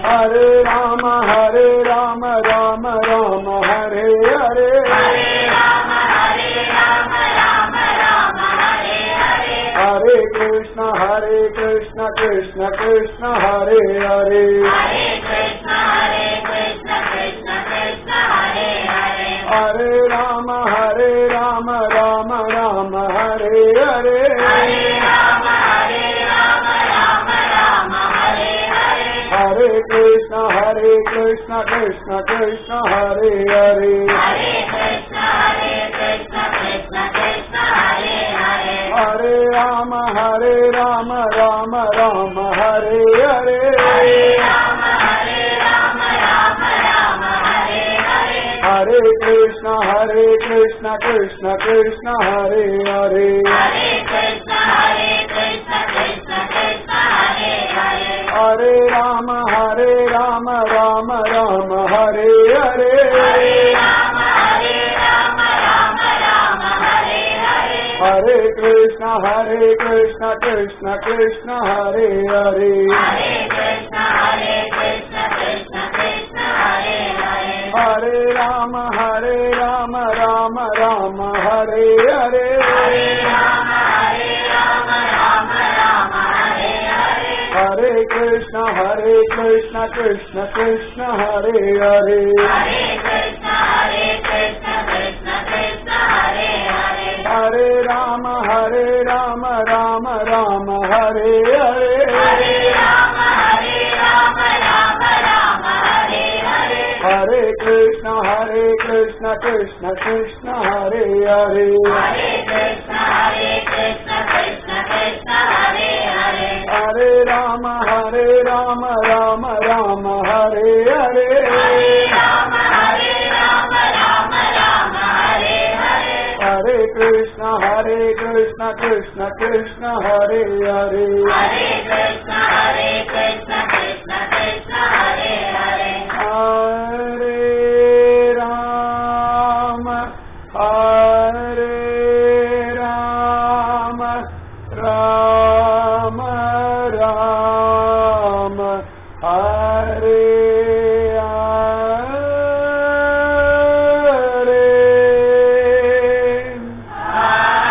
हरे राम हरे राम राम राम हरे हरे हरे कृष्ण हरे कृष्ण कृष्ण कृष्ण हरे हरे हरे राम हरे राम राम राम हरे हरे हरे कृष्ण हरे कृष्ण कृष्ण कृष्ण हरे हरे हरे राम हरे राम राम राम हरे हरे हरे कृष्ण हरे कृष्ण कृष्ण कृष्ण हरे हरे हरे राम हरे राम राम राम हरे हरे हरे कृष्ण हरे कृष्ण कृष्ण कृष्ण हरे हरे हरे राम हरे राम राम राम हरे हरे हरे कृष्ण हरे कृष्ण कृष्ण कृष्ण हरे हरे हरे राम हरे राम राम राम हरे हरे हरे कृष्ण हरे कृष्ण कृष्ण कृष्ण हरे हरे हरे राम हरे राम राम राम हरे हरे हरे कृष्ण हरे कृष्ण कृष्ण कृष्ण हरे हरे हरे राम हरे राम राम राम हरे हरे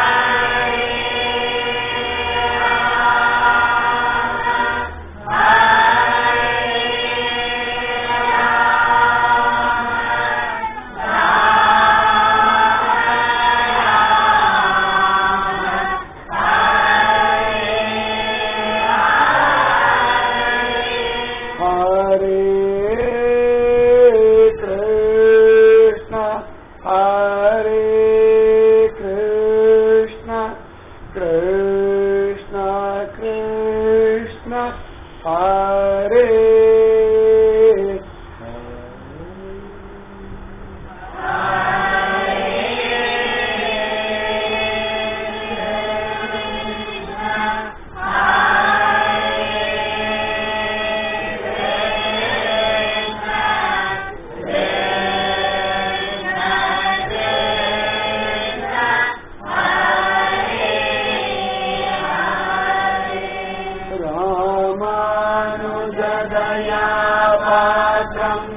Hare Krishna, Hare Krishna, Krishna Krishna, Hare रामानुजदया पात्रम्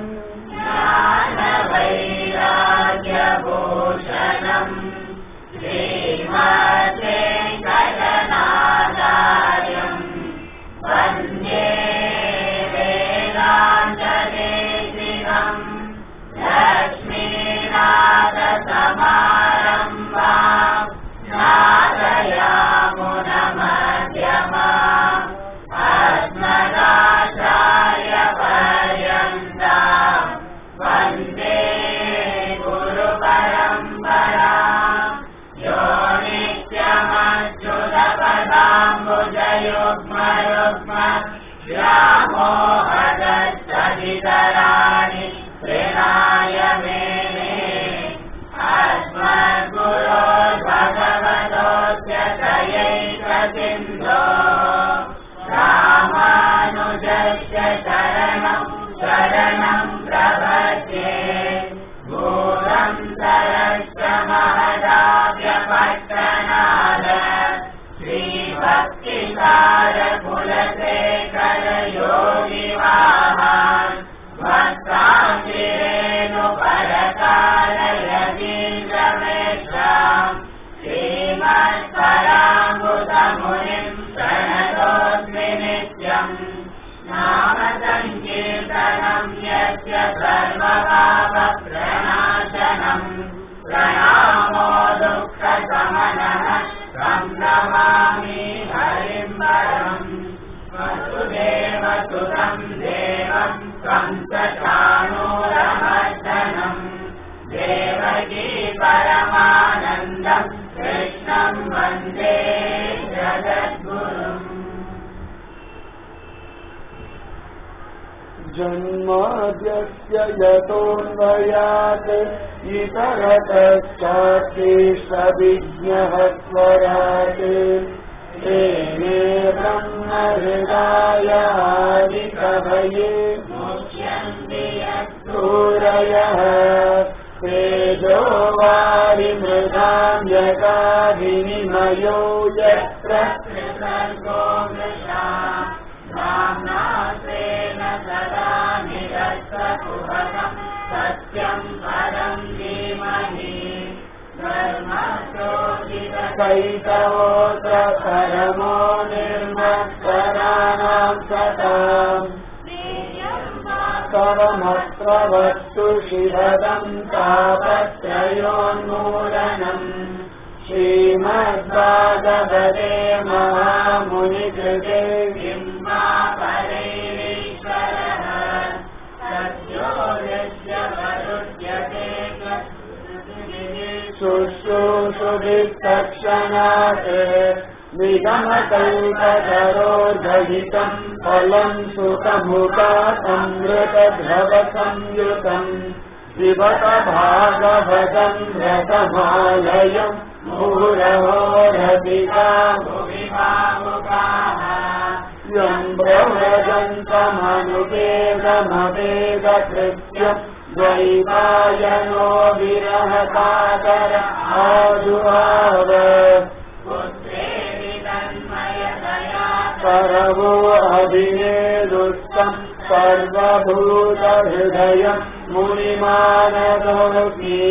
श्रीभक्तिसार कुलशेखर योगिवाहा पराङ्गुतमुनिम् प्रणतोऽस्मि नित्यम् नाम सङ्कीर्तनम् यस्य सर्वपापप्रणाशनम् प्रणामो दुःखशमनः तं नमामि हरिम् परम् वसुदेवसुतम् देवम् त्वं च चाणूरमर्दनम् देवकी परमानन्दम् कृष्णम् वन्दे जगद्गुरुम् जन्माद्यस्य यतोऽन्वयात् इतरतश्चात्तेष्वभिज्ञः स्वरात् तेने ब्रह्महृदायादिकभये मुख्यन्ति यत्तु सूरयः तेजो वारिमृगाम् यगाभिनिमयो यत्र त्रिसर्गो मृषा नाम्नासेन सदा निरस्तकुहकम् सत्यम् परम् धीमहि धर्मचोदितकैतवो कैतवोऽत्र परमो निर्मत्सराणाम् सताम् सर्वमत्र वस्तु शिवदम् तापत्रयोन्मूलनम् श्रीमद्भागवते महामुनिकृते किम्मा परैरीश्वरः सद्यो यस्य वरुध्यते शुश्रूषुभिस्तक्षणात् निगमकल्पतरोर्गहितम् फलम् सुतमुखातमृतध्रवसंयुतम् शिवत भागवतम् रतमालयम् मुहुरहो रतिका भुवि भावुकाः यम् प्रव्रजन्तमनुपेदमवेदकृत्यम् द्वैपायनो विरहकातर आजुहाव पुत्रेति तन्मयतया परवो अभिनेदुस्तम् सर्वभूतहृदयम् मुनिमानदोऽपि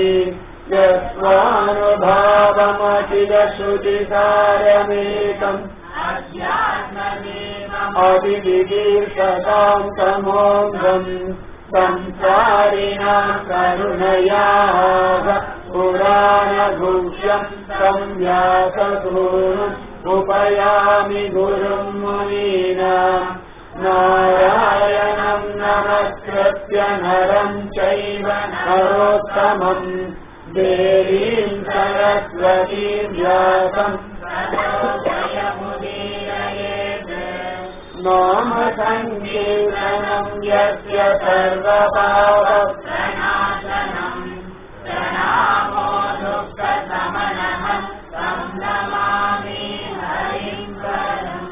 यस्वानुभावमखिलश्रुतिसारमेकम् अध्यात्मदेवम् अभिविदीर्षताम् तमोऽङ्गम् संसारिणाम् करुणयाः पुराणभूष्यम् संव्यासगुरुम् उपयामि गुरुम् मुनीनाम् नारायणम् नमस्कृत्य नरम् चैव नरोत्तमम् देवीम् सरस्वतीम् व्यासम् ततोदयमुदीरयेत् नाम सङ्कीर्तनम् यस्य सर्वपाप प्रणाशनम् प्रणामो दुःखशमनः तं नमामि हरिम् परम्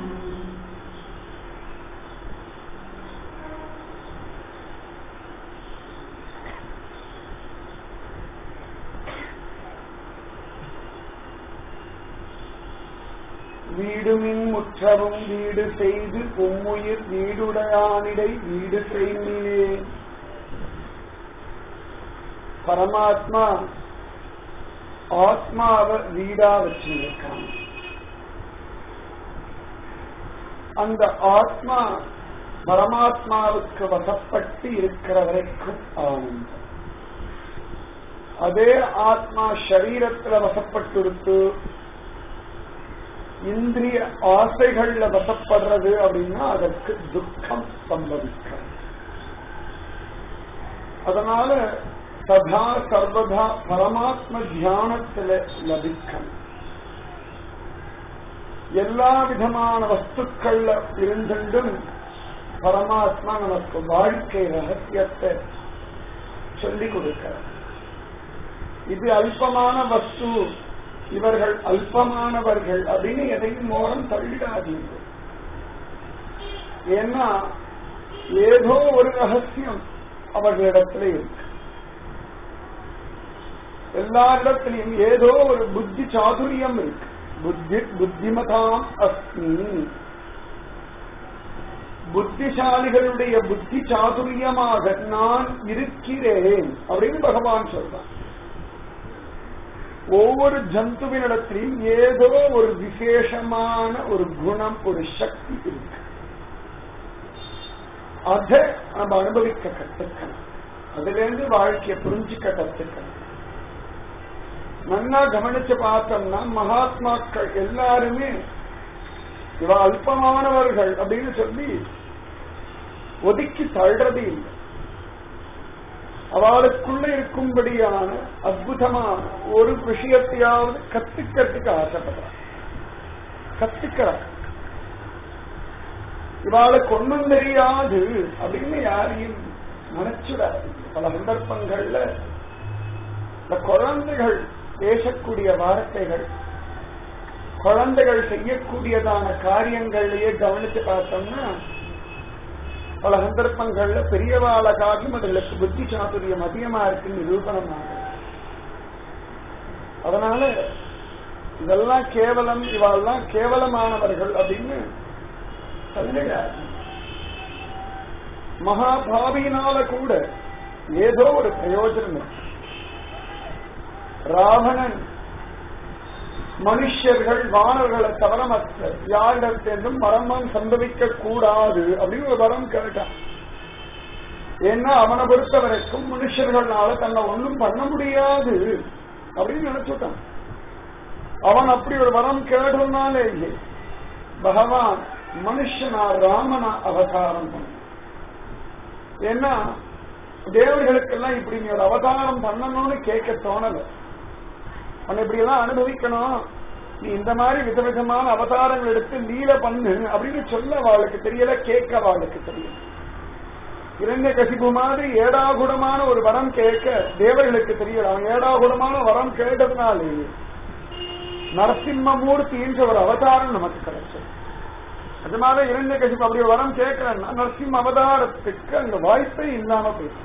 வீடுமின் முற்றவும் வீடு செய்து உம்முயிர் வீடுடையானிடை வீடு செய்மிலே பரமாத்மா ஆத்மாவை வீடா வச்சிருக்கான் அந்த ஆத்மா பரமாத்மாவுக்கு வசப்பட்டு இருக்கிற வரைக்கும் ஆனந்தம் அதே ஆத்மா சரீரத்துல வசப்பட்டு இந்திரிய ஆசைகள்ல வசப்படுறது அப்படின்னா அதற்கு துக்கம் சம்பவிக்கிறது அதனால சதா சர்வதா பரமாத்ம தியானத்துல லபிக்கணும் எல்லா விதமான வஸ்துக்கள்ல இருந்தும் பரமாத்மா நமக்கு வாழ்க்கை ரகசியத்தை சொல்லிக் கொடுக்கிறார் இது அல்பமான வஸ்து இவர்கள் அல்பமானவர்கள் அப்படின்னு எதையும் ஓரம் தள்ளிடாதீங்க ஏன்னா ஏதோ ஒரு ரகசியம் அவர்களிடத்துல இருக்கு எல்லா இடத்திலையும் ஏதோ ஒரு புத்தி சாதுரியம் இருக்கு புத்தி புத்திமதாம் அஸ்மி புத்திசாலிகளுடைய புத்தி சாதுரியமாக நான் இருக்கிறேன் அப்படின்னு பகவான் சொல்றான் ஒவ்வொரு ஜந்துவினிடத்திலும் ஏதோ ஒரு விசேஷமான ஒரு குணம் ஒரு சக்தி இருக்கு அதை நம்ம அனுபவிக்க கத்துக்கணும் அதுல இருந்து வாழ்க்கையை புரிஞ்சுக்க கத்துக்கணும் நல்லா கவனிச்சு பார்த்தோம்னா மகாத்மாக்கள் எல்லாருமே இவ அல்பமானவர்கள் அப்படின்னு சொல்லி ஒதுக்கி தள்ளுறது இல்லை அவளுக்குள்ள இருக்கும்படியான அற்புதமான ஒரு விஷயத்தையாவது கத்துக்கிறதுக்கு ஆசைப்படுறான் கத்துக்கிறான் இவாளுக்கு ஒண்ணும் தெரியாது அப்படின்னு யாரையும் நினைச்சுடாது பல சந்தர்ப்பங்கள்ல இந்த குழந்தைகள் பேசக்கூடிய வார்த்தைகள் குழந்தைகள் செய்யக்கூடியதான காரியங்கள்லயே கவனிச்சு பார்த்தோம்னா பல சந்தர்ப்பங்கள்ல பெரியவாள காட்டிலும் அதுகளுக்கு புத்தி சாதுரியம் அதிகமா இருக்குன்னு நிரூபணமாக அதனால இதெல்லாம் கேவலம் இவாள்லாம் கேவலமானவர்கள் அப்படின்னு சொல்லுகிறார் மகாபாவியினால கூட ஏதோ ஒரு பிரயோஜனம் இருக்கு ராவணன் மனுஷர்கள் வானர்களை தவிர மற்ற யாரிடத்திலும் மரணம் சம்பவிக்க கூடாது அப்படின்னு ஒரு வரம் கேட்டான் ஏன்னா அவனை பொறுத்த வரைக்கும் மனுஷர்களால தன்னை ஒண்ணும் பண்ண முடியாது அப்படின்னு நினைச்சுட்டான் அவன் அப்படி ஒரு வரம் கேட்டதுனாலே இல்லை பகவான் மனுஷனா ராமனா அவதாரம் பண்ண ஏன்னா தேவர்களுக்கெல்லாம் இப்படி நீ ஒரு அவதாரம் பண்ணணும்னு கேட்க தோணல உன்னை இப்படி எல்லாம் அனுபவிக்கணும் நீ இந்த மாதிரி விதவிதமான அவதாரங்கள் எடுத்து லீல பண்ணு அப்படின்னு சொல்ல அவளுக்கு தெரியல கேட்க அவளுக்கு தெரியல இரண்ய கசிப்பு மாதிரி ஏடாகுடமான ஒரு வரம் கேட்க தேவர்களுக்கு தெரியல அவன் ஏடாகுடமான வரம் கேட்டதுனாலே நரசிம்மமூர்த்தின்ற ஒரு அவதாரம் நமக்கு கிடைச்சது அது மாதிரி இரண்ய கசிப்பு அப்படி ஒரு வரம் கேட்கிறேன்னா நரசிம்ம அவதாரத்துக்கு அந்த வாய்ப்பே இல்லாம போயிடும்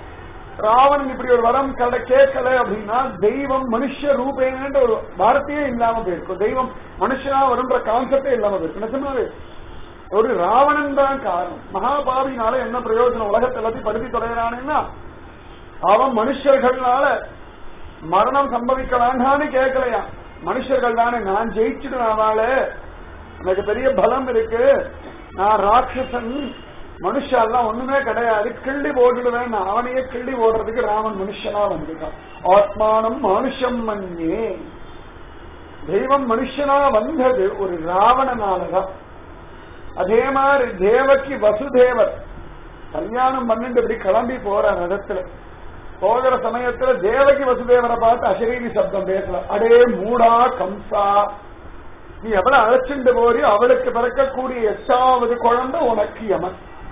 ராவணன் இப்படி ஒரு வரம் கட கேட்கல அப்படின்னா தெய்வம் மனுஷ ரூபேன்ற ஒரு வார்த்தையே இல்லாம போயிருக்கும் தெய்வம் மனுஷனா வரும்ன்ற கான்செப்டே இல்லாம போயிருக்கும் நிஜமாவே ஒரு ராவணன் தான் காரணம் மகாபாவினால என்ன பிரயோஜனம் உலகத்தை எல்லாத்தையும் படுத்தி தொலைகிறானேன்னா அவன் மனுஷர்கள்னால மரணம் சம்பவிக்க வேண்டான்னு கேட்கலையா மனுஷர்கள் தானே நான் ஜெயிச்சுடுவாள எனக்கு பெரிய பலம் இருக்கு நான் ராட்சசன் மனுஷெல்லாம் ஒண்ணுமே கிடையாது கிள்ளி போட்டுடுவேன் அவனையே கிள்ளி போடுறதுக்கு ராமன் மனுஷனா வந்துட்டான் ஆத்மானம் மனுஷம் மண்ணே தெய்வம் மனுஷனா வந்தது ஒரு ராவணனாலதான் அதே மாதிரி தேவகி வசுதேவர் கல்யாணம் பண்ணிட்டு இப்படி கிளம்பி போற ரதத்துல போகிற சமயத்துல தேவகி வசுதேவரை பார்த்து அசரீரி சப்தம் பேசலாம் அடே மூடா கம்சா நீ எவ்வளவு அழைச்சிட்டு போறி அவளுக்கு பிறக்கக்கூடிய எட்டாவது குழந்தை உனக்கு யமன்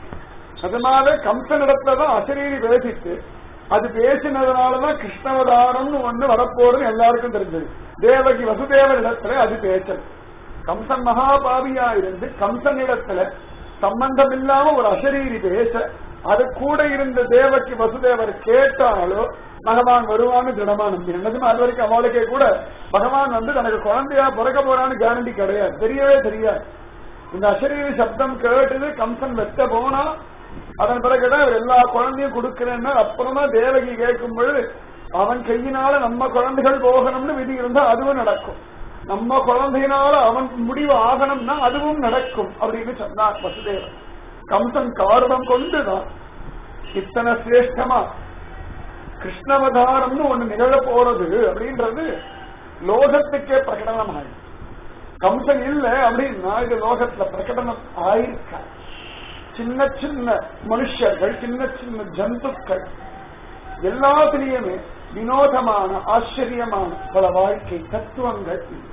அதனால கம்சனிடத்துலதான் அசரீரி பேசிட்டு அது பேசினதுனாலதான் கிருஷ்ணவதாரம்னு ஒண்ணு வரப்போறதுன்னு எல்லாருக்கும் தெரிஞ்சது தேவகி வசுதேவர் இடத்துல அது பேசல் கம்சன் மகாபாவியா இருந்து கம்சன் இடத்துல சம்பந்தம் இல்லாம ஒரு அசரீரி பேச அது கூட இருந்த தேவகி வசுதேவர் கேட்டாலோ பகவான் வருவான்னு திடமா நம்பி என்னதுமே அது வரைக்கும் அவளுக்கே கூட பகவான் வந்து தனக்கு குழந்தையா பிறக்க போறான்னு கேரண்டி கிடையாது தெரியவே தெரியாது இந்த அசரீரி சப்தம் கேட்டது கம்சன் வெட்ட போனா அதன் பிறகுதான் இவர் எல்லா குழந்தையும் கொடுக்கிறேன்னா அப்புறமா தேவகி கேட்கும் பொழுது அவன் கையினால நம்ம குழந்தைகள் போகணும்னு விதி இருந்தா அதுவும் நடக்கும் நம்ம குழந்தையினால அவன் முடிவு ஆகணும்னா அதுவும் நடக்கும் அப்படின்னு சொன்னார் வசுதேவன் கம்சன் காரணம் கொண்டுதான் இத்தனை சிரேஷ்டமா கிருஷ்ணவதாரம்னு ஒண்ணு நிகழ போறது அப்படின்றது லோகத்துக்கே பிரகடனம் ஆயிடும் கம்சன் இல்ல அப்படின்னா இது லோகத்துல பிரகடனம் ஆயிருக்கா சின்ன சின்ன மனுஷர்கள் சின்ன சின்ன ஜந்துக்கள் எல்லாத்திலையுமே வினோதமான ஆச்சரியமான பல வாழ்க்கை தத்துவங்கள் இருக்கு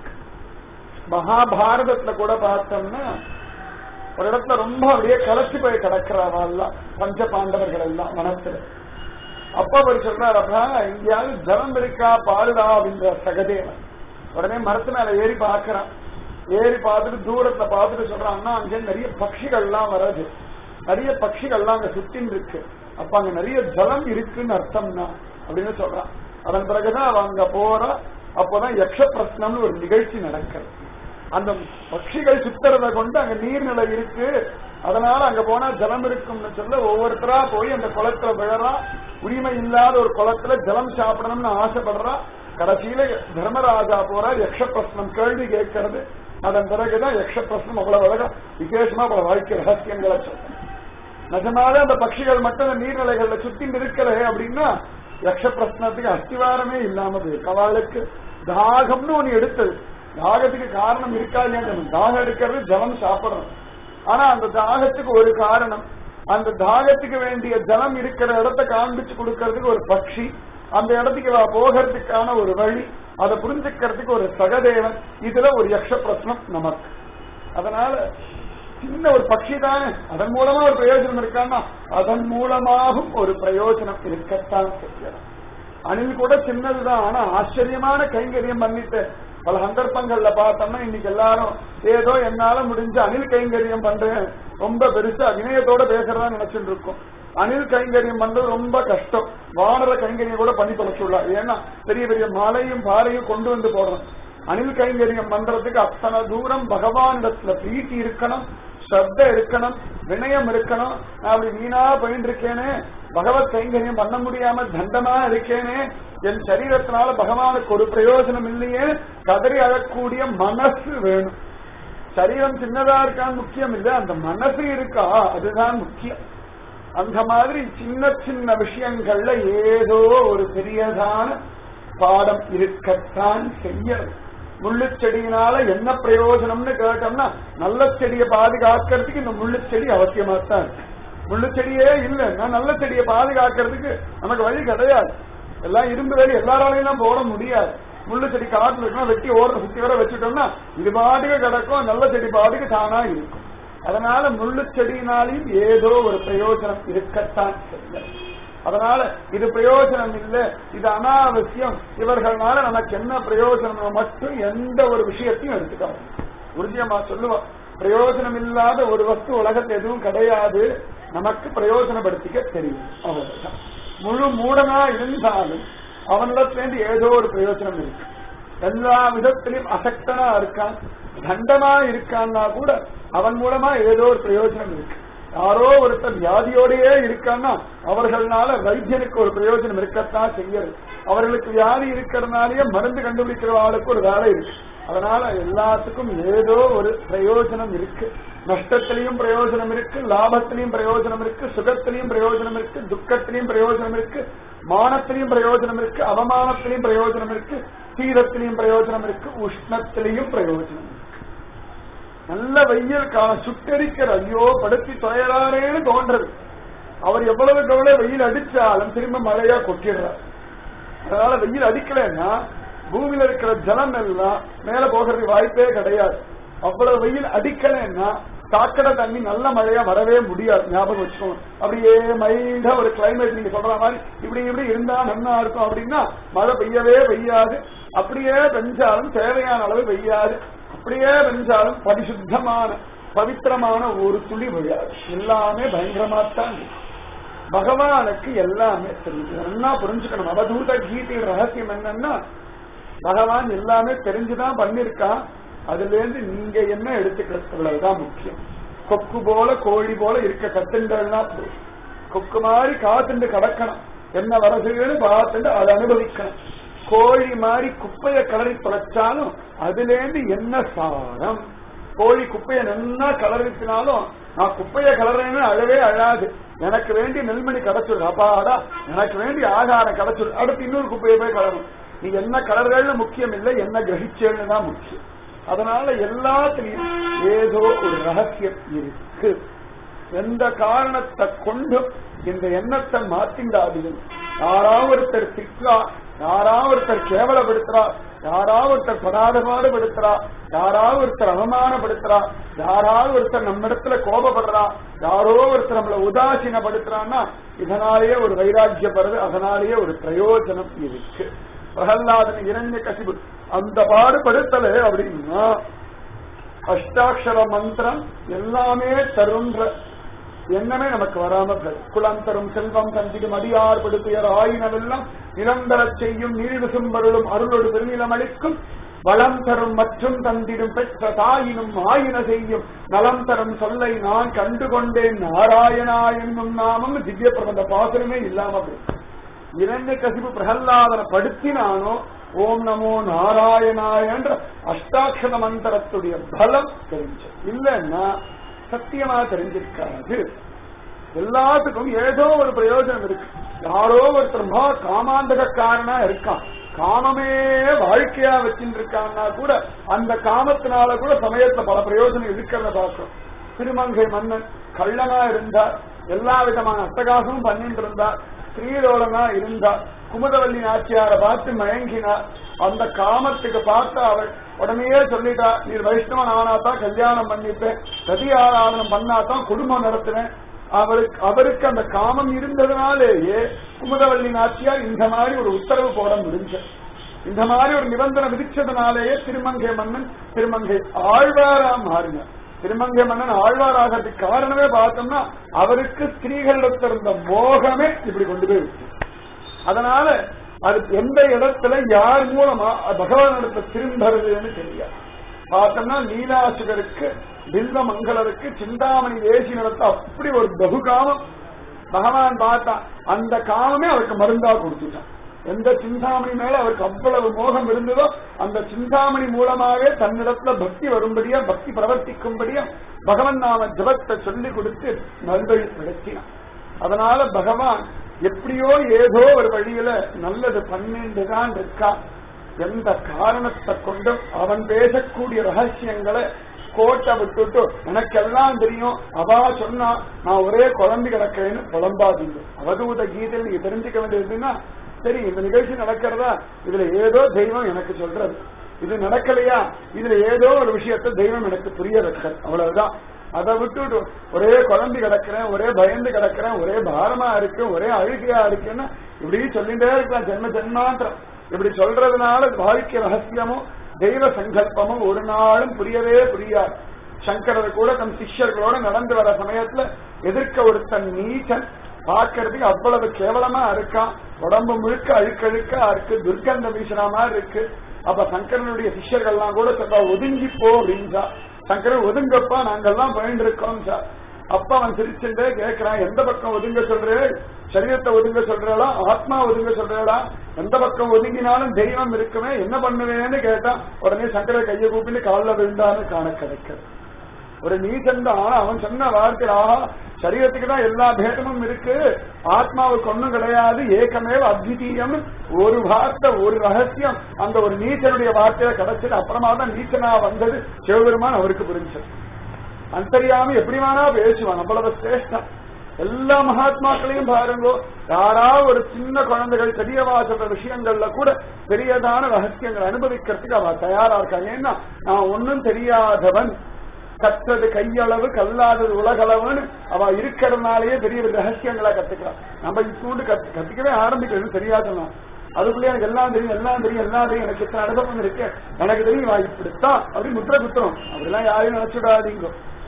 மகாபாரதத்துல கூட பார்த்தோம்னா ஒரு இடத்துல ரொம்ப அப்படியே கலச்சி போய் கிடக்கிறவெல்லாம் பஞ்ச பாண்டவர்கள் எல்லாம் மனத்துல அப்ப அவர் சொல்றாரப்பா எங்கேயாவது ஜலம் இருக்கா பாருடா அப்படின்ற சகதேவன் உடனே மரத்து மேல ஏறி பாக்குறான் ஏறி பார்த்துட்டு தூரத்துல பார்த்துட்டு சொல்றான்னா அங்க நிறைய பட்சிகள்லாம் வராது நிறைய பட்சிகள்லாம் அங்க சுத்தின்னு இருக்கு அப்ப அங்க நிறைய ஜலம் இருக்குன்னு அர்த்தம்னா அப்படின்னு சொல்றான் அதன் பிறகுதான் அவன் அங்க போறா அப்போதான் யக்ஷ பிரஸ்னம்னு ஒரு நிகழ்ச்சி நடக்கிறது அந்த பட்சிகள் சுத்துறத கொண்டு அங்க நீர்நிலை இருக்கு அதனால அங்க போனா ஜலம் இருக்கும்னு சொல்ல ஒவ்வொருத்தரா போய் அந்த குளத்துல விழறா உரிமை இல்லாத ஒரு குளத்துல ஜலம் சாப்பிடணும்னு ஆசைப்படுறா கடைசியில தர்மராஜா போறார் யக்ஷ பிரஸ்னம் கேள்வி கேட்கறது அதன் பிறகுதான் யக்ஷ பிரஸ்னம் அவ்வளவு அழகா விசேஷமா பல வாழ்க்கை ரகசியங்களை சொல்றேன் நிஜமாவே அந்த பட்சிகள் மட்டும் அந்த நீர்நிலைகள்ல சுத்தி இருக்கல அப்படின்னா யக்ஷ பிரஸ்னத்துக்கு அஸ்திவாரமே இல்லாம போயிருக்கு அவளுக்கு தாகம்னு ஒண்ணு எடுத்தது தாகத்துக்கு காரணம் இருக்கா இல்லையா தாகம் எடுக்கிறது ஜலம் சாப்பிடணும் ஆனா அந்த தாகத்துக்கு ஒரு காரணம் அந்த தாகத்துக்கு வேண்டிய ஜலம் இருக்கிற இடத்த காண்பிச்சு கொடுக்கறதுக்கு ஒரு பட்சி அந்த இடத்துக்கு வா போகிறதுக்கான ஒரு வழி அதை புரிஞ்சுக்கிறதுக்கு ஒரு சகதேவன் இதுல ஒரு யக்ஷ பிரஸ்னம் நமக்கு அதனால சின்ன ஒரு பட்சி தானே அதன் மூலமா ஒரு பிரயோஜனம் இருக்கான்னா அதன் மூலமாகவும் ஒரு பிரயோஜனம் இருக்கத்தான் செய்யலாம் அணில் கூட சின்னதுதான் ஆனா ஆச்சரியமான கைங்கரியம் பண்ணிட்டு பல சந்தர்ப்பங்கள்ல பார்த்தோம்னா இன்னைக்கு எல்லாரும் ஏதோ என்னால முடிஞ்ச அணில் கைங்கரியம் பண்றேன் ரொம்ப பெருசா வினயத்தோட பேசுறதா நினைச்சுட்டு இருக்கோம் அணில் கைங்கரியம் பண்றது ரொம்ப கஷ்டம் வானர கைங்கரியம் கூட பண்ணி தொலைச்சுடலாம் ஏன்னா பெரிய பெரிய மலையும் பாறையும் கொண்டு வந்து போடணும் அணில் கைங்கரியம் பண்றதுக்கு அத்தனை தூரம் பகவானிடத்துல பிரீத்தி இருக்கணும் ஸ்ரத்த இருக்கணும் வினயம் இருக்கணும் நான் அப்படி வீணா போயிட்டு இருக்கேனே பகவத் கைங்கரியம் பண்ண முடியாம தண்டமா இருக்கேனே என் சரீரத்தினால பகவானுக்கு ஒரு பிரயோஜனம் இல்லையே கதறி அழக்கூடிய மனசு வேணும் சரீரம் சின்னதா இருக்கான்னு முக்கியம் இல்லை அந்த மனசு இருக்கா அதுதான் முக்கியம் அந்த மாதிரி சின்ன சின்ன விஷயங்கள்ல ஏதோ ஒரு பெரியதான பாடம் இருக்கத்தான் செய்யறது முள்ளு செடியினால என்ன பிரயோஜனம்னு கேட்டோம்னா நல்ல செடியை பாதுகாக்கிறதுக்கு இந்த முள்ளு செடி அவசியமா தான் இருக்கு முள்ளு செடியே இல்லைன்னா நல்ல செடியை பாதுகாக்கிறதுக்கு நமக்கு வழி கிடையாது எல்லாம் இரும்பு வேலை எல்லாராலையும் தான் போட முடியாது முள்ளு செடி காட்டுல இருக்குன்னா வெட்டி ஓடுற சுத்தி வர வச்சுட்டோம்னா இது பாட்டுக்கு கிடக்கும் நல்ல செடி பாட்டுக்கு தானா இருக்கும் அதனால முள்ளு செடியினாலையும் ஏதோ ஒரு பிரயோஜனம் இருக்கத்தான் செய்யும் அதனால இது பிரயோஜனம் இல்ல இது அனாவசியம் இவர்களால நமக்கு என்ன பிரயோஜனம் மட்டும் எந்த ஒரு விஷயத்தையும் எடுத்துக்காது உறுதியமா சொல்லுவா பிரயோஜனம் இல்லாத ஒரு வஸ்து உலகத்துல எதுவும் கிடையாது நமக்கு பிரயோஜனப்படுத்திக்க தெரியும் அவ்வளவுதான் முழு மூடனா இருந்தாலும் அவனிடத்திலேருந்து ஏதோ ஒரு பிரயோஜனம் இருக்கு எல்லா விதத்திலையும் அசக்தனா இருக்கான் தண்டமா இருக்கான்னா கூட அவன் மூலமா ஏதோ ஒரு பிரயோஜனம் இருக்கு யாரோ ஒருத்தர் வியாதியோடயே இருக்கான்னா அவர்களால வைத்தியனுக்கு ஒரு பிரயோஜனம் இருக்கத்தான் செய்யறது அவர்களுக்கு வியாதி இருக்கிறதுனாலயே மருந்து கண்டுபிடிக்கிற ஆளுக்கு ஒரு வேலை இருக்கு அதனால எல்லாத்துக்கும் ஏதோ ஒரு பிரயோஜனம் இருக்கு நஷ்டத்திலையும் பிரயோஜனம் இருக்கு லாபத்திலையும் பிரயோஜனம் இருக்கு சுகத்திலையும் பிரயோஜனம் இருக்கு துக்கத்திலையும் பிரயோஜனம் இருக்கு மானத்திலையும் பிரயோஜனம் இருக்கு அவமானத்திலையும் பிரயோஜனம் இருக்கு சீரத்திலையும் பிரயோஜனம் இருக்கு உஷ்ணத்திலையும் பிரயோஜனம் இருக்கு நல்ல வெயில் காலம் சுட்டரிக்கிற ஐயோ படுத்தி தொலைறாரேன்னு தோன்றது அவர் எவ்வளவுக்கு எவ்வளவு வெயில் அடிச்சாலும் திரும்ப மழையா கொட்டிடுறார் அதனால வெயில் அடிக்கலைன்னா பூமியில இருக்கிற ஜலம் எல்லாம் மேல போகிறதுக்கு வாய்ப்பே கிடையாது அவ்வளவு வெயில் அடிக்கலைன்னா சாக்கடை தண்ணி நல்ல மழையா வரவே முடியாது ஞாபகம் வச்சுக்கோங்க அப்படியே மைல்டா ஒரு கிளைமேட் நீங்க சொல்ற மாதிரி இப்படி இப்படி இருந்தா நன்னா இருக்கும் அப்படின்னா மழை பெய்யவே பெய்யாது அப்படியே பெஞ்சாலும் தேவையான அளவு பெய்யாது அப்படியே பெஞ்சாலும் பரிசுத்தமான பவித்திரமான ஒரு துளி விழாது எல்லாமே பயங்கரமாத்தான் இருக்கு. பகவானுக்கு எல்லாமே தெரிஞ்சு நல்லா புரிஞ்சுக்கணும் அவதூத கீதையின் ரகசியம் என்னன்னா பகவான் எல்லாமே தெரிஞ்சுதான் பண்ணிருக்கான் அதுல இருந்து நீங்க என்ன எடுத்துக்கிறதுதான் முக்கியம் கொக்கு போல கோழி போல இருக்க கத்துண்டா கொக்கு மாதிரி காத்துண்டு கடக்கணும் என்ன வரதுன்னு பார்த்துட்டு அதை அனுபவிக்கணும் கோழி மாதிரி குப்பைய கலரி தொலைச்சாலும் அதுல இருந்து என்ன சாரம் கோழி குப்பைய நல்லா கலரித்தினாலும் நான் குப்பைய கலறேன்னு அழவே அழாது எனக்கு வேண்டிய நெல்மணி கிடைச்சிடும் அப்பாடா எனக்கு வேண்டிய ஆகாரம் கிடைச்சிடும் அடுத்து இன்னொரு குப்பையை போய் கலரும் நீ என்ன கலர்கள்னு முக்கியம் இல்லை என்ன கிரகிச்சேன்னு தான் முக்கியம் அதனால எல்லாத்துலயும் ஏதோ ஒரு ரகசியம் இருக்கு எந்த காரணத்தை கொண்டு இந்த எண்ணத்தை மாத்திண்டாதீர்கள் யாராவது ஒருத்தர் திட்டா யாராவது ஒருத்தர் கேவலப்படுத்துறா யாராவது ஒருத்தர் படாதபாடுபடுத்துறா யாராவது ஒருத்தர் அவமானப்படுத்துறா யாராவது ஒருத்தர் நம்ம இடத்துல கோபப்படுறா யாரோ ஒருத்தர் நம்மள உதாசீனப்படுத்துறான்னா இதனாலேயே ஒரு வைராக்கியப்படுறது அதனாலேயே ஒரு பிரயோஜனம் இருக்கு பிரகல்லாதன் இரண்ய கசிபு அந்த பாடுபடுத்தல அப்படின்னா அஷ்டாட்சர மந்திரம் எல்லாமே தருன்ற எண்ணமே நமக்கு வராம போகுது. குளம் தரும் செல்வம் தந்திடும் அடியார் படுத்துயர் ஆயினவெல்லாம் நிரந்தரச் செய்யும் நீடு சும்பருளும் அருளொடு பெருநிலம் அளிக்கும் வளம் தரும் மற்றும் தந்திடும் பெற்ற தாயினும் ஆயின செய்யும் நலம் தரும் சொல்லை நான் கண்டுகொண்டேன் நாராயணா என்னும் நாமம் திவ்ய பிரபந்த பாசனமே இல்லாம போயிடுச்சு இரண்டு கசிப்பு பிரகல்லாதனை படுத்தினானோ ஓம் நமோ நாராயணாயன்ற அஷ்டாட்சர மந்திரத்துடைய பலம் தெரிஞ்சு இல்லைன்னா சத்தியமா தெரிஞ்சிருக்காது எல்லாத்துக்கும் ஏதோ ஒரு பிரயோஜனம் இருக்கு யாரோ ஒருத்தர் மகா காமாந்தகக்காரனா இருக்கான் காமமே வாழ்க்கையா வச்சுட்டு இருக்கான்னா கூட அந்த காமத்தினால கூட சமயத்துல பல பிரயோஜனம் இருக்கிறத பார்க்கிறோம் திருமங்கை மன்னன் கள்ளனா இருந்தார் எல்லா விதமான அட்டகாசமும் பண்ணிட்டு இருந்தார் ஸ்ரீரோலனா இருந்தார் குமுதவல்லி நாச்சியாரை பார்த்து மயங்கினார் அந்த காமத்துக்கு பார்த்து அவள் உடனே சொல்லிட்டா நீர் வைஷ்ணவன் ஆனாதான் கல்யாணம் பண்ணிப்பேன் சதி ஆராதனம் பண்ணாதான் குடும்பம் நடத்துவேன் அவருக்கு அவருக்கு அந்த காமம் இருந்ததுனாலேயே குமுதவல்லி நாச்சியார் இந்த மாதிரி ஒரு உத்தரவு போட முடிஞ்ச இந்த மாதிரி ஒரு நிபந்தனை விதிச்சதுனாலேயே திருமங்கை மன்னன் திருமங்கை ஆழ்வாரா மாறினார் திருமங்கை மன்னன் ஆழ்வாராகிறதுக்கு காரணமே பார்த்தோம்னா அவருக்கு ஸ்திரீகளிடத்தில் இருந்த மோகமே இப்படி கொண்டு போய் விட்டு அதனால அது எந்த இடத்துல யார் மூலமா பகவான் இடத்துல திரும்புறதுன்னு தெரியாது பார்த்தோம்னா லீலாசுகருக்கு பில்வ மங்களருக்கு சிந்தாமணி தேசி நடத்த அப்படி ஒரு பகுகாமம் பகவான் பார்த்தான் அந்த காமமே அவருக்கு மருந்தா கொடுத்துட்டான் எந்த சிந்தாமணி மேல அவருக்கு அவ்வளவு மோகம் இருந்ததோ அந்த சிந்தாமணி மூலமாவே தன்னிடத்துல பக்தி வரும்படியா பக்தி பிரவர்த்திக்கும்படியா பகவன் நாம ஜபத்தை சொல்லி கொடுத்து நல்வழி நடத்தினான் அதனால பகவான் எப்படியோ ஏதோ ஒரு வழியில நல்லது பண்ணிட்டு தான் இருக்கான் எந்த காரணத்தை கொண்டும் அவன் பேசக்கூடிய ரகசியங்களை கோட்டை விட்டுட்டு எனக்கெல்லாம் தெரியும் அவா சொன்னா நான் ஒரே குழம்பு கிடக்கிறேன்னு புலம்பாதீங்க அவதூத கீதையில் நீங்க தெரிஞ்சுக்க வேண்டியதுன்னா சரி இந்த நிகழ்ச்சி நடக்கிறதா இதுல ஏதோ தெய்வம் எனக்கு சொல்றது இது நடக்கலையா இதுல ஏதோ ஒரு விஷயத்த தெய்வம் எனக்கு புரிய வைக்கிறது அவ்வளவுதான் அதை விட்டுட்டு ஒரே குழம்பு கிடக்கிறேன் ஒரே பயந்து கிடக்கிறேன் ஒரே பாரமா இருக்கு ஒரே அழுகையா இருக்குன்னு இப்படி சொல்லிட்டே இருக்கலாம் ஜென்ம ஜென்மாந்திரம் இப்படி சொல்றதுனால வாழ்க்கை ரகசியமும் தெய்வ சங்கல்பமும் ஒரு நாளும் புரியவே புரியாது சங்கரர் கூட தம் சிஷ்யர்களோட நடந்து வர சமயத்துல எதிர்க்க ஒருத்தன் நீச்சன் பார்க்கறதுக்கு அவ்வளவு கேவலமா இருக்கான் உடம்பு முழுக்க அழுக்கழுக்கா இருக்கு துர்கந்த வீசுற மாதிரி இருக்கு அப்ப சங்கரனுடைய சிஷ்யர்கள்லாம் கூட சொல்றா ஒதுங்கி போ அப்படின்றா சங்கரன் ஒதுங்கப்பா நாங்கெல்லாம் பயந்து இருக்கோம் சார் அப்ப அவன் சிரிச்சுட்டே கேட்கிறான் எந்த பக்கம் ஒதுங்க சொல்றே சரீரத்தை ஒதுங்க சொல்றா ஆத்மா ஒதுங்க சொல்றா எந்த பக்கம் ஒதுங்கினாலும் தெய்வம் இருக்குமே என்ன பண்ணுவேன்னு கேட்டான் உடனே சங்கர கையை கூப்பிட்டு காலில் விழுந்தான்னு காண கிடைக்கிறது ஒரு நீச்சன் தான் அவன் சொன்ன வார்த்தை ஆஹா சரீரத்துக்கு தான் எல்லா பேதமும் இருக்கு ஆத்மாவுக்கு ஒண்ணும் கிடையாது ஏக்கமேவ அத்விதீயம் ஒரு வார்த்தை ஒரு ரகசியம் அந்த ஒரு நீச்சனுடைய வார்த்தையில கிடைச்சது அப்புறமா தான் நீச்சனா வந்தது சிவபெருமான் அவருக்கு புரிஞ்சது அந்தரியாம எப்படி வேணா பேசுவான் அவ்வளவு சிரேஷ்டம் எல்லா மகாத்மாக்களையும் பாருங்க யாராவது ஒரு சின்ன குழந்தைகள் பெரியவா சொல்ற விஷயங்கள்ல கூட பெரியதான ரகசியங்கள் அனுபவிக்கிறதுக்கு அவ தயாரா இருக்காங்க ஏன்னா நான் ஒன்னும் தெரியாதவன் கற்றது கையளவு கல்லாதது உலகளவுன்னு அவ இருக்கிறதுனாலயே பெரிய பெரிய ரகசியங்களா கத்துக்கலாம் நம்ம இத்தூண்டு கத்து கத்துக்கவே ஆரம்பிக்கிறது தெரியாதுன்னா அதுக்குள்ளே எனக்கு எல்லாம் தெரியும் எல்லாம் தெரியும் எல்லாம் தெரியும் எனக்கு இத்தனை அனுபவம் இருக்கு எனக்கு தெரியும் வா இப்படித்தான் அப்படி முத்திர குத்துறோம் அப்படிலாம் யாரையும் நினைச்சுடாதீங்க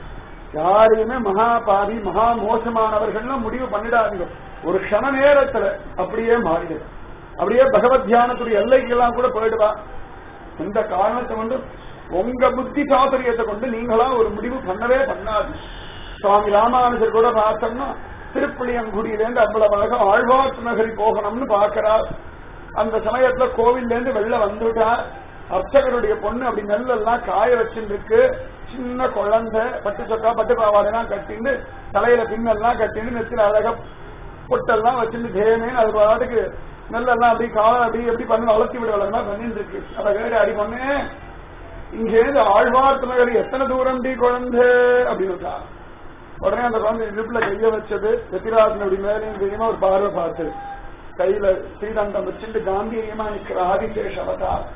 யாரையுமே மகா பாவி மகா மோசமானவர்கள்லாம் முடிவு பண்ணிடாதீங்க ஒரு க்ஷண நேரத்துல அப்படியே மாறிடுது அப்படியே பகவத் தியானத்துடைய எல்லைக்கெல்லாம் கூட போயிடுவா எந்த காரணத்தை கொண்டு உங்க புத்தி சாதுரியத்தை கொண்டு நீங்களா ஒரு முடிவு பண்ணவே பண்ணாது சுவாமி ராமானுஜர் கூட பார்த்தோம்னா திருப்புளியங்குடியிலேருந்து அவ்வளவு அழகா ஆழ்வார்த்து நகரி போகணும்னு பாக்குறார் அந்த சமயத்துல கோவில்ல இருந்து வெளில வந்துட்டார் அர்ச்சகருடைய பொண்ணு அப்படி நெல்லெல்லாம் காய வச்சுருக்கு சின்ன குழந்தை பட்டு சொக்கா பட்டு பாவாடைலாம் கட்டின்னு தலையில பின்னெல்லாம் கட்டின்னு நெத்தில அழகா பொட்டெல்லாம் வச்சுட்டு தேனேன்னு அது பாட்டுக்கு நெல்லெல்லாம் அப்படி காலம் அப்படி எப்படி பண்ணு வளர்த்தி விட வளர்ந்தா பண்ணிட்டு இருக்கு அதை கேட்டு அடி பண்ணு இங்கேருந்து ஆழ்வார்த்து நகர் எத்தனை தூரம் டி குழந்தை அப்படின்னு உடனே அந்த குழந்தை இடுப்புல கைய வச்சது வெத்திராசனுடைய மேலையும் தெரியுமா ஒரு பார்வை பார்த்து கையில ஸ்ரீதண்டம் வச்சுட்டு காம்பீரியமா நிக்கிற ஆதிசேஷ அவதார்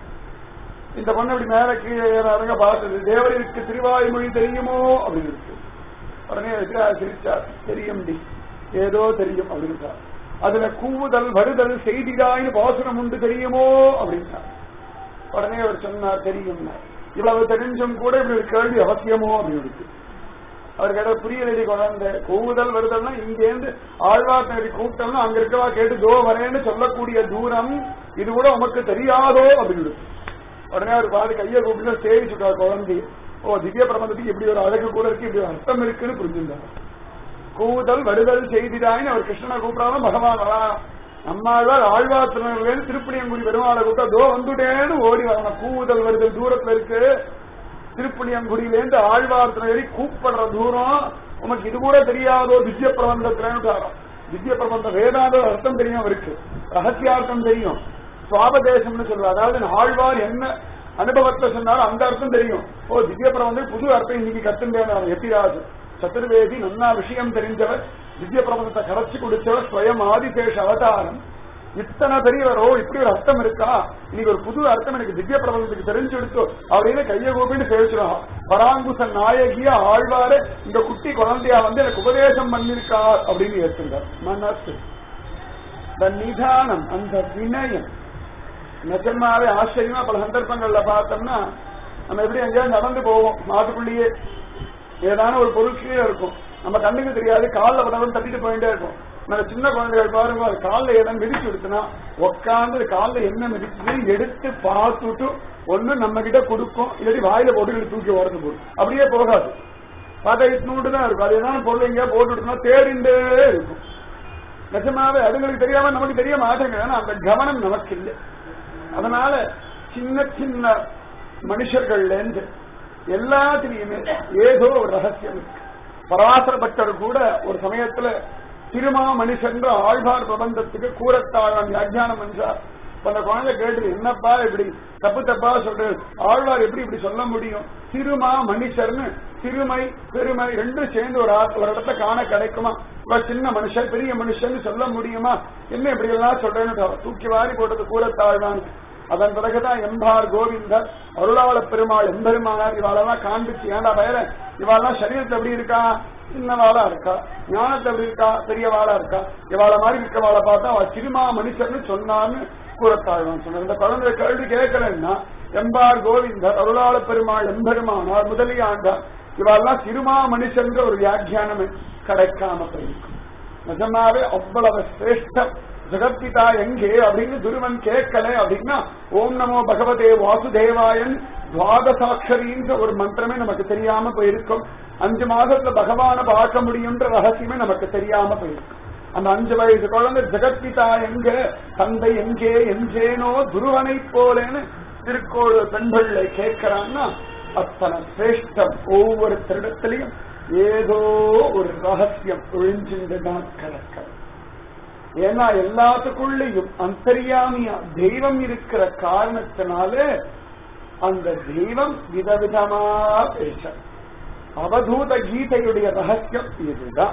இந்த பொண்ணு அப்படி மேல கீழே ஏறாருங்க பார்த்தது தேவருக்கு திருவாய்மொழி தெரியுமோ அப்படின்னு இருக்கு உடனே வெத்திராஜ சிரிச்சார் தெரியும் டி ஏதோ தெரியும் அப்படின்னு அதுல கூவுதல் வருதல் செய்திடாயின்னு பாசுரம் உண்டு தெரியுமோ அப்படின்னா உடனே அவர் சொன்னார் தெரியும் இவ்வளவு தெரிஞ்சும் கூட இப்படி ஒரு கேள்வி அவசியமோ அப்படின்னு இருக்கு அவர் கேட்ட புரியலடி குழந்தை கூவுதல் வருதல்னா இங்கேருந்து ஆழ்வார் நகரி கூப்பிட்டோம்னா அங்க இருக்கவா கேட்டு தோ வரேன்னு சொல்லக்கூடிய தூரம் இது கூட உமக்கு தெரியாதோ அப்படின்னு உடனே அவர் பாதி கையை கூப்பிட்டு சேவி சொல்றார் குழந்தை ஓ திவ்ய பிரபந்தத்துக்கு இப்படி ஒரு அழகு கூட இருக்கு இப்படி ஒரு அர்த்தம் இருக்குன்னு புரிஞ்சிருந்தார் கூவுதல் வருதல் செய்திடாயின்னு அவர் கிருஷ்ணனை கூப்பிடாம பகவான் வரா நம்மாழ்வார் ஆழ்வாத்தினர்லேருந்து திருப்பணியங்குடி பெருமாளை கூட்ட தோ வந்துட்டேன்னு ஓடி வரணும் கூவுதல் வருது தூரத்துல இருக்கு திருப்பணியங்குடியிலேருந்து ஆழ்வார்த்தினரி கூப்பிடுற தூரம் உனக்கு இது கூட தெரியாதோ திவ்ய பிரபந்தத்துல திவ்ய பிரபந்த வேதாந்த அர்த்தம் தெரியும் அவருக்கு ரகசியார்த்தம் தெரியும் சுவாபதேசம்னு சொல்லுவார் அதாவது ஆழ்வார் என்ன அனுபவத்தை சொன்னாலும் அந்த அர்த்தம் தெரியும் ஓ திவ்ய பிரபந்தம் புது அர்த்தம் இன்னைக்கு கத்துண்டேன் எத்திராஜ் சதுர்வேதி நன்னா விஷயம் தெரிஞ்சவர் திவ்ய பிரபந்தத்தை கரைச்சு குடிச்சவர் ஸ்வயம் ஆதிசேஷ அவதாரம் இத்தனை பெரியவரோ இப்படி ஒரு அர்த்தம் இருக்கா இன்னைக்கு ஒரு புது அர்த்தம் எனக்கு திவ்ய பிரபந்தத்துக்கு தெரிஞ்சு எடுத்தோ அப்படின்னு கைய கூப்பிட்டு பேசுறான் பராங்குச நாயகியா ஆழ்வாரு இந்த குட்டி குழந்தையா வந்து எனக்கு உபதேசம் பண்ணிருக்கா அப்படின்னு ஏற்றுங்க மனசு இந்த நிதானம் அந்த வினயம் நிஜமாவே ஆச்சரியமா பல சந்தர்ப்பங்கள்ல பார்த்தோம்னா நம்ம எப்படி எங்கேயாவது நடந்து போவோம் மாட்டுக்குள்ளேயே ஏதான ஒரு பொருள் கீழே இருக்கும் நம்ம கண்ணுக்கு தெரியாது காலில் படம் தட்டிட்டு போயிட்டே இருக்கும் நம்ம சின்ன குழந்தைகள் பாருங்க அது காலில் இடம் மிதிச்சு விடுத்துனா உட்காந்து காலில் என்ன மிதிச்சு எடுத்து பார்த்துட்டு ஒண்ணு நம்ம கிட்ட கொடுக்கும் இல்லாட்டி வாயில போட்டு தூக்கி உடச்சு போடும் அப்படியே போகாது பார்த்தா இட்னூட்டு தான் இருக்கும் அது ஏதாவது பொருள் எங்கேயா போட்டு விட்டுனா தேடிண்டே இருக்கும் நிஜமாவே அதுங்களுக்கு தெரியாம நமக்கு தெரிய மாட்டேங்குது ஆனா அந்த கவனம் நமக்கு இல்லை அதனால சின்ன சின்ன மனுஷர்கள்ல இருந்து எல்லாத்திலையுமே ஏதோ ஒரு ரகசியம் இருக்கு பராசர பக்தர் கூட ஒரு சமயத்துல திருமா மனுஷன்ற ஆழ்வார் பிரபந்தத்துக்கு கூறத்தாழம் வியாக்கியானம் என்றார் அந்த குழந்தை கேட்டு என்னப்பா இப்படி தப்பு தப்பா சொல்றது ஆழ்வார் எப்படி இப்படி சொல்ல முடியும் திருமா மனுஷர்னு திருமை பெருமை ரெண்டும் சேர்ந்து ஒரு ஆ- ஒரு இடத்த காண கிடைக்குமா இவ சின்ன மனுஷன் பெரிய மனுஷன் சொல்ல முடியுமா என்ன இப்படி எல்லாம் சொல்றேன்னு தூக்கி வாரி போட்டது கூறத்தாழ்வான் அதன் பிறகுதான் எம்பார் கோவிந்தர் அருளாள பெருமாள் எம்பெருமானார் இவாளெல்லாம் காண்பிச்சு ஏண்டா பயல இவாளெல்லாம் சரீரத்துல எப்படி இருக்கா சின்னவாளா இருக்கா ஞானத்துல எப்படி இருக்கா பெரியவாளா இருக்கா இவாள மாதிரி இருக்கவாளை பார்த்தா அவ சிறுமா மனுஷர்னு சொன்னான்னு கூறத்தாழ்வான் சொன்னார் இந்த குழந்தை கேள்வி கேட்கலன்னா எம்பார் கோவிந்தர் அருளாள பெருமாள் எம்பெருமானார் முதலியாண்டார் இவாளெல்லாம் சிறுமா மனுஷன்ற ஒரு வியாக்கியானம் கிடைக்காம போயிருக்கும் நிஜமாவே அவ்வளவு சிரேஷ்டம் ஜெகத்பிதா எங்கே அப்படின்னு துருவன் கேட்கல அப்படின்னா ஓம் நமோ பகவதே வாசுதேவாயன் துவாதசாட்சரின்ற ஒரு மந்திரமே நமக்கு தெரியாம போயிருக்கும் அஞ்சு மாதத்துல பகவான பார்க்க முடியும்ன்ற ரகசியமே நமக்கு தெரியாம போயிருக்கும் அந்த அஞ்சு வயசு குழந்தை ஜெகத்பிதா எங்க தந்தை எங்கே எஞ்சேனோ துருவனை போலேன்னு திருக்கோள் பெண்களை கேட்கிறான்னா அத்தனை சிரேஷ்டம் ஒவ்வொரு திருடத்திலையும் ஏதோ ஒரு ரகசியம் ஒழிஞ்சுண்டு தான் கிடக்கிறது ஏன்னா எல்லாத்துக்குள்ளேயும் அந்தரியாமியா தெய்வம் இருக்கிற காரணத்தினால அந்த தெய்வம் விதவிதமா பேச அவதூத கீதையுடைய ரகசியம் இதுதான்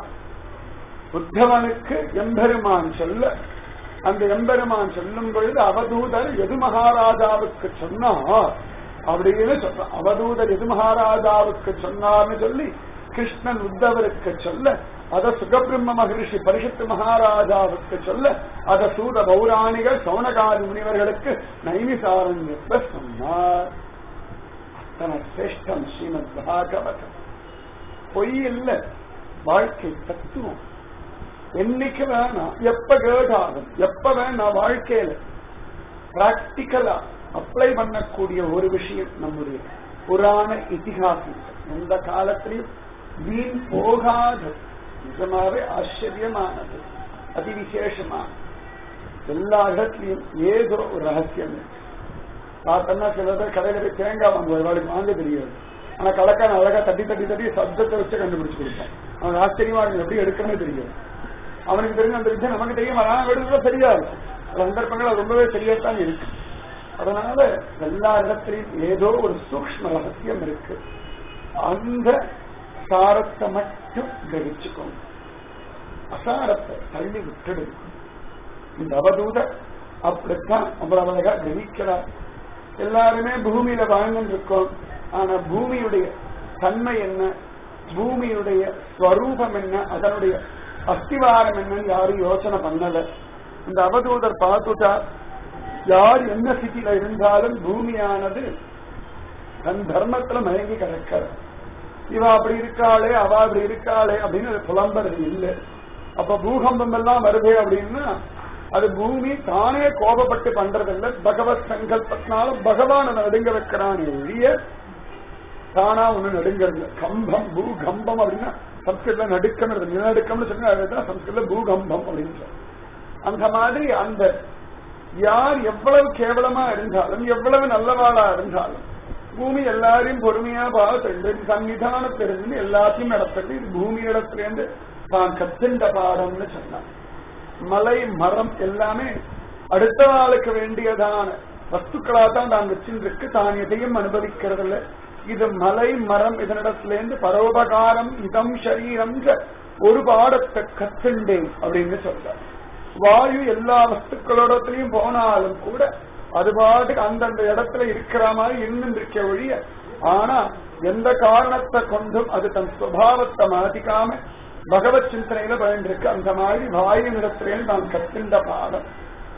உத்தவனுக்கு எம்பெருமான் சொல்ல அந்த எம்பெருமான் சொல்லும் பொழுது அவதூதர் எது மகாராஜாவுக்கு சொன்னார் அப்படின்னு சொல்ற அவதூதர் எது மகாராஜாவுக்கு சொன்னார்னு சொல்லி கிருஷ்ணன் உத்தவருக்கு சொல்ல அத சுகபிரம்ம மகரிஷி பரிஷத்து மகாராஜாவுக்கு சொல்ல அத சூத பௌராணிகள் சௌனகாதி முனிவர்களுக்கு நைமிசாரண்யத்தை சொன்னார் அத்தனை சிரேஷ்டம் ஸ்ரீமத் பாகவதம் பொய் இல்ல வாழ்க்கை தத்துவம் என்னைக்கு வேணாம் எப்ப கேட்டாகும் எப்ப வேணாம் வாழ்க்கையில பிராக்டிக்கலா அப்ளை பண்ணக்கூடிய ஒரு விஷயம் நம்முடைய புராண இதிகாசம் எந்த காலத்திலையும் வீண் போகாத நிஜமாவே ஆச்சரியமானது அதிவிசேஷமானது எல்லா இடத்துலயும் ஏதோ ஒரு ரகசியம் இருக்கு பார்த்தோம்னா சில பேர் கடையில போய் தேங்காய் வாங்குவார் இவாளுக்கு வாங்க தெரியாது ஆனா கலக்கான அழகா தட்டி தட்டி தட்டி சப்தத்தை வச்சு கண்டுபிடிச்சு கொடுப்பான் அவனுக்கு ஆச்சரியமா இருக்கு எப்படி எடுக்கணும்னு தெரியாது அவனுக்கு தெரிஞ்ச அந்த விஷயம் நமக்கு தெரியும் ஆனா எடுக்கிறத சரியா இருக்கும் சந்தர்ப்பங்கள் அது ரொம்பவே சரியாத்தான் இருக்கு அதனால எல்லா இடத்துலயும் ஏதோ ஒரு சூக்ம ரகசியம் இருக்கு அந்த சாரத்தை மட்டும் கிரகிச்சுக்கோங்க அசாரத்தை தள்ளி விட்டுடு இந்த அவதூத அப்படித்தான் அவ்வளவு அழகா கிரகிக்கிறார் எல்லாருமே பூமியில வாழ்ந்துட்டு இருக்கோம் ஆனா பூமியுடைய தன்மை என்ன பூமியுடைய ஸ்வரூபம் என்ன அதனுடைய அஸ்திவாரம் என்னன்னு யாரும் யோசனை பண்ணல இந்த அவதூதர் பார்த்துட்டா யார் என்ன ஸ்திதியில இருந்தாலும் பூமியானது தன் தர்மத்துல மயங்கி கிடக்கிறது இவ அப்படி இருக்காளே அவ அப்படி இருக்காளே அப்படின்னு அது புலம்புறது இல்லை அப்ப பூகம்பம் எல்லாம் வருது அப்படின்னா அது பூமி தானே கோபப்பட்டு பண்றதில்ல பகவத் சங்கல்பத்தினால பகவான் அதை நடுங்க வைக்கிறான் ஒழிய தானா ஒண்ணு நடுங்கிறது இல்ல. கம்பம் பூகம்பம் அப்படின்னா சம்ஸ்கிருத்ல நடுக்கம் நிலநடுக்கம்னு சொன்னா அதுதான் சம்ஸ்கிருத்ல பூகம்பம் அப்படின்னு சொல்றோம். அந்த மாதிரி அந்த யார் எவ்வளவு கேவலமா இருந்தாலும் எவ்வளவு நல்லவாளா இருந்தாலும் பூமி எல்லாரையும் பொறுமையா பார்த்து சன்னிதானத்திலிருந்து எல்லாத்தையும் நடத்துறது இது பூமி இடத்திலிருந்து தான் கத்தின்ற பாடம்னு சொன்னான் மலை மரம் எல்லாமே அடுத்த நாளுக்கு வேண்டியதான வஸ்துக்களா தான் தான் வச்சிருக்கு தான் எதையும் அனுபவிக்கிறதில்ல இது மலை மரம் இதனிடத்திலேருந்து பரோபகாரம் இதம் சரீரம் ஒரு பாடத்தை கத்துண்டேன் அப்படின்னு சொல்றார் வாயு எல்லா வஸ்துக்களோடத்திலையும் போனாலும் கூட அது பாட்டுக்கு அந்தந்த இடத்துல இருக்கிற மாதிரி இன்னும் இருக்க ஒழிய ஆனா எந்த காரணத்தை கொண்டும் அது தன் சுவாவத்தை மாத்திக்காம பகவத் சிந்தனையில பயந்திருக்கு அந்த மாதிரி வாயு நிலத்திலே நான் கத்தின்ற பாடம்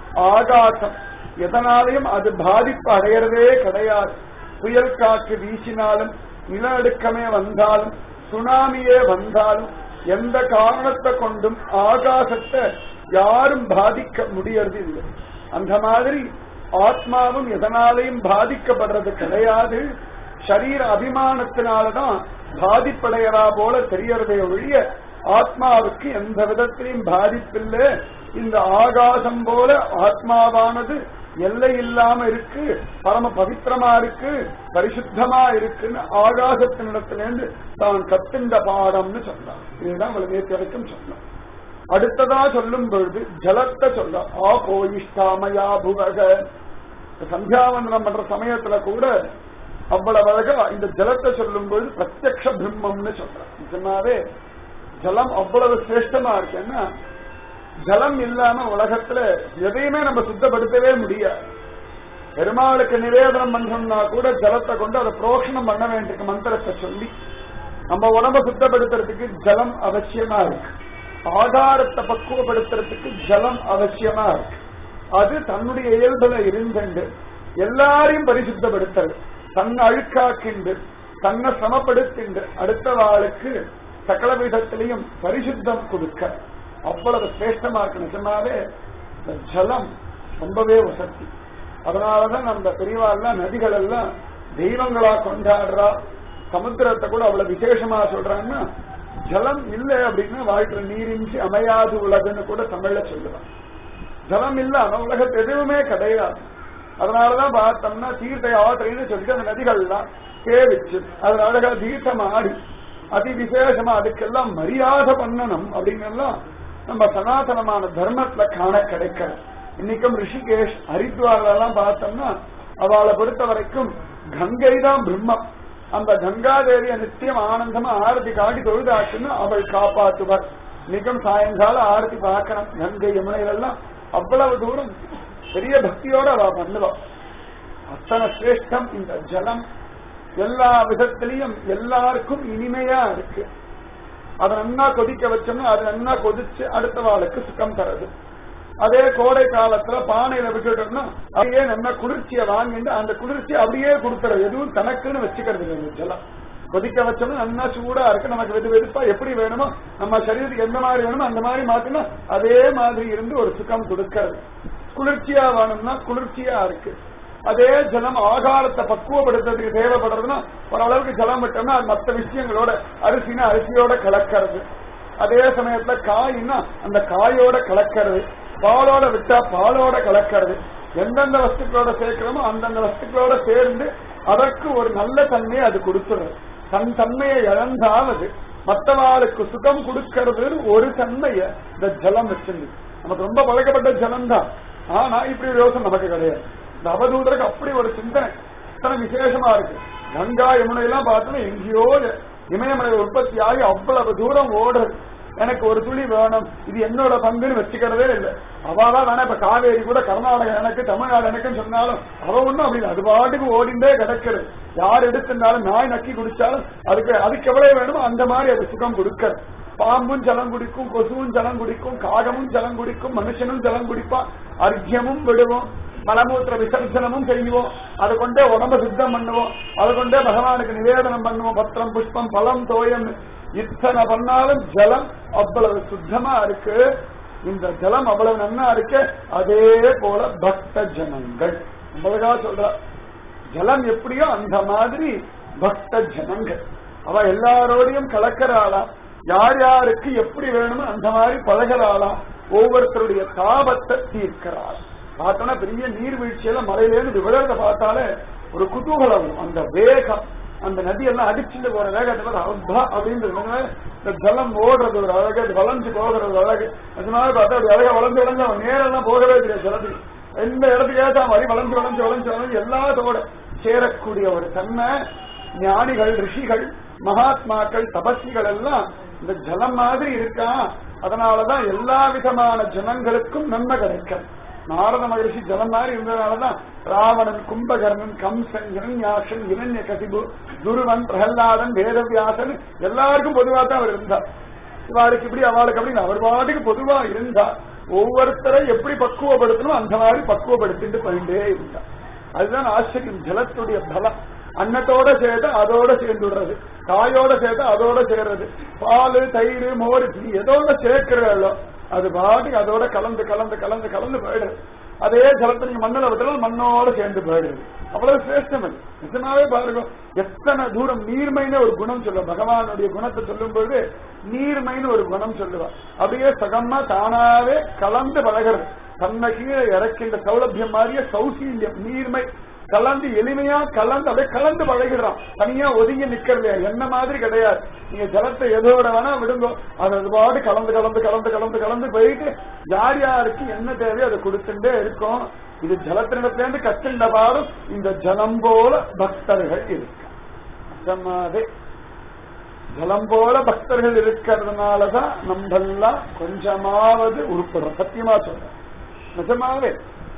ஆகாசம் எதனாலையும் அது பாதிப்பு அடையறதே கிடையாது புயல் காற்று வீசினாலும் நிலநடுக்கமே வந்தாலும் சுனாமியே வந்தாலும் எந்த காரணத்தை கொண்டும் ஆகாசத்தை யாரும் பாதிக்க முடியறது இல்லை அந்த மாதிரி ஆத்மாவும் எதனாலையும் பாதிக்கப்படுறது கிடையாது சரீர அபிமானத்தினாலதான் பாதிப்படையறா போல தெரியறதே ஒழிய ஆத்மாவுக்கு எந்த விதத்திலையும் பாதிப்பில்லை இந்த ஆகாசம் போல ஆத்மாவானது எல்லை இல்லாம இருக்கு பரம பவித்திரமா இருக்கு பரிசுத்தமா இருக்குன்னு ஆகாசத்தினிடத்திலேருந்து தான் கத்துண்ட பாடம்னு சொன்னான் இதுதான் அவளை நேற்று வரைக்கும் சொன்னான் அடுத்ததா சொல்லும் பொழுது ஜலத்தை சொல்ல ஆ கோயிஷ்டாமயா புவக சந்தியாவந்தனம் பண்ற சமயத்துல கூட அவ்வளவு அழகா இந்த ஜலத்தை சொல்லும் பொழுது பிரத்யக்ஷ பிரம்மம்னு சொல்றான் நிஜமாவே ஜலம் அவ்வளவு சிரேஷ்டமா இருக்குன்னா ஜலம் இல்லாம உலகத்துல எதையுமே நம்ம சுத்தப்படுத்தவே முடியாது பெருமாளுக்கு நிவேதனம் பண்றோம்னா கூட ஜலத்தை கொண்டு அதை புரோஷணம் பண்ண வேண்டிய மந்திரத்தை சொல்லி நம்ம உடம்ப சுத்தப்படுத்துறதுக்கு ஜலம் அவசியமா இருக்கு ஆதாரத்தை பக்குவப்படுத்துறதுக்கு ஜலம் அவசியமா இருக்கு அது தன்னுடைய இயல்புல இருந்துண்டு எல்லாரையும் பரிசுத்தப்படுத்துறது தன்னை அழுக்காக்கிண்டு தன்னை சமப்படுத்திண்டு அடுத்த வாளுக்கு சகல விதத்திலையும் பரிசுத்தம் கொடுக்க அவ்வளவு சிரேஷ்டமா இருக்கு நிஜமாவே இந்த ஜலம் ரொம்பவே வசதி அதனாலதான் நம்ம பெரியவாள்லாம் நதிகள் எல்லாம் தெய்வங்களா கொண்டாடுறா சமுத்திரத்தை கூட அவ்வளவு விசேஷமா சொல்றாங்கன்னா ஜலம் இல்லை அப்படின்னா வாழ்க்கை நீரின்றி அமையாது உலகுன்னு கூட தமிழ்ல சொல்லுவான் ஜலம் இல்லாம உலகத்து எதுவுமே கிடையாது அதனாலதான் பார்த்தோம்னா தீர்த்த யாத்திரைன்னு சொல்லிட்டு அந்த நதிகள்லாம் சேவிச்சு அதுல அழகா தீர்த்தம் ஆடி அதி விசேஷமா அதுக்கெல்லாம் மரியாதை பண்ணணும் அப்படின்னு எல்லாம் நம்ம சனாதனமான தர்மத்துல காண கிடைக்கிற இன்னைக்கும் ரிஷிகேஷ் ஹரித்வார்ல எல்லாம் பார்த்தோம்னா அவளை பொறுத்த வரைக்கும் கங்கை தான் பிரம்மம் அந்த கங்காதேவிய நித்தியம் ஆனந்தமா ஆரத்தி காட்டி தொழுதாச்சுன்னு அவள் காப்பாற்றுவார் இன்னைக்கும் சாயங்காலம் ஆரத்தி பார்க்கணும் கங்கை யமுனையிலெல்லாம் அவ்வளவு தூரம் பெரிய பக்தியோட அவ பண்ணுவா அத்தனை சிரேஷ்டம் இந்த ஜலம் எல்லா விதத்திலையும் எல்லாருக்கும் இனிமையா இருக்கு அதை நன்னா கொதிக்க வச்சோம்னா அது நன்னா கொதிச்சு அடுத்த வாளுக்கு சுகம் தருது அதே கோடை காலத்துல பானையில விட்டுட்டோம்னா அப்படியே நல்லா குளிர்ச்சியை வாங்கிட்டு அந்த குளிர்ச்சியை அப்படியே கொடுத்துறது எதுவும் தனக்குன்னு வச்சுக்கிறது இல்லை இந்த ஜலம் கொதிக்க வச்சோம்னா நல்லா சூடா இருக்கு நமக்கு வெது வெதுப்பா எப்படி வேணுமோ நம்ம சரீரத்துக்கு எந்த மாதிரி வேணுமோ அந்த மாதிரி மாத்தினா அதே மாதிரி இருந்து ஒரு சுகம் கொடுக்கிறது குளிர்ச்சியா வேணும்னா குளிர்ச்சியா இருக்கு அதே ஜலம் ஆகாரத்தை பக்குவப்படுத்துறதுக்கு தேவைப்படுறதுன்னா ஓரளவுக்கு ஜலம் விட்டோம்னா அது மற்ற விஷயங்களோட அரிசினா அரிசியோட கலக்கிறது அதே சமயத்துல காய்னா அந்த காயோட கலக்கிறது பாலோட விட்டா பாலோட கலக்கிறது எந்தெந்த வஸ்துக்களோட சேர்க்கிறோமோ அந்தந்த வஸ்துக்களோட சேர்ந்து அதற்கு ஒரு நல்ல தன்மையை அது கொடுத்துறது தன் தன்மையை இழந்தாவது மற்றவாளுக்கு சுகம் கொடுக்கிறது ஒரு தன்மைய இந்த ஜலம் வச்சிருந்து நமக்கு ரொம்ப பழக்கப்பட்ட ஜலம் தான் ஆனா இப்படி ஒரு யோசனை நமக்கு கிடையாது இந்த அவதூதருக்கு அப்படி ஒரு சிந்தனை இத்தனை விசேஷமா இருக்கு கங்கா யமுனை எல்லாம் பார்த்தோம்னா எங்கேயோ இமயமலை உற்பத்தி ஆகி அவ்வளவு தூரம் ஓடுறது எனக்கு ஒரு துளி வேணும் இது என்னோட பங்குன்னு வச்சுக்கிறதே இல்லை அவாதான் வேணா இப்ப காவேரி கூட கர்நாடகா எனக்கு தமிழ்நாடு எனக்குன்னு சொன்னாலும் அவ ஒண்ணும் அப்படி இல்லை. அது பாட்டுக்கு ஓடிண்டே கிடக்குறது யார் எடுத்திருந்தாலும் நாய் நக்கி குடிச்சாலும் அதுக்கு அதுக்கு எவ்வளவு வேணுமோ அந்த மாதிரி அது சுகம் கொடுக்கிறது பாம்பும் ஜலம் குடிக்கும் கொசுவும் ஜலம் குடிக்கும் காகமும் ஜலம் குடிக்கும் மனுஷனும் ஜலம் குடிப்பான் அர்க்கியமும் விடுவோம் மலமூத்திர விசர்ஜனமும் செய்வோம் அதை கொண்டே உடம்ப சுத்தம் பண்ணுவோம் அதை கொண்டே பகவானுக்கு நிவேதனம் பண்ணுவோம் பத்திரம் புஷ்பம் பழம் தோயம் இத்தனை பண்ணாலும் ஜலம் அவ்வளவு சுத்தமா இருக்கு இந்த ஜலம் அவ்வளவு நன்னா இருக்கு அதே போல பக்த ஜனங்கள் அவ்வளவுதான் சொல்ற ஜலம் எப்படியோ அந்த மாதிரி பக்த ஜனங்கள் அவ எல்லாரோடையும் கலக்கிறாளாம் யார் யாருக்கு எப்படி வேணுமோ அந்த மாதிரி பழகிறாளாம் ஒவ்வொருத்தருடைய தாபத்தை தீர்க்கிறார் பார்த்தோன்னா பெரிய நீர்வீழ்ச்சியில மலையிலேருந்து விழுறத பார்த்தாலே ஒரு குதூகலம் வரும். அந்த வேகம் அந்த நதி எல்லாம் அடிச்சுட்டு போற வேகத்தை பார்த்தா அப்பா அப்படின்றது இந்த ஜலம் ஓடுறது ஒரு அழகு அது வளைஞ்சு போகிறது ஒரு அழகு அதனால பார்த்தா அப்படி அழகா வளைஞ்சு வளைஞ்சு அவன் நேரெல்லாம் போகவே தெரியாது ஜலத்துக்கு எந்த இடத்துக்கு ஏற்ற மாதிரி வளைஞ்சு வளைஞ்சு வளைஞ்சு வளைஞ்சு எல்லாத்தோட சேரக்கூடிய ஒரு தன்மை ஞானிகள் ரிஷிகள் மகாத்மாக்கள் தபஸ்விகள் எல்லாம் இந்த ஜலம் மாதிரி இருக்கா அதனாலதான் எல்லா விதமான ஜனங்களுக்கும் நன்மை கிடைக்கும் நாரத மகரிஷி ஜலம் மாதிரி இருந்ததுனாலதான் ராவணன் கும்பகர்ணன் கம்சன் இரண்யாசன் இரண்ய கசிபு துருவன் பிரகல்லாதன் வேதவியாசன் எல்லாருக்கும் பொதுவா தான் அவர் இருந்தார் இவாளுக்கு இப்படி அவளுக்கு அப்படின்னு அவர் பாட்டுக்கு பொதுவா இருந்தா ஒவ்வொருத்தரை எப்படி பக்குவப்படுத்தணும் அந்த மாதிரி பக்குவப்படுத்திட்டு போயிட்டே இருந்தா அதுதான் ஆச்சரியம் ஜலத்துடைய பலம் அன்னத்தோட சேர்த்து அதோட சேர்ந்து விடுறது காயோட சேர்த்து அதோட சேர்றது பால் தயிர் மோர் இது எதோட சேர்க்கிறதோ அது பாட்டுக்கு அதோட கலந்து கலந்து கலந்து கலந்து போயிடுது அதே ஜலத்தை நீங்க மண்ணில் விட்டாலும் மண்ணோட சேர்ந்து போயிடுது அவ்வளவு சிரேஷ்டம் அது நிஜமாவே பாருங்க எத்தனை தூரம் நீர்மைன்னு ஒரு குணம் சொல்லுவா பகவானுடைய குணத்தை சொல்லும் பொழுது நீர்மைன்னு ஒரு குணம் சொல்லுவா அப்படியே சகமா தானாவே கலந்து பழகிறது தன்னை கீழே இறக்கின்ற சௌலபியம் மாதிரியே சௌசீல்யம் நீர்மை கலந்து எளிமையா கலந்து அப்படியே கலந்து பழகிடுறான் தனியா ஒதுங்கி நிக்கிறது என்ன மாதிரி கிடையாது நீங்க ஜலத்தை எதோட வேணா விடுங்க அது அது பாடு கலந்து கலந்து கலந்து கலந்து கலந்து போயிட்டு யார் யாருக்கு என்ன தேவையோ அதை கொடுத்துட்டே இருக்கும் இது ஜலத்தினிடத்துல இருந்து கற்றுண்ட பாடும் இந்த ஜலம் போல பக்தர்கள் இருக்கு நிஜமாவே ஜலம் போல பக்தர்கள் இருக்கிறதுனாலதான் நம்மெல்லாம் கொஞ்சமாவது உருப்படுறோம் சத்தியமா சொல்றேன் நிஜமாவே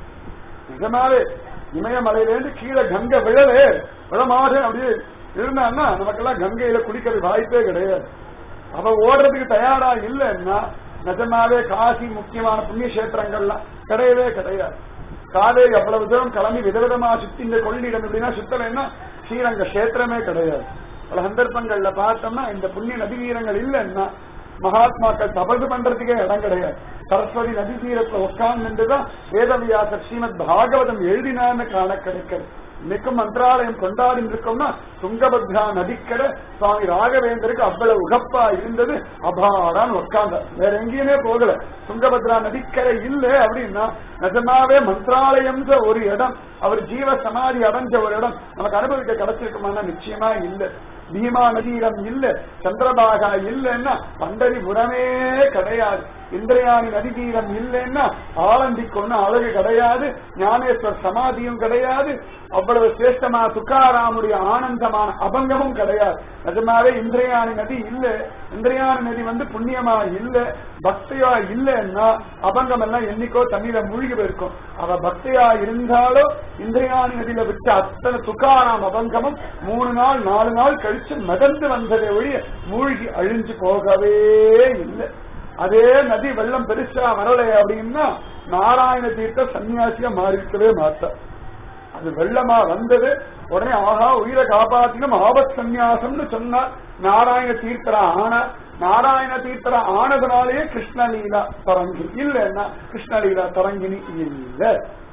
நிஜமாவே இமயமலையிலேருந்து கீழே கங்கை விழலே விழமாட்டேன் அப்படியே இருந்தான்னா நமக்கெல்லாம் கங்கையில குடிக்கிறது வாய்ப்பே கிடையாது அவ ஓடுறதுக்கு தயாரா இல்லைன்னா நிஜமாவே காசி முக்கியமான புண்ணிய கஷேத்திரங்கள்லாம் கிடையவே கிடையாது காவேரி அவ்வளவு தூரம் கிளம்பி விதவிதமா சுத்தி இந்த கொள்ளிடம் எப்படின்னா சுத்தலைன்னா ஸ்ரீரங்க கஷேத்திரமே கிடையாது பல சந்தர்ப்பங்கள்ல பார்த்தோம்னா இந்த புண்ணிய நதி வீரங்கள் இல்லைன்னா மகாத்மாக்கள் தபசு பண்றதுக்கே இடம் கிடையாது சரஸ்வதி நதி தீரத்துல உட்கார்ந்துதான் வேதவியாசர் ஸ்ரீமத் பாகவதம் எழுதினான்னு காண கிடைக்கிறது இன்னைக்கும் மந்திராலயம் கொண்டாடி இருக்கோம்னா துங்கபத்ரா நதிக்கரை சுவாமி ராகவேந்தருக்கு அவ்வளவு உகப்பா இருந்தது அபாடான்னு உட்கார்ந்தார் வேற எங்கேயுமே போகல துங்கபத்ரா நதிக்கரை இல்ல அப்படின்னா நிஜமாவே மந்திராலயம்ன்ற ஒரு இடம் அவர் ஜீவ சமாதி அடைஞ்ச ஒரு இடம் நமக்கு அனுபவிக்க கிடைச்சிருக்குமானா நிச்சயமா இல்லை பீமா நதீரம் இல்ல சந்திரபாகா இல்லைன்னா பண்டரிபுரமே கிடையாது இந்திரயாணி நதி தீரம் இல்லைன்னா ஆலந்திக்கு ஒண்ணு அழகு கிடையாது ஞானேஸ்வர் சமாதியும் கிடையாது அவ்வளவு சிரேஷ்டமா துக்காராமுடைய ஆனந்தமான அபங்கமும் கிடையாது நிஜமாவே இந்திரயாணி நதி இல்ல இந்திரயாணி நதி வந்து புண்ணியமா இல்ல பக்தியா இல்லைன்னா அபங்கம் எல்லாம் என்னைக்கோ தண்ணியில மூழ்கி போயிருக்கும் அவ பக்தியா இருந்தாலோ இந்திரயாணி நதியில விட்ட அத்தனை துக்காராம் அபங்கமும் மூணு நாள் நாலு நாள் கழிச்சு மிதந்து வந்ததை ஒழிய மூழ்கி அழிஞ்சு போகவே இல்லை அதே நதி வெள்ளம் பெருசா வரலை அப்படின்னா நாராயண தீர்த்த சன்னியாசியா மாறிக்கவே மாட்டார் அது வெள்ளமா வந்தது உடனே ஆஹா உயிரை காப்பாத்தினும் ஆபத் சந்நியாசம்னு சொன்னார் நாராயண தீர்த்தரா ஆனா நாராயண தீர்த்தரா ஆனதுனாலேயே கிருஷ்ணலீலா தரங்கி இல்லைன்னா கிருஷ்ணலீலா தரங்கினி இல்ல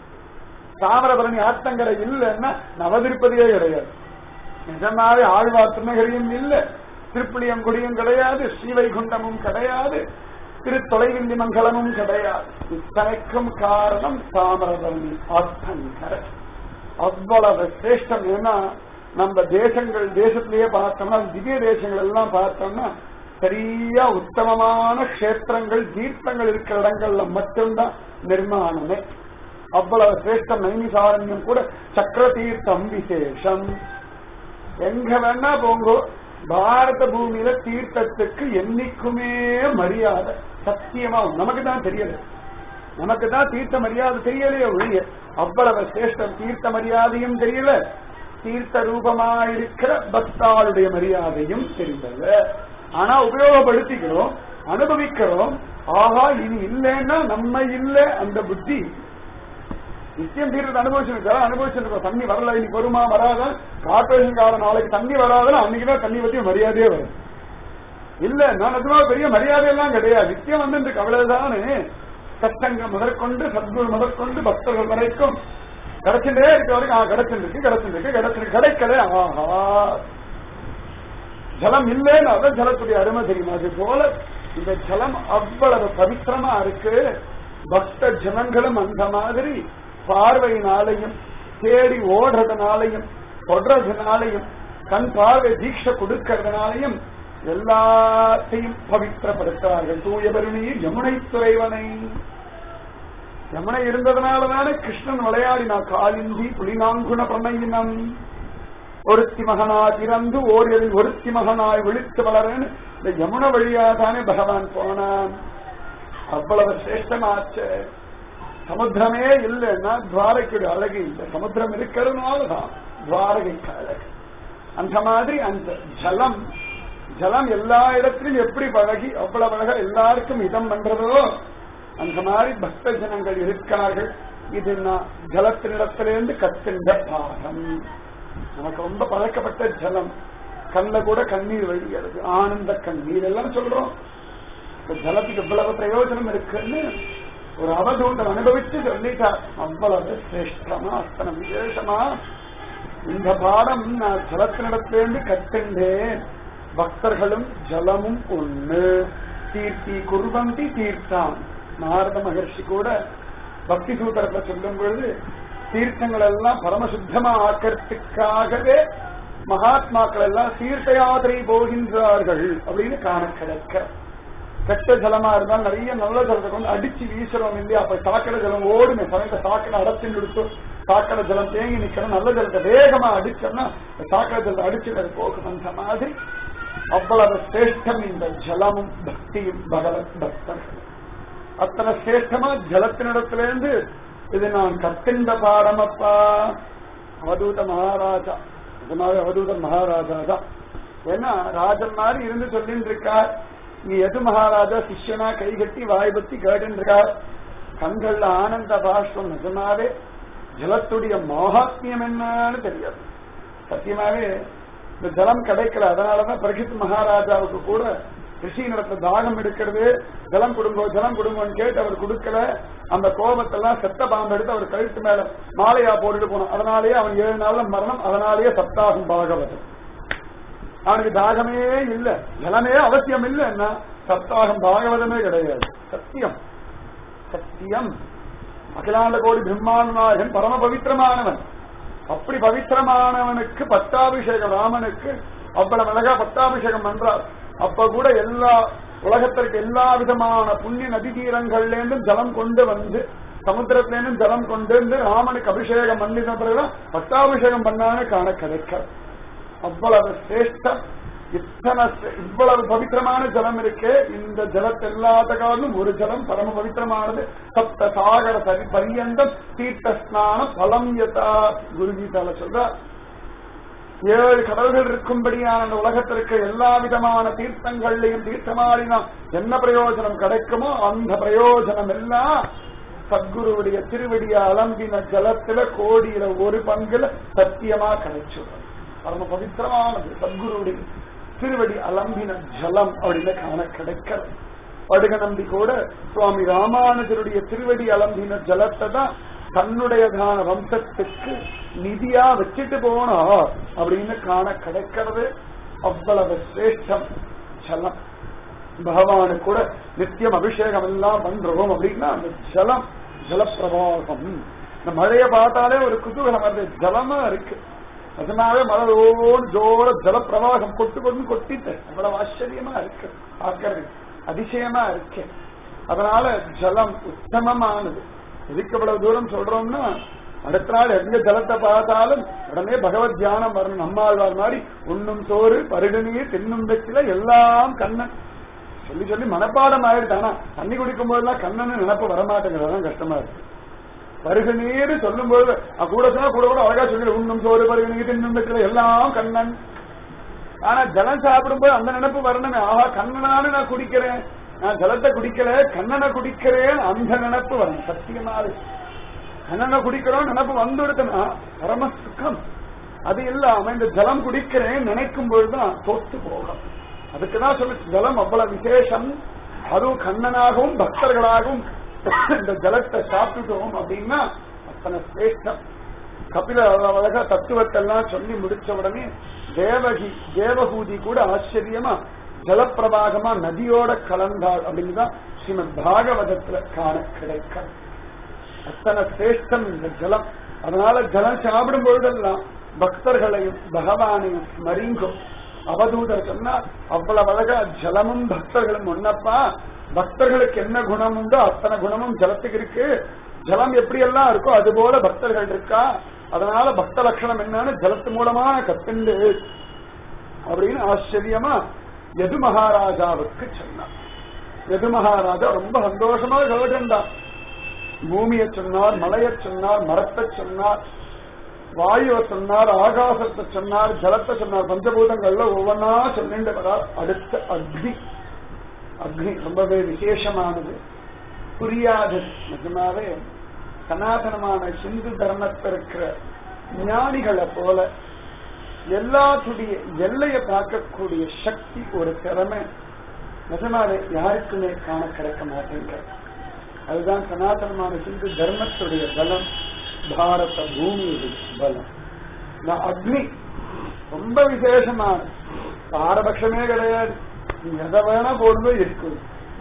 தாமிரபரணி ஆத்தங்கரை இல்லைன்னா நவதிருப்பதியே கிடையாது நிஜமாவே ஆழ்வார் திருநகரியும் இல்ல திருப்புளியங்குடியும் கிடையாது ஸ்ரீவைகுண்டமும் கிடையாது திருத்தொலைவில்லி மங்கலமும் கிடையாது இத்தனைக்கும் காரணம் தாமிரபரணி ஆத்தங்கரை அவ்வளவு சிரேஷ்டம் ஏன்னா நம்ம தேசங்கள் தேசத்திலேயே பார்த்தோம்னா திவ்ய தேசங்கள் எல்லாம் பார்த்தோம்னா சரியா உத்தமமான கஷேத்திரங்கள் தீர்த்தங்கள் இருக்கிற இடங்கள்ல மட்டும்தான் நிர்மாணமே அவ்வளவு சிரேஷ்டம் நைமிசாரண்யம் கூட சக்கர தீர்த்தம் விசேஷம் எங்க வேணா போங்கோ பாரத பூமியில தீர்த்தத்துக்கு என்னைக்குமே மரியாதை சத்தியமா நமக்கு தான் தெரியல நமக்கு தான் தீர்த்த மரியாதை தெரியலையே ஒழிய அவ்வளவு சிரேஷ்டம் தீர்த்த மரியாதையும் தெரியல தீர்த்த ரூபமா இருக்கிற பக்தாளுடைய மரியாதையும் தெரியல ஆனா உபயோகப்படுத்திக்கிறோம் அனுபவிக்கிறோம் ஆஹா இனி இல்லைன்னா நம்ம இல்ல அந்த புத்தி நிச்சயம் தீர்த்து அனுபவிச்சிருக்கா அனுபவிச்சிருக்கோம் தண்ணி வரல இன்னைக்கு வருமா வராத கார்பரேஷன் கார நாளைக்கு தண்ணி வராதுன்னா அன்னைக்குதான் தண்ணி பத்தி மரியாதையே வரும் இல்ல நான் நிஜமா பெரிய மரியாதை எல்லாம் கிடையாது நிச்சயம் வந்து இந்த கவலைதானே சத்தங்கள் முதற்கொண்டு சத்குரு முதற்கொண்டு பக்தர்கள் வரைக்கும் கிடைச்சுட்டே இருக்க வரைக்கும் ஆ கிடைச்சிருக்கு கிடைச்சிருக்கு கிடைச்சிருக்கு கிடைக்கல ஆஹா ஜலம் இல்லைன்னு அதான் ஜலத்துடைய அருமை தெரியுமா அது போல இந்த ஜலம் அவ்வளவு பவித்திரமா இருக்கு பக்த ஜனங்களும் அந்த மாதிரி பார்வையினாலையும் தேடி ஓடுறதுனாலையும் தொடர்றதுனாலையும் கண் பார்வை தீட்சை கொடுக்கறதுனாலையும் எல்லாத்தையும் பவித்திரப்படுத்தார்கள் தூயபருணியில் யமுனை துறைவனை யமுனை இருந்ததுனாலதானே கிருஷ்ணன் விளையாடினா காலிந்தி புலினாங்குண பிரணயினம் ஒருத்தி மகனாய் பிறந்து ஓரியதில் ஒருத்தி மகனாய் விழித்து வளரன்னு இந்த யமுன வழியா தானே பகவான் போனான் அவ்வளவு சிரேஷ்டமாச்சு சமுத்திரமே இல்லைன்னா துவாரகைக்கு அழகு இல்லை சமுத்திரம் இருக்கிறதுனாலதான் துவாரகைக்கு அழகு அந்த மாதிரி அந்த ஜலம் ஜலம் எல்லா இடத்திலும் எப்படி பழகி அவ்வளவு அழகா எல்லாருக்கும் இதம் பண்றதோ அந்த மாதிரி பக்த ஜனங்கள் இருக்கார்கள் இது நான் ஜலத்தினிடத்திலிருந்து கத்துண்ட பாடம் நமக்கு ரொம்ப பழக்கப்பட்ட ஜலம் கண்ணுல கூட கண்ணீர் வழிகிறது ஆனந்த கண்ணீர் எல்லாம் சொல்றோம் இந்த ஜலத்துக்கு இவ்வளவு பிரயோஜனம் இருக்குன்னு ஒரு அவதூண்டம் அனுபவிச்சு சொல்லிட்டார் அவ்வளவு சிரேஷ்டமா அத்தனை விசேஷமா இந்த பாடம் நான் ஜலத்தினிடத்திலிருந்து கற்றுண்டேன் பக்தர்களும் ஜலமும் ஒண்ணு தீர்த்தி குர்வந்தி தீர்த்தான் நாரத மகர்ஷி கூட பக்தி சூத்திரத்தை சொல்லும் பொழுது தீர்த்தங்கள் எல்லாம் பரமசுத்தமா ஆக்கிறதுக்காகவே மகாத்மாக்கள் எல்லாம் தீர்த்த யாத்திரை போகின்றார்கள் அப்படின்னு காண கிடைக்க கெட்ட ஜலமா இருந்தால் நிறைய நல்ல ஜலத்தை கொண்டு அடிச்சு வீசுறோம் இல்லையா அப்ப சாக்கடை ஜலம் ஓடுமே சமயத்தை சாக்கடை அடச்சு கொடுத்து சாக்கடை ஜலம் தேங்கி நிக்கணும் நல்ல ஜலத்தை வேகமா அடிச்சோம்னா இந்த சாக்கடை ஜலத்தை அடிச்சு அது போகும் அந்த மாதிரி அவ்வளவு சிரேஷ்டம் இந்த ஜலமும் பக்தியும் பகவத் பக்தர்கள் அத்தனை சிரேஷ்டமா ஜலத்தினிடத்திலிருந்து இது நான் கத்தின்ற பாடமப்பா அவதூத மகாராஜா நிஜமாவே அவதூத மகாராஜா தான் ஏன்னா ராஜன் மாதிரி இருந்து சொல்லிட்டு இருக்கார் நீ எது மகாராஜா சிஷ்யனா கை கட்டி வாய் பத்தி கேட்டு இருக்கார் கண்கள்ல ஆனந்த பாஷ்பம் நிஜமாவே ஜலத்துடைய மகாத்மியம் என்னன்னு தெரியாது சத்தியமாவே இந்த ஜலம் கிடைக்கல அதனாலதான் பரிகித் மகாராஜாவுக்கு கூட ரிஷி நடத்த தாகம் எடுக்கிறது ஜலம் கொடுங்கோ ஜலம் கொடுங்கோன்னு கேட்டு அவர் கொடுக்கல அந்த கோபத்தெல்லாம் செத்த பாம்பு எடுத்து அவர் கழுத்து மேல மாலையா போட்டுட்டு போனோம் அதனாலேயே அவன் ஏழு நாள்ல மரணம் அதனாலேயே சப்தாகும் பாகவதம் அவனுக்கு தாகமே இல்ல ஜலமே அவசியம் இல்லைன்னா சப்தாகம் பாகவதமே கிடையாது சத்தியம் சத்தியம் அகிலாண்ட கோடி பிரம்மாண்ட நாயகன் பரம பவித்திரமானவன் அப்படி பவித்திரமானவனுக்கு பட்டாபிஷேகம் ராமனுக்கு அவ்வளவு அழகா பட்டாபிஷேகம் பண்றார் அப்ப கூட எல்லா உலகத்திற்கு எல்லா விதமான புண்ணிய நதி தீரங்கள்ல இருந்தும் ஜலம் கொண்டு வந்து சமுத்திரத்துல இருந்தும் ஜலம் கொண்டு வந்து ராமனுக்கு அபிஷேகம் பண்ணின பிறகுதான் பட்டாபிஷேகம் பண்ணானே காண கிடைக்க அவ்வளவு சிரேஷ்டம் இத்தனை சே- இவ்வளவு பவித்திரமான ஜலம் இருக்கு இந்த ஜலத்தை எல்லாத்த காரணம் ஒரு ஜலம் பரம பவித்திரமானது சப்த சாகர சரி பரியந்தம் தீர்த்த ஸ்நானம் பலம் யதா குருகீதால சொல்றார் ஏழு கடல்கள் இருக்கும்படியான அந்த உலகத்திற்கு எல்லா விதமான தீர்த்தங்கள்லையும் தீர்த்தமாடினா என்ன பிரயோஜனம் கிடைக்குமோ அந்த பிரயோஜனம் எல்லாம் சத்குருவுடைய திருவடிய அலம்பின ஜலத்துல கோடியில ஒரு பங்குல சத்தியமா கிடைச்சிடும் பரம பவித்திரமானது சத்குருவுடைய திருவடி அலம்பின ஜலம் அப்படின்னு காண கிடைக்கிறது படுக நம்பி கூட சுவாமி ராமானுஜருடைய திருவடி அலம்பின ஜலத்தை தான் தன்னுடையதான வம்சத்துக்கு நிதியா வச்சுட்டு போனா அப்படின்னு காண கிடைக்கிறது அவ்வளவு சிரேஷ்டம் ஜலம் பகவானு கூட நித்தியம் அபிஷேகம் எல்லாம் பண்றோம் அப்படின்னா அந்த ஜலம் ஜலப்பிரவாகம் இந்த மழையை பார்த்தாலே ஒரு குதூகலம் வருது ஜலமா இருக்கு அதனாலே மழை ஓடு ஜோர ஜலப்பிரவாகம் கொட்டு கொண்டு கொட்டிட்டு அவ்வளவு ஆச்சரியமா இருக்கு பார்க்கறது அதிசயமா இருக்கு அதனால ஜலம் உத்தமமானது எதுக்கு இவ்வளவு தூரம் சொல்றோம்னா அடுத்த நாள் எங்க ஜலத்தை பார்த்தாலும் உடனே பகவத் தியானம் வரணும் நம்மாழ்வார் மாதிரி உண்ணும் சோறு பருகு நீர் தின்னும் வெற்றில எல்லாம் கண்ணன் சொல்லி சொல்லி மனப்பாடம் ஆயிடுது ஆனா தண்ணி குடிக்கும் போதெல்லாம் கண்ணன் நினப்பு வரமாட்டேங்கிறதான் கஷ்டமா இருக்கு பருகு நீர் சொல்லும் போது அஹ் கூட சொன்னா கூட கூட அழகா சொல்லி உண்ணும் சோறு பருகு நீர் தின்னும் வெற்றில எல்லாம் கண்ணன் ஆனா ஜலம் சாப்பிடும்போது அந்த நினைப்பு வரணுமே ஆஹா கண்ணனானு நான் குடிக்கிறேன் நான் ஜலத்தை குடிக்கல கண்ணனை குடிக்கிறேன் அந்த நினைப்பு வரணும் சத்தியமாவே கண்ணனை குடிக்கிறோம் நினைப்பு வந்துடுதுன்னா பரம சுகம் அது இல்லாம இந்த ஜலம் குடிக்கிறேன் நினைக்கும் பொழுதுதான் தோத்து போகும் அதுக்குதான் சொல்லு ஜலம் அவ்வளவு விசேஷம் அதுவும் கண்ணனாகவும் பக்தர்களாகவும் இந்த ஜலத்தை சாப்பிட்டுட்டோம் அப்படின்னா அத்தனை சிரேஷ்டம் கபில அழகா தத்துவத்தை எல்லாம் சொல்லி முடிச்ச உடனே தேவகி தேவகூதி கூட ஆச்சரியமா ஜலப்பிரவாகமா நதியோட கலந்தாள் அப்படின்னு தான் ஸ்ரீமத் பாகவதத்துல காண கிடைக்கும் அத்தனை சிரேஷ்டம் இந்த ஜலம் அதனால ஜலம் சாப்பிடும் பொழுதெல்லாம் பக்தர்களையும் பகவானையும் ஸ்மரிங்கும் அவதூதர் சொன்னா அவ்வளவு அழகா ஜலமும் பக்தர்களும் ஒன்னப்பா பக்தர்களுக்கு என்ன குணம் உண்டோ அத்தனை குணமும் ஜலத்துக்கு இருக்கு ஜலம் எப்படி எல்லாம் இருக்கோ அது போல பக்தர்கள் இருக்கா அதனால பக்த லட்சணம் என்னன்னு ஜலத்து மூலமான கத்துண்டு அப்படின்னு ஆச்சரியமா எது மகாராஜாவுக்கு சொன்னார் எது மகாராஜா ரொம்ப சந்தோஷமா கலகண்டார் பூமியை சொன்னார் மலையை சொன்னார் மரத்தை சொன்னார் வாயுவை சொன்னார் ஆகாசத்தை சொன்னார் ஜலத்தை சொன்னார் பஞ்சபூதங்கள்ல ஒவ்வொன்னா சொல்லிட்டு வரார் அடுத்த அக்னி அக்னி ரொம்பவே விசேஷமானது புரியாது நிஜமாவே சனாதனமான சிந்து தர்மத்தில் இருக்கிற ஞானிகளை போல எல்லாத்துடைய எல்லையை பார்க்கக்கூடிய சக்தி ஒரு திறமை நிஜமாவே யாருக்குமே காண கிடைக்க மாட்டேங்கிறது அதுதான் சனாதனமான சிந்து தர்மத்துடைய பலம் பாரத பூமியுடைய பலம் நான் அக்னி ரொம்ப விசேஷமான பாரபட்சமே கிடையாது நீ எதை வேணா போடுதோ இருக்கும்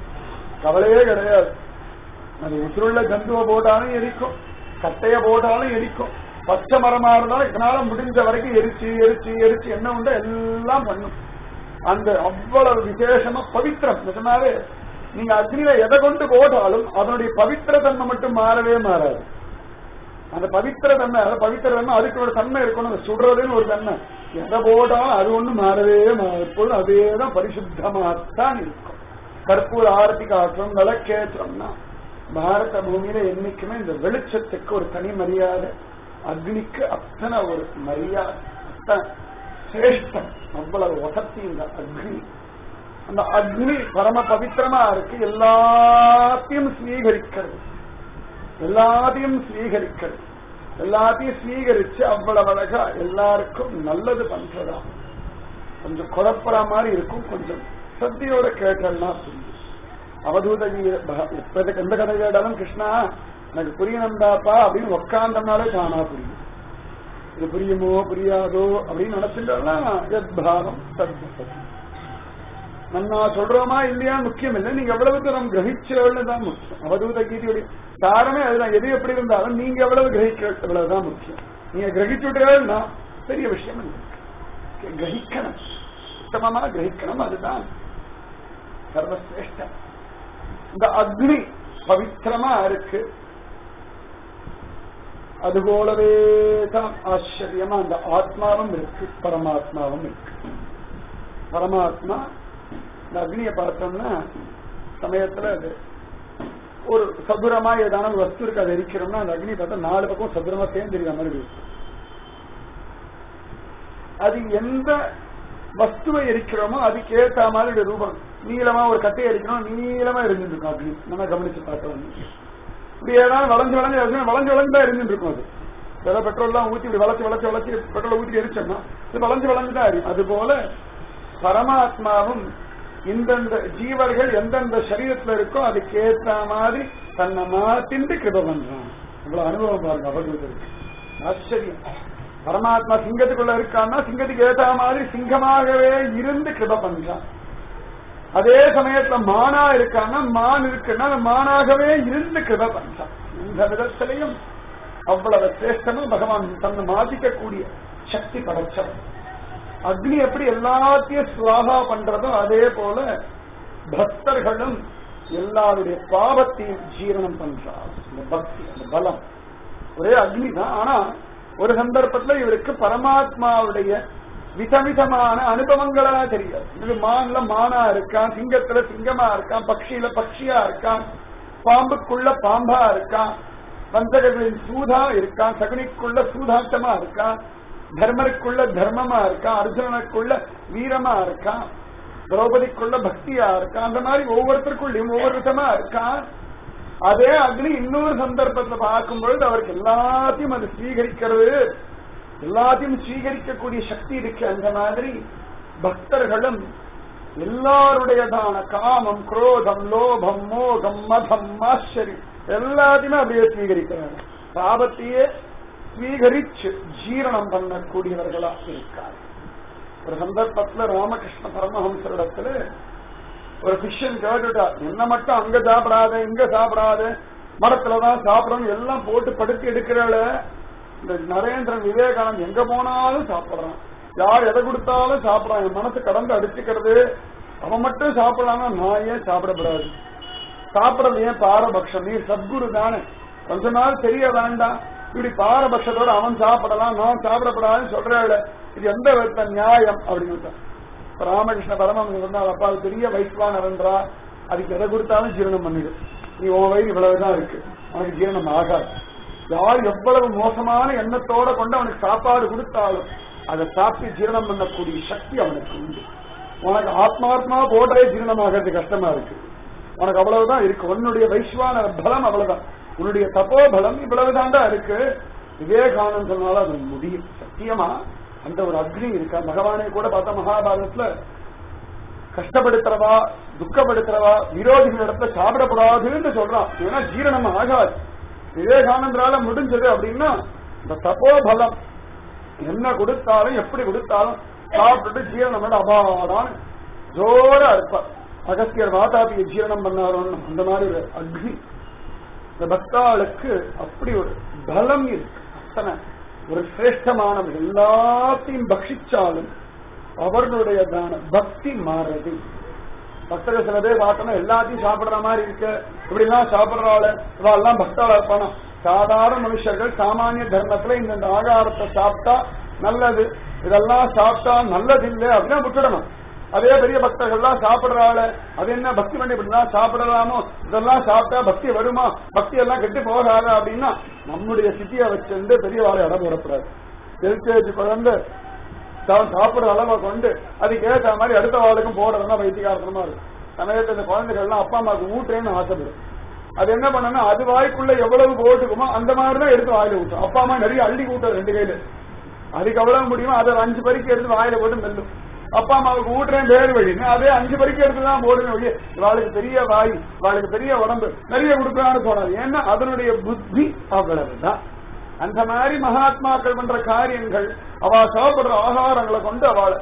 கவலையே கிடையாது அது உசுருள்ள ஜந்துவ போட்டாலும் எரிக்கும் கட்டைய போட்டாலும் எரிக்கும் பச்சை மரமா இருந்தாலும் இதனால முடிஞ்ச வரைக்கும் எரிச்சு எரிச்சு எரிச்சு என்ன உண்டோ எல்லாம் பண்ணும் அந்த அவ்வளவு விசேஷமா பவித்திரம் நிஜமாவே நீங்க அக்னியில எதை கொண்டு போட்டாலும் அதனுடைய பவித்திர தன்மை மட்டும் மாறவே மாறாது அந்த பவித்திர தன்மை அந்த பவித்திர தன்மை அதுக்கு ஒரு தன்மை இருக்கணும் அந்த சுடுறதுன்னு ஒரு தன்மை எதை போட்டாலும் அது ஒண்ணு மாறவே மாறாது எப்பொழுதும் அதே தான் பரிசுத்தமாகத்தான் இருக்கும் கற்பூர ஆரத்தி காற்றம் விளக்கேற்றம்னா பாரத பூமியில என்னைக்குமே இந்த வெளிச்சத்துக்கு ஒரு தனி மரியாதை அக்னிக்கு அத்தனை ஒரு மரியாதை அத்தனை சிரேஷ்டம் அவ்வளவு வசத்தி இந்த அக்னி அந்த அக்னி பரம பவித்திரமா இருக்கு எல்லாத்தையும் ஸ்வீகரிக்கிறது எல்லாத்தையும் ஸ்வீகரிக்கிறது எல்லாத்தையும் ஸ்வீகரிச்சு அவ்வளவு அழகா எல்லாருக்கும் நல்லது பண்றதா கொஞ்சம் குழப்பற மாதிரி இருக்கும் கொஞ்சம் சத்தியோட கேட்டல்னா புரியும் அவதூத வீர- ப- இப்ப இதுக்கு எந்த கதை கேட்டாலும் கிருஷ்ணா எனக்கு புரியணும்டாப்பா அப்படின்னு உக்காந்தனாலே தானா புரியும் இது புரியுமோ புரியாதோ அப்படின்னு நினைச்சுட்டோம்னா எத் பாவம் தத் பவதி. நன்னா சொல்றோமா இல்லையா முக்கியம் இல்லை நீங்க எவ்வளவு தூரம் கிரகிச்சவள்னு தான் முக்கியம் அவதூத கீதையுடைய காரணமே அதுதான் எது எப்படி இருந்தாலும் நீங்க எவ்வளவு கிரகிக்க எவ்வளவுதான் முக்கியம் நீங்க கிரகிச்சுட்டீங்கன்னா பெரிய விஷயம் இல்லை கிரகிக்கணும் உத்தமமா கிரகிக்கணும் அதுதான் சர்வசிரேஷ்டம் இந்த அக்னி பவித்திரமா இருக்கு அதுபோலவே தான் ஆச்சரியமா அந்த ஆத்மாவும் இருக்கு பரமாத்மாவும் இருக்கு பரமாத்மா இந்த அக்னியை பார்த்தோம்னா சமயத்துல அது ஒரு சதுரமா ஏதான ஒரு வஸ்து இருக்கு அதை எரிக்கிறோம்னா அந்த அக்னி பார்த்தா நாலு பக்கம் சதுரமா சேர்ந்துருக்க மாதிரி இருக்கும் அது எந்த வஸ்துவை எரிக்கிறோமோ அதுக்கு ஏத்த மாதிரி ரூபம் நீளமா ஒரு கட்டையை எரிக்கிறோம் நீளமா எரிஞ்சுட்டு இருக்கும் அக்னி நம்ம கவனிச்சு பார்த்தோம் இப்படி ஏதாவது வளைஞ்சு வளைஞ்சு எரிஞ்சு வளைஞ்சு வளைஞ்சு தான் எரிஞ்சுட்டு இருக்கும் அது ஏதோ பெட்ரோல் எல்லாம் ஊத்தி இப்படி வளைச்சு வளைச்சு வளைச்சு பெட்ரோல் ஊத்தி எரிச்சோம்னா இது வளைஞ்சு வளைஞ்சு தான் எரியும் அது போல பரமாத்மாவும் இந்தந்த ஜீவர்கள் எந்தெந்த சரீரத்துல இருக்கோ அதுக்கு ஏத்த மாதிரி தன்னை மாத்திண்டு கிருப பண்றான் இவ்வளவு அனுபவம் பாருங்க அவர்களுக்கு ஆச்சரியம் பரமாத்மா சிங்கத்துக்குள்ள இருக்கான்னா சிங்கத்துக்கு ஏத்த மாதிரி சிங்கமாகவே இருந்து கிருப பண்றான் அதே சமயத்துல மானா இருக்கான்னா மான் இருக்குன்னா அந்த மானாகவே இருந்து கிருப பண்றான் இந்த விதத்திலையும் அவ்வளவு சிரேஷ்டமா பகவான் தன்னை மாதிக்கக்கூடிய சக்தி படைச்சவன் அக்னி எப்படி எல்லாத்தையும் சுவாகா பண்றதோ அதே போல பக்தர்களும் எல்லாருடைய பாவத்தையும் ஜீரணம் பண்றார் இந்த பக்தி அந்த பலம் ஒரே அக்னி தான் ஆனா ஒரு சந்தர்ப்பத்துல இவருக்கு பரமாத்மாவுடைய விதவிதமான அனுபவங்களா தெரியாது இது மான்ல மானா இருக்கான் சிங்கத்துல சிங்கமா இருக்கான் பக்ஷியில பக்ஷியா இருக்கான் பாம்புக்குள்ள பாம்பா இருக்கான் வந்தகர்களின் சூதா இருக்கான் சகுனிக்குள்ள சூதாட்டமா இருக்கான் தர்மருக்குள்ள தர்மமா இருக்கான் அர்ஜுனனுக்குள்ள வீரமா இருக்கான் திரௌபதிக்குள்ள பக்தியா இருக்கான் அந்த மாதிரி ஒவ்வொருத்தருக்குள்ளயும் ஒவ்வொரு விதமா இருக்கான் அதே அக்னி இன்னொரு சந்தர்ப்பத்துல பார்க்கும் பொழுது அவருக்கு எல்லாத்தையும் அது ஸ்வீகரிக்கிறது எல்லாத்தையும் ஸ்வீகரிக்கக்கூடிய சக்தி இருக்கு அந்த மாதிரி பக்தர்களும் எல்லாருடையதான காமம் குரோதம் லோபம் மோகம் மதம் ஆச்சரியம் எல்லாத்தையுமே அப்படியே ஸ்வீகரிக்கிறாங்க பாபத்தையே ஸ்வீகரிச்சு ஜீரணம் பண்ணக்கூடியவர்களா இருக்கார் ஒரு சந்தர்ப்பத்துல ராமகிருஷ்ண பரமஹம்சரிடத்துல ஒரு சிஷ்யன் கேட்டுட்டா என்ன மட்டும் அங்க சாப்பிடாத இங்க சாப்பிடாத மரத்துலதான் சாப்பிடணும் எல்லாம் போட்டு படுத்து எடுக்கிறாள இந்த நரேந்திரன் விவேகானந்த் எங்க போனாலும் சாப்பிடுறான் யார் எதை கொடுத்தாலும் சாப்பிடறான் என் மனசு கடந்து அடிச்சுக்கிறது அவன் மட்டும் சாப்பிடலாம்னா நான் ஏன் சாப்பிடக்கூடாது சாப்பிடறது ஏன் பாரபக்ஷம் நீ சத்குரு தானே கொஞ்ச நாள் தெரிய வேண்டாம் இப்படி பாரபட்சத்தோட அவன் சாப்பிடலாம் நான் சாப்பிடக்கூடாதுன்னு சொல்றாள் இது எந்த விதத்துல நியாயம் அப்படின்னு ராமகிருஷ்ண பரமஹம்சர் சொன்னார் அப்பா அது பெரிய வைஸ்வானவன்றா அதுக்கு எதை கொடுத்தாலும் ஜீரணம் பண்ணிடு நீ உன் வயிறு இவ்வளவுதான் இருக்கு அவனுக்கு ஜீரணம் ஆகாது யார் எவ்வளவு மோசமான எண்ணத்தோட கொண்டு அவனுக்கு சாப்பாடு கொடுத்தாலும் அதை சாப்பிட்டு ஜீரணம் பண்ணக்கூடிய சக்தி அவனுக்கு உண்டு உனக்கு ஆத்மாத்மா போட்டே ஜீரணம் ஆகிறது கஷ்டமா இருக்கு உனக்கு அவ்வளவுதான் இருக்கு உன்னுடைய வைஸ்வான பலம் அவ்வளவுதான் உன்னுடைய தப்போ பலம் இவ்வளவுதான்டா இருக்கு விவேகானந்த் சொன்னாலும் அது முடியும் சத்தியமா அந்த ஒரு அக்னி இருக்கா பகவானே கூட பார்த்தா மகாபாரதத்துல கஷ்டப்படுத்துறவா துக்கப்படுத்துறவா விரோதிகள் இடத்துல சாப்பிடக்கூடாதுன்னு சொல்றான் ஏன்னா ஜீரணம் ஆகாது விவேகானந்தரால முடிஞ்சது அப்படின்னா இந்த தப்போ பலம் என்ன கொடுத்தாலும் எப்படி கொடுத்தாலும் சாப்பிட்டுட்டு ஜீரணம் பண்ண அபாடான்னு ஜோரா இருப்பார் அகஸ்தியர் வாதாபியை ஜீரணம் பண்ணாரோன்னு அந்த மாதிரி ஒரு அக்னி இந்த பக்தாளுக்கு அப்படி ஒரு பலம் இருக்கு அத்தனை ஒரு சிரேஷ்டமானது எல்லாத்தையும் பக்ஷிச்சாலும் அவர்களுடைய தான பக்தி மாறது பக்தர்கள் சில பேர் பார்த்தோம்னா எல்லாத்தையும் சாப்பிடுற மாதிரி இருக்கு இப்படிலாம் சாப்பிடுறாள் இவெல்லாம் பக்தாளா இருப்பானா சாதாரண மனுஷர்கள் சாமானிய தர்மத்துல இந்த ஆகாரத்தை சாப்பிட்டா நல்லது இதெல்லாம் சாப்பிட்டா நல்லது இல்லை அப்படின்னா விட்டுடணும் அதே பெரிய பக்தர்கள்லாம் சாப்பிடுறாள் அது என்ன பக்தி பண்ணி இப்படிலாம் சாப்பிடலாமோ இதெல்லாம் சாப்பிட்டா பக்தி வருமா பக்தி எல்லாம் கெட்டு போகாத அப்படின்னா நம்முடைய சிட்டியை வச்சிருந்து பெரிய வாழை இடம் போடக்கூடாது எல்கேஜி குழந்தை தான் சாப்பிடுற அளவை கொண்டு அதுக்கு ஏற்ற மாதிரி அடுத்த வாளுக்கும் போடுறதுனா வைத்தியகாரத்தனமா இருக்கும் சமயத்துல இந்த குழந்தைகள்லாம் அப்பா அம்மாவுக்கு ஊட்டுறேன்னு ஆசைப்படும் அது என்ன பண்ணனா அது வாய்க்குள்ள எவ்வளவு போட்டுக்குமோ அந்த மாதிரி தான் எடுத்து வாயில ஊட்டும் அப்பா அம்மா நிறைய அள்ளி ஊட்டும் ரெண்டு கையில அதுக்கு எவ்வளவு முடியுமோ அதை ஒரு அஞ்சு பறிக்கு எடுத்து வாயில போட்டு மெல்லும் அப்பா அம்மாவுக்கு ஊட்டுறேன் வேறு வழின்னு அதே அஞ்சு பறிக்கு எடுத்து தான் போடுங்க வழியே இவாளுக்கு பெரிய வாய் இவாளுக்கு பெரிய உடம்பு நிறைய கொடுக்கலாம்னு தோணாது ஏன்னா அதனுடைய புத்தி அவ்வளவுதான் அந்த மாதிரி மகாத்மாக்கள் பண்ற காரியங்கள் அவ சாப்பிடுற ஆகாரங்களை கொண்டு அவளை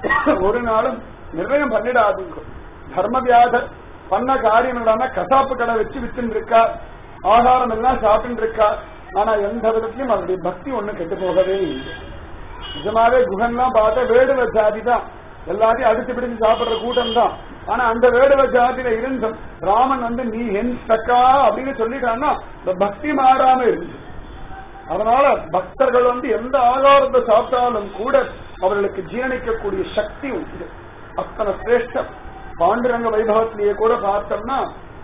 ஒரு நாளும் நிர்ணயம் பண்ணிடாதுங்க தர்ம வியாதர் பண்ண காரியங்களான கசாப்பு கடை வச்சு வித்துன்னு இருக்கா ஆகாரம் எல்லாம் சாப்பிட்டு இருக்கா ஆனா எந்த விதத்திலும் அவருடைய பக்தி ஒண்ணு கெட்டு போகவே இல்லை நிஜமாவே குகன்லாம் பார்த்தா வேடுவ ஜாதி தான் எல்லாத்தையும் அடிச்சு பிடிச்சு சாப்பிடுற கூட்டம் தான் ஆனா அந்த வேடுவ ஜாதியில இருந்தும் ராமன் வந்து நீ என் சக்கா அப்படின்னு சொல்லிட்டான்னா இந்த பக்தி மாறாம இருந்துச்சு அதனால பக்தர்கள் வந்து எந்த ஆகாரத்தை சாப்பிட்டாலும் கூட அவர்களுக்கு ஜீரணிக்கக்கூடிய சக்தி உண்டு அத்தனை சிரேஷ்டம் பாண்டுரங்க வைபவத்திலேயே கூட பார்த்தோம்னா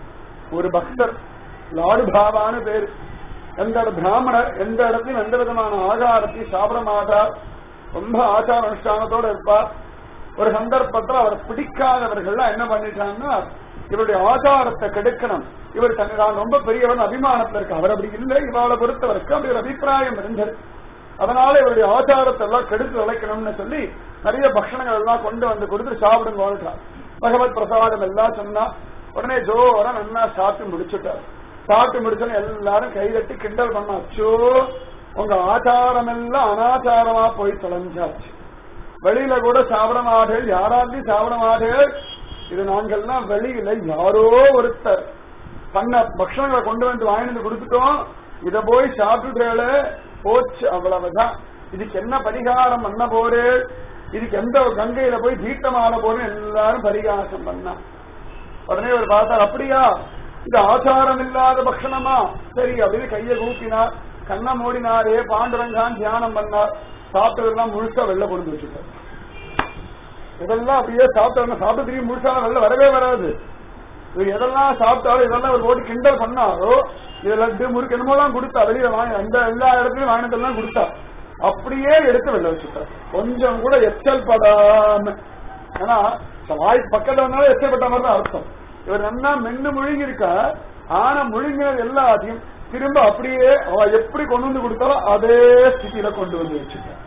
ஒரு பக்தர் லாடுபாவான்னு பேரு எந்த இட- பிராமணர் எந்த இடத்தையும் எந்த விதமான ஆகாரத்தையும் சாப்பிட மாட்டார் ரொம்ப ஆச்சார அனுஷ்டானத்தோட இருப்பார் ஒரு சந்தர்ப்பத்தில் அவர் பிடிக்காதவர்கள்லாம் என்ன பண்ணிட்டாங்கன்னா இவருடைய ஆச்சாரத்தை கெடுக்கணும் இவர் தன்னை நான் ரொம்ப பெரியவன் அபிமானத்துல இருக்கு அவர் அப்படி இல்லை இவளை பொறுத்தவருக்கு அப்படி ஒரு அபிப்பிராயம் இருந்தது அதனால இவருடைய ஆச்சாரத்தை எல்லாம் கெடுத்து உழைக்கணும்னு சொல்லி நிறைய பக்ஷணங்கள் எல்லாம் கொண்டு வந்து கொடுத்து சாப்பிடுங்கோன்றார் பகவத் பிரசாதம் எல்லாம் சொன்னா உடனே ஜோரா நல்லா சாப்பிட்டு முடிச்சுட்டார் சாப்பிட்டு முடிச்சோன்னு எல்லாரும் கைதட்டி கிண்டல் பண்ணா அச்சோ உங்க ஆச்சாரம் எல்லாம் அனாச்சாரமா போய் தொலைஞ்சாச்சு வெளியில கூட சாப்பிட மாட்டேன் யாராலையும் சாப்பிட மாட்டேன் இது நாங்கள்லாம் வெளியில யாரோ ஒருத்தர் பண்ண பக்ஷணங்களை கொண்டு வந்து வாங்கிட்டு வந்து கொடுத்துட்டோம் இத போய் சாப்பிட்டுட்டேளே போச்சு அவ்வளவுதான் இதுக்கு என்ன பரிகாரம் பண்ண போறே இதுக்கு எந்த கங்கையில போய் தீர்த்தமான போறேன் எல்லாரும் பரிகாசம் பண்ணா உடனே அவர் பார்த்தார் அப்படியா இது ஆச்சாரம் இல்லாத பக்ஷணமா சரி அப்படின்னு கையை கூப்பினார் கண்ணை மூடினாரே பாண்டுரங்கான் தியானம் பண்ணார் சாப்பிட்டதெல்லாம் முழுசா வெளில கொண்டு வச்சுட்டார் இதெல்லாம் அப்படியே சாப்பிட்டாங்க சாப்பிட்டு திரும்பி முழுசான வெளில வரவே வராது இவர் எதெல்லாம் சாப்பிட்டாலும் இதெல்லாம் ஒரு ஓடி கிண்டல் பண்ணாரோ இது லட்டு முறுக்கு என்னமோலாம் கொடுத்தா வெளியில வாங்கி அந்த எல்லா இடத்துலயும் வாங்கினதெல்லாம் கொடுத்தா அப்படியே எடுத்து வெளில வச்சுட்டார் கொஞ்சம் கூட எச்சல் படாம ஏன்னா வாய் பக்கத்துல வந்தாலும் எச்சப்பட்ட மாதிரி தான் அர்த்தம் இவர் நல்லா மென்னு முழுங்கி இருக்கா ஆனா முழுங்கினது எல்லாத்தையும் திரும்ப அப்படியே அவ எப்படி கொண்டு வந்து கொடுத்தாலும் அதே ஸ்திதியில கொண்டு வந்து வச்சுட்டார்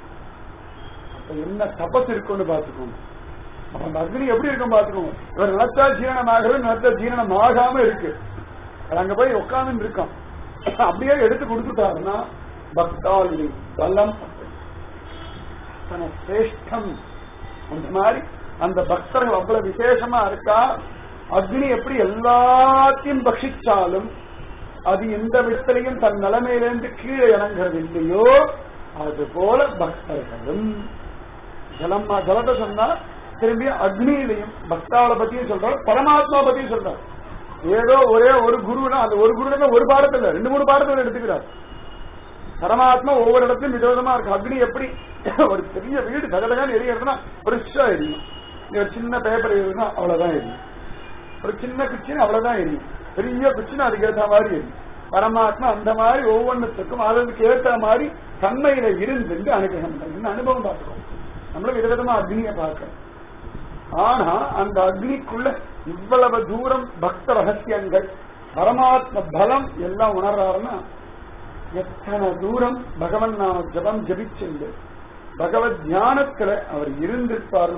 அப்ப என்ன தபஸ் இருக்குன்னு பாத்துக்கோங்க அப்ப அந்த அக்னி எப்படி இருக்கும் பாத்துக்கோங்க இவர் நிலத்தா ஜீரணம் ஆகிறது நிலத்தா ஜீரணம் ஆகாம இருக்கு அது அங்க போய் உட்கார்ந்து இருக்கான் அப்படியே எடுத்து கொடுத்துட்டாருன்னா பக்தாளுடைய பலம் அப்படி. அத்தனை சிரேஷ்டம் அந்த மாதிரி அந்த பக்தர்கள் அவ்வளவு விசேஷமா இருக்கா அக்னி எப்படி எல்லாத்தையும் பக்ஷிச்சாலும் அது எந்த விதத்திலையும் தன் நிலைமையிலிருந்து கீழே இறங்குறது இல்லையோ அது போல பக்தர்களும் ஜலம் ஜலத்தை சொன்னா திரும்பி அக்னியிலையும் பக்தாவை பத்தியும் சொல்றார் பரமாத்மா பத்தியும் சொல்றார் ஏதோ ஒரே ஒரு குருனா அந்த ஒரு குரு ஒரு பாடத்துல ரெண்டு மூணு பாடத்துல எடுத்துக்கிறார் பரமாத்மா ஒவ்வொரு இடத்துலயும் விதவிதமா இருக்கு அக்னி எப்படி ஒரு பெரிய வீடு தகதகான்னு எரியறதுன்னா பெருசா எரியும் இங்க ஒரு சின்ன பேப்பர் எரியுதுன்னா அவ்வளவுதான் எரியும் ஒரு சின்ன குச்சின்னு அவ்வளவுதான் எரியும் பெரிய குச்சின்னு அதுக்கு ஏற்ற மாதிரி எரியும் பரமாத்மா அந்த மாதிரி ஒவ்வொன்றுத்துக்கும் அதற்கு ஏற்ற மாதிரி தன்மையில இருந்து அனுகிரகம் பண்ணி அனுபவம் பார்க்கிறோம் நம்மளும் விதவிதமா அக்னியை பார்க்கிறோம் ஆனா அந்த அக்னிக்குள்ள இவ்வளவு தூரம் பக்த ரகசியங்கள் பரமாத்ம பலம் எல்லாம் உணர்றாருன்னா எத்தனை தூரம் பகவன் நாம ஜபம் ஜபிச்சுண்டு பகவத் தியானத்துல அவர் இருந்திருப்பாரு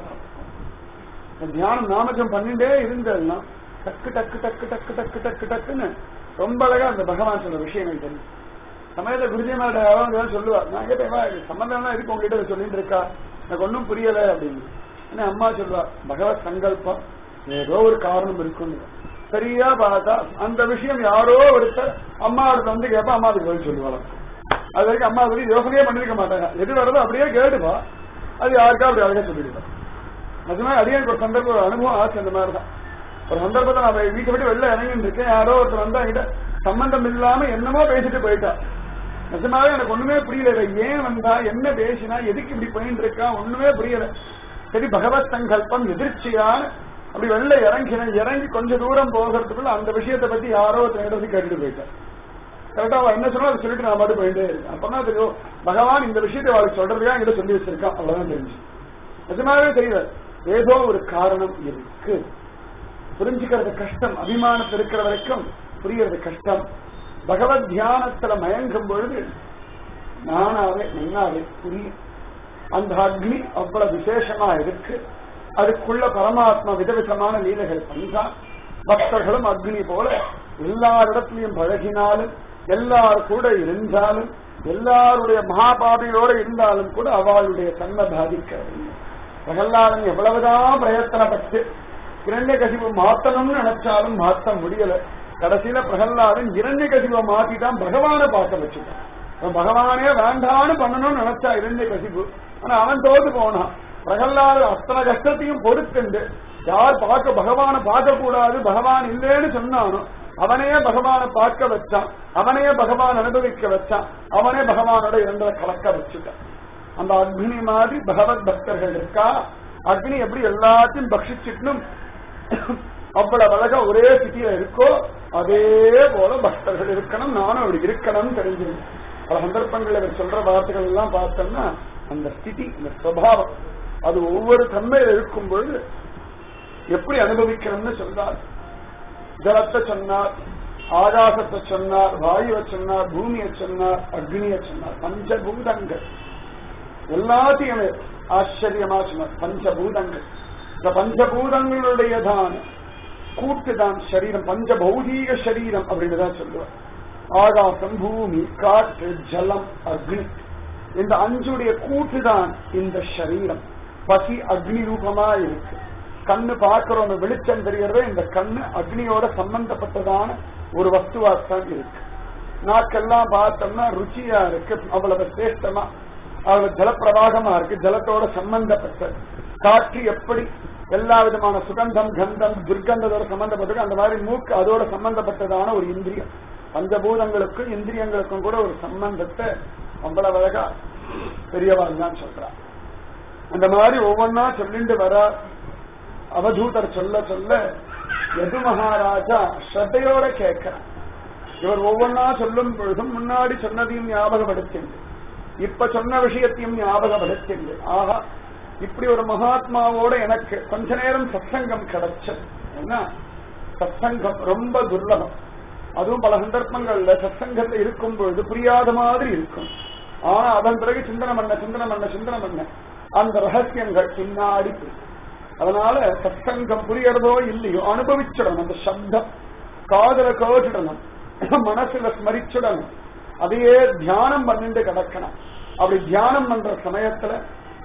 தியானம் நாமஜம் பண்ணிட்டே இருந்ததுன்னா டக்கு டக்கு டக்கு டக்கு டக்கு டக்கு டக்குன்னு ரொம்ப அழகா அந்த பகவான் சொல்ற விஷயங்கள் தெரியும் சமயத்தை குருஜிமாரோட அவங்க சொல்லுவார் நான் கேட்டேன் சம்பந்தம் இருக்கு உங்ககிட்ட சொல்லிட்டு இருக்கா எனக்கு ஒன்றும் புரியல அப்படின்னு ஆனா அம்மா சொல்லுவா பகவத் சங்கல்பம் ஏதோ ஒரு காரணம் இருக்குன்னு சரியா பார்த்தா அந்த விஷயம் யாரோ ஒருத்தர் அம்மா அடுத்து வந்து கேட்பா அம்மா அதுக்கு பதில் சொல்லுவாங்க அது வரைக்கும் அம்மா பத்தி யோசனையே பண்ணிருக்க மாட்டாங்க எது வருதோ அப்படியே கேட்டுப்பா அது யாருக்கா அப்படி அழகா சொல்லிடுவா நிஜமா அடியனுக்கு ஒரு சந்தர்ப்பம் ஒரு அனுபவம் ஆச்சு அந்த மாதிரி தான் ஒரு சந்தர்ப்பத்தை நான் வீட்டை விட்டு வெளில இறங்கிட்டு இருக்கேன் யாரோ ஒருத்தர் வந்தா என்கிட்ட சம்பந்தம் இல்லாம என்னமோ பேசிட்டு போயிட்டா நிஜமாவே எனக்கு ஒண்ணுமே புரியல இவ ஏன் வந்தா என்ன பேசினா எதுக்கு இப்படி போயிட்டு இருக்கா ஒண்ணுமே புரியல சரி பகவத் சங்கல்பம் எதிர்ச்சியான அப்படி வெளில இறங்கினேன் இறங்கி கொஞ்ச தூரம் போகிறதுக்குள்ள அந்த விஷயத்தை பத்தி யாரோ ஒருத்தர் இடத்துக்கு கேட்டுட்டு போயிட்டேன் கரெக்டா அவ என்ன சொன்னா அதை சொல்லிட்டு நான் பாட்டு போயிட்டே இருக்கேன் அப்பதான் தெரியும் பகவான் இந்த விஷயத்தை அவளுக்கு சொல்றதையா என்கிட்ட சொல்லி வச்சிருக்கான் அவ்வளவுதான் தெரிஞ்சு நிஜமாவே தெரியல ஏதோ ஒரு காரணம் இருக்கு புரிஞ்சுக்கிறது கஷ்டம் அபிமானத்தில் இருக்கிற வரைக்கும் புரியறது கஷ்டம் பகவத் தியானத்துல மயங்கும் பொழுது நானாவே நன்னாவே புரியும் அந்த அக்னி அவ்வளவு விசேஷமா இருக்கு அதுக்குள்ள பரமாத்மா விதவிதமான லீலைகள் பண்றான் பக்தர்களும் அக்னி போல எல்லாரிடத்திலையும் பழகினாலும் எல்லார் கூட இருந்தாலும் எல்லாருடைய மகாபாபியோட இருந்தாலும் கூட அவளுடைய தன்மை பாதிக்கவில்லை பிரகல்லாதன் எவ்வளவுதான் பிரயத்தனப்பட்டு இரண்ய கசிவு மாத்தணும்னு நினைச்சாலும் மாத்த முடியல கடைசியில பிரகல்லாதன் இரண்ய கசிவை மாத்திட்டான் பகவானை பார்க்க வச்சுட்டான் அவன் பகவானே வேண்டான்னு பண்ணணும்னு நினைச்சா இரண்ய கசிவு ஆனா அவன் தோத்து போனான் பிரகல்லாதர் அத்தனை கஷ்டத்தையும் பொறுத்துண்டு யார் பார்க்க பகவானை பார்க்க கூடாது பகவான் இல்லேன்னு சொன்னானோ அவனே பகவானை பார்க்க வச்சான் அவனே பகவான் அனுபவிக்க வச்சான் அவனே பகவானோட இரண்டரை கலக்க வச்சுட்டான் அந்த அக்னி மாதிரி பகவத் பக்தர்கள் இருக்கா அக்னி எப்படி எல்லாத்தையும் பக்ஷிச்சுட்டும் அவ்வளவு அழகா ஒரே ஸ்திதியில இருக்கோ அதே போல பக்தர்கள் இருக்கணும் நானும் அப்படி இருக்கணும்னு தெரிஞ்சுக்கணும் பல சந்தர்ப்பங்கள் இவர் சொல்ற வார்த்தைகள் எல்லாம் பார்த்தோம்னா அந்த ஸ்திதி இந்த சுவாவம் அது ஒவ்வொரு தன்மையில இருக்கும் பொழுது எப்படி அனுபவிக்கணும்னு சொல்றார் ஜலத்தை சொன்னார் ஆகாசத்தை சொன்னார் வாயுவை சொன்னார் பூமியை சொன்னார் அக்னியை சொன்னார் பஞ்சபூதங்கள் எல்லாத்தையும் ஆச்சரியமா சொன்னார் பஞ்சபூதங்கள் இந்த பஞ்சபூதங்களுடையதான் கூட்டுதான் சரீரம் பஞ்சபௌதீக சரீரம் அப்படின்னு தான் சொல்லுவார் ஆகாசம் பூமி காற்று ஜலம் அக்னி இந்த அஞ்சுடைய கூட்டுதான் இந்த சரீரம் பசி அக்னி ரூபமா இருக்கு கண்ணு பார்க்கிறோம் வெளிச்சம் தெரியறதே இந்த கண்ணு அக்னியோட சம்பந்தப்பட்டதான ஒரு வஸ்துவாத்தான் இருக்கு நாக்கெல்லாம் பார்த்தோம்னா ருச்சியா இருக்கு அவ்வளவு சிரேஷ்டமா அவ்வளவு ஜலப்பிரவாகமா இருக்கு ஜலத்தோட சம்பந்தப்பட்ட காற்று எப்படி எல்லா விதமான சுகந்தம் கந்தம் துர்கந்தத்தோட சம்பந்தப்பட்டது அந்த மாதிரி மூக்கு அதோட சம்பந்தப்பட்டதான ஒரு இந்திரியம் பஞ்சபூதங்களுக்கும் இந்திரியங்களுக்கும் கூட ஒரு சம்பந்தத்தை அவ்வளவு அழகா பெரியவாள் தான் சொல்றா அந்த மாதிரி ஒவ்வொன்னா சொல்லிட்டு வர அவதூதர் சொல்ல சொல்ல எது மகாராஜா ஸ்ரத்தையோட கேட்கிறான் இவர் ஒவ்வொன்னா சொல்லும் பொழுதும் முன்னாடி சொன்னதையும் ஞாபகப்படுத்திண்டு இப்ப சொன்ன விஷயத்தையும் ஞாபகப்படுத்திண்டு ஆஹா இப்படி ஒரு மகாத்மாவோட எனக்கு கொஞ்ச நேரம் சத்சங்கம் கிடைச்சது என்ன சத்சங்கம் ரொம்ப துர்லபம் அதுவும் பல சந்தர்ப்பங்கள்ல சத்சங்கத்தை இருக்கும் பொழுது புரியாத மாதிரி இருக்கும் ஆனா அதன் பிறகு சிந்தனை பண்ண சிந்தனை பண்ண சிந்தனை பண்ண அந்த ரகசியங்கள் பின்னாடி போகும். அதனால சத்சங்கம் புரியறதோ இல்லையோ அனுபவிச்சிடணும் அந்த சப்தம் காதல கேட்டுடணும் மனசுல ஸ்மரிச்சுடணும் அதையே தியானம் பண்ணிட்டு கிடக்கணும் அப்படி தியானம் பண்ற சமயத்துல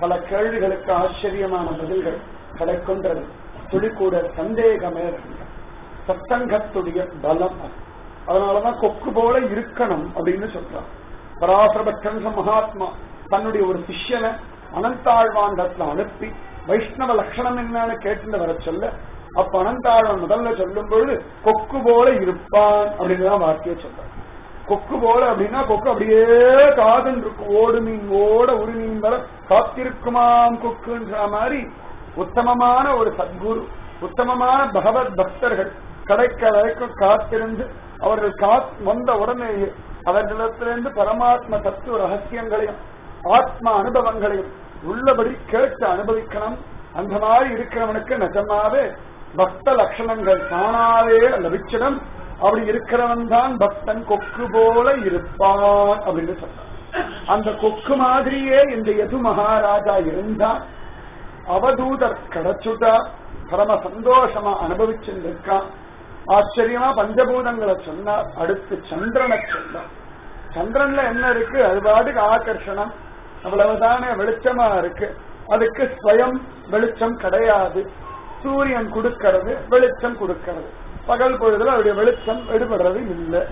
பல கேள்விகளுக்கு ஆச்சரியமான பதில்கள் கிடைக்கின்றது துளி கூட சந்தேகமே இல்லை. சத்சங்கத்துடைய பலம் அது. அதனாலதான் கொக்கு போல இருக்கணும் அப்படின்னு சொல்றான் பராசரபட்சன் மகாத்மா தன்னுடைய ஒரு சிஷ்யனை அனந்தாழ்வாண்டத்துல அனுப்பி வைஷ்ணவ லட்சணம் என்னன்னு கேட்டு வர சொல்ல அப்ப அனந்தாழ்வான் முதல்ல சொல்லும் பொழுது கொக்கு போல இருப்பான் அப்படின்னு தான் வார்த்தையை சொல்றான் கொக்கு போல அப்படின்னா கொக்கு அப்படியே காதன் இருக்கும் ஓடு மீன் ஓட ஒரு மீன் வர காத்திருக்குமாம் கொக்குன்ற மாதிரி உத்தமமான ஒரு சத்குரு உத்தமமான பகவத் பக்தர்கள் கிடைக்க வரைக்கும் காத்திருந்து அவர்கள் காத் வந்த உடனேயே அவர்களிடத்திலிருந்து பரமாத்ம தத்துவ ரகசியங்களையும் ஆத்ம அனுபவங்களையும் உள்ளபடி கேட்டு அனுபவிக்கணும் அந்த மாதிரி இருக்கிறவனுக்கு நிஜமாவே பக்த லட்சணங்கள் தானாவே லபிச்சிடம் அப்படி இருக்கிறவன் தான் பக்தன் கொக்கு போல இருப்பான் அப்படின்னு சொல்றான் அந்த கொக்கு மாதிரியே இந்த யது மகாராஜா இருந்தான் அவதூதர் கிடைச்சுட்டா பரம சந்தோஷமா அனுபவிச்சுருக்கான் ஆச்சரியமா பஞ்சபூதங்களை சொன்னார் அடுத்து சந்திரனை சொன்னார் சந்திரன்ல என்ன இருக்கு அது பாட்டுக்கு ஆகர்ஷணம் அவ்வளவுதானே வெளிச்சமா இருக்கு அதுக்கு ஸ்வயம் வெளிச்சம் கிடையாது சூரியன் கொடுக்கிறது வெளிச்சம் கொடுக்கிறது பகல் பொழுதுல அவருடைய வெளிச்சம் எடுபடுறது இல்லை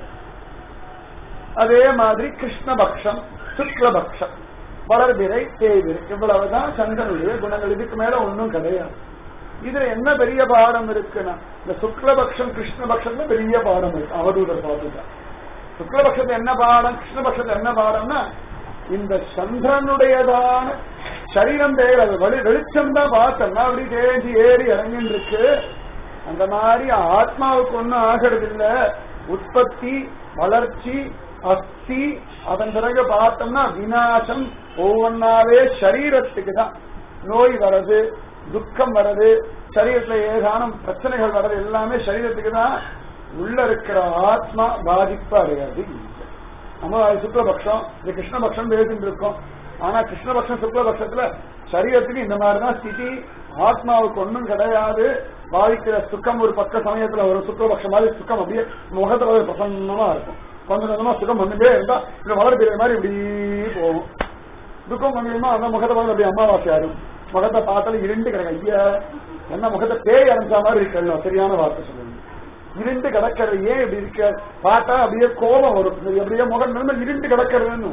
அதே மாதிரி கிருஷ்ணபக்ஷம் சுக்லபக்ஷம் வளர்பிறை தேய்பிறை இவ்வளவுதான் சந்திரனுடைய குணங்கள் இதுக்கு மேல ஒன்றும் கிடையாது இதுல என்ன பெரிய பாடம் இருக்குன்னா இந்த சுக்லபக்ஷம் கிருஷ்ணபக்ஷத்துல பெரிய பாடம் இருக்கு அவதூதர் பார்த்துட்டா சுக்லபக்ஷத்துல என்ன பாடம் கிருஷ்ணபக்ஷத்துல என்ன பாடம்னா இந்த சந்திரனுடையதான சரீரம் தேவை வெளி வெளிச்சம் தான் பார்த்தோம்னா அப்படி தேஞ்சி ஏறி இறங்கின்னு இருக்கு அந்த மாதிரி ஆத்மாவுக்கு ஒண்ணும் ஆகிறது இல்ல உற்பத்தி வளர்ச்சி அஸ்தி அதன் பிறகு பார்த்தோம்னா விநாசம் ஒவ்வொன்னாவே சரீரத்துக்கு தான் நோய் வர்றது துக்கம் வர்றது சரீரத்துல ஏதானும் பிரச்சனைகள் வர்றது எல்லாமே சரீரத்துக்கு தான் உள்ள இருக்கிற ஆத்மா பாதிப்பு அடையாது நம்ம சுக்லபக்ஷம் இது கிருஷ்ணபக்ஷம் பேசிட்டு இருக்கோம் ஆனா கிருஷ்ணபக்ஷம் சுக்லபக்ஷத்துல சரீரத்துக்கு இந்த மாதிரிதான் ஸ்திதி ஆத்மாவுக்கு ஒண்ணும் கிடையாது பாதிக்கிற சுக்கம் ஒரு பக்க சமயத்துல ஒரு சுக்லபக்ஷம் மாதிரி சுக்கம் அப்படியே முகத்துல ஒரு பிரசன்னமா இருக்கும் கொஞ்சம் கொஞ்சமா சுகம் வந்துட்டே இருந்தா இந்த வளர்பிறை மாதிரி இப்படி போகும் துக்கம் கொஞ்சமா அந்த முகத்தை பார்த்து அப்படியே அமாவாசை ஆடும் முகத்தை பார்த்தாலும் இருண்டு கிடக்கு ஐயா என்ன முகத்தை பேய் அரைஞ்ச மாதிரி இருக்கணும் சரியான வார்த்தை சொல்லுங்க இருண்டு கிடக்கிறது ஏன் இப்படி இருக்க பார்த்தா அப்படியே கோபம் வரும் இது அப்படியே முகம் நிலைமை இருண்டு கிடக்கிறதுன்னு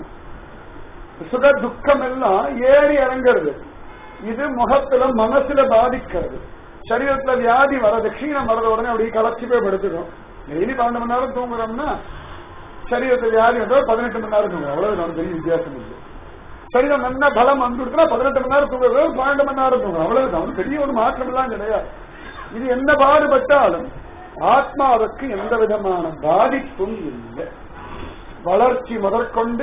சுக துக்கம் எல்லாம் ஏறி இறங்குறது இது முகத்துல மனசுல பாதிக்கிறது சரீரத்துல வியாதி வர்றது க்ஷீணம் வர்றது உடனே அப்படியே கலச்சி போய் படுத்துடும் டெய்லி பன்னெண்டு மணி நேரம் தூங்குறோம்னா சரீரத்துல வியாதி வந்தா பதினெட்டு மணி நேரம் தூங்குறோம் அவ்வளவு நான் பெரிய வித்தியாசம் இல்லை சரீரம் நல்ல பலம் வந்துடுச்சுன்னா பதினெட்டு மணி நேரம் தூங்குறது பன்னெண்டு மணி நேரம் தூங்குறோம் அவ்வளவுதான் பெரிய ஒரு மாற்றம் எல்லாம் கிடையாது இது என்ன பாடுபட்டாலும் ஆத்மாவுக்கு எந்த விதமான பாதிப்பும் இல்லை வளர்ச்சி முதற்கொண்டு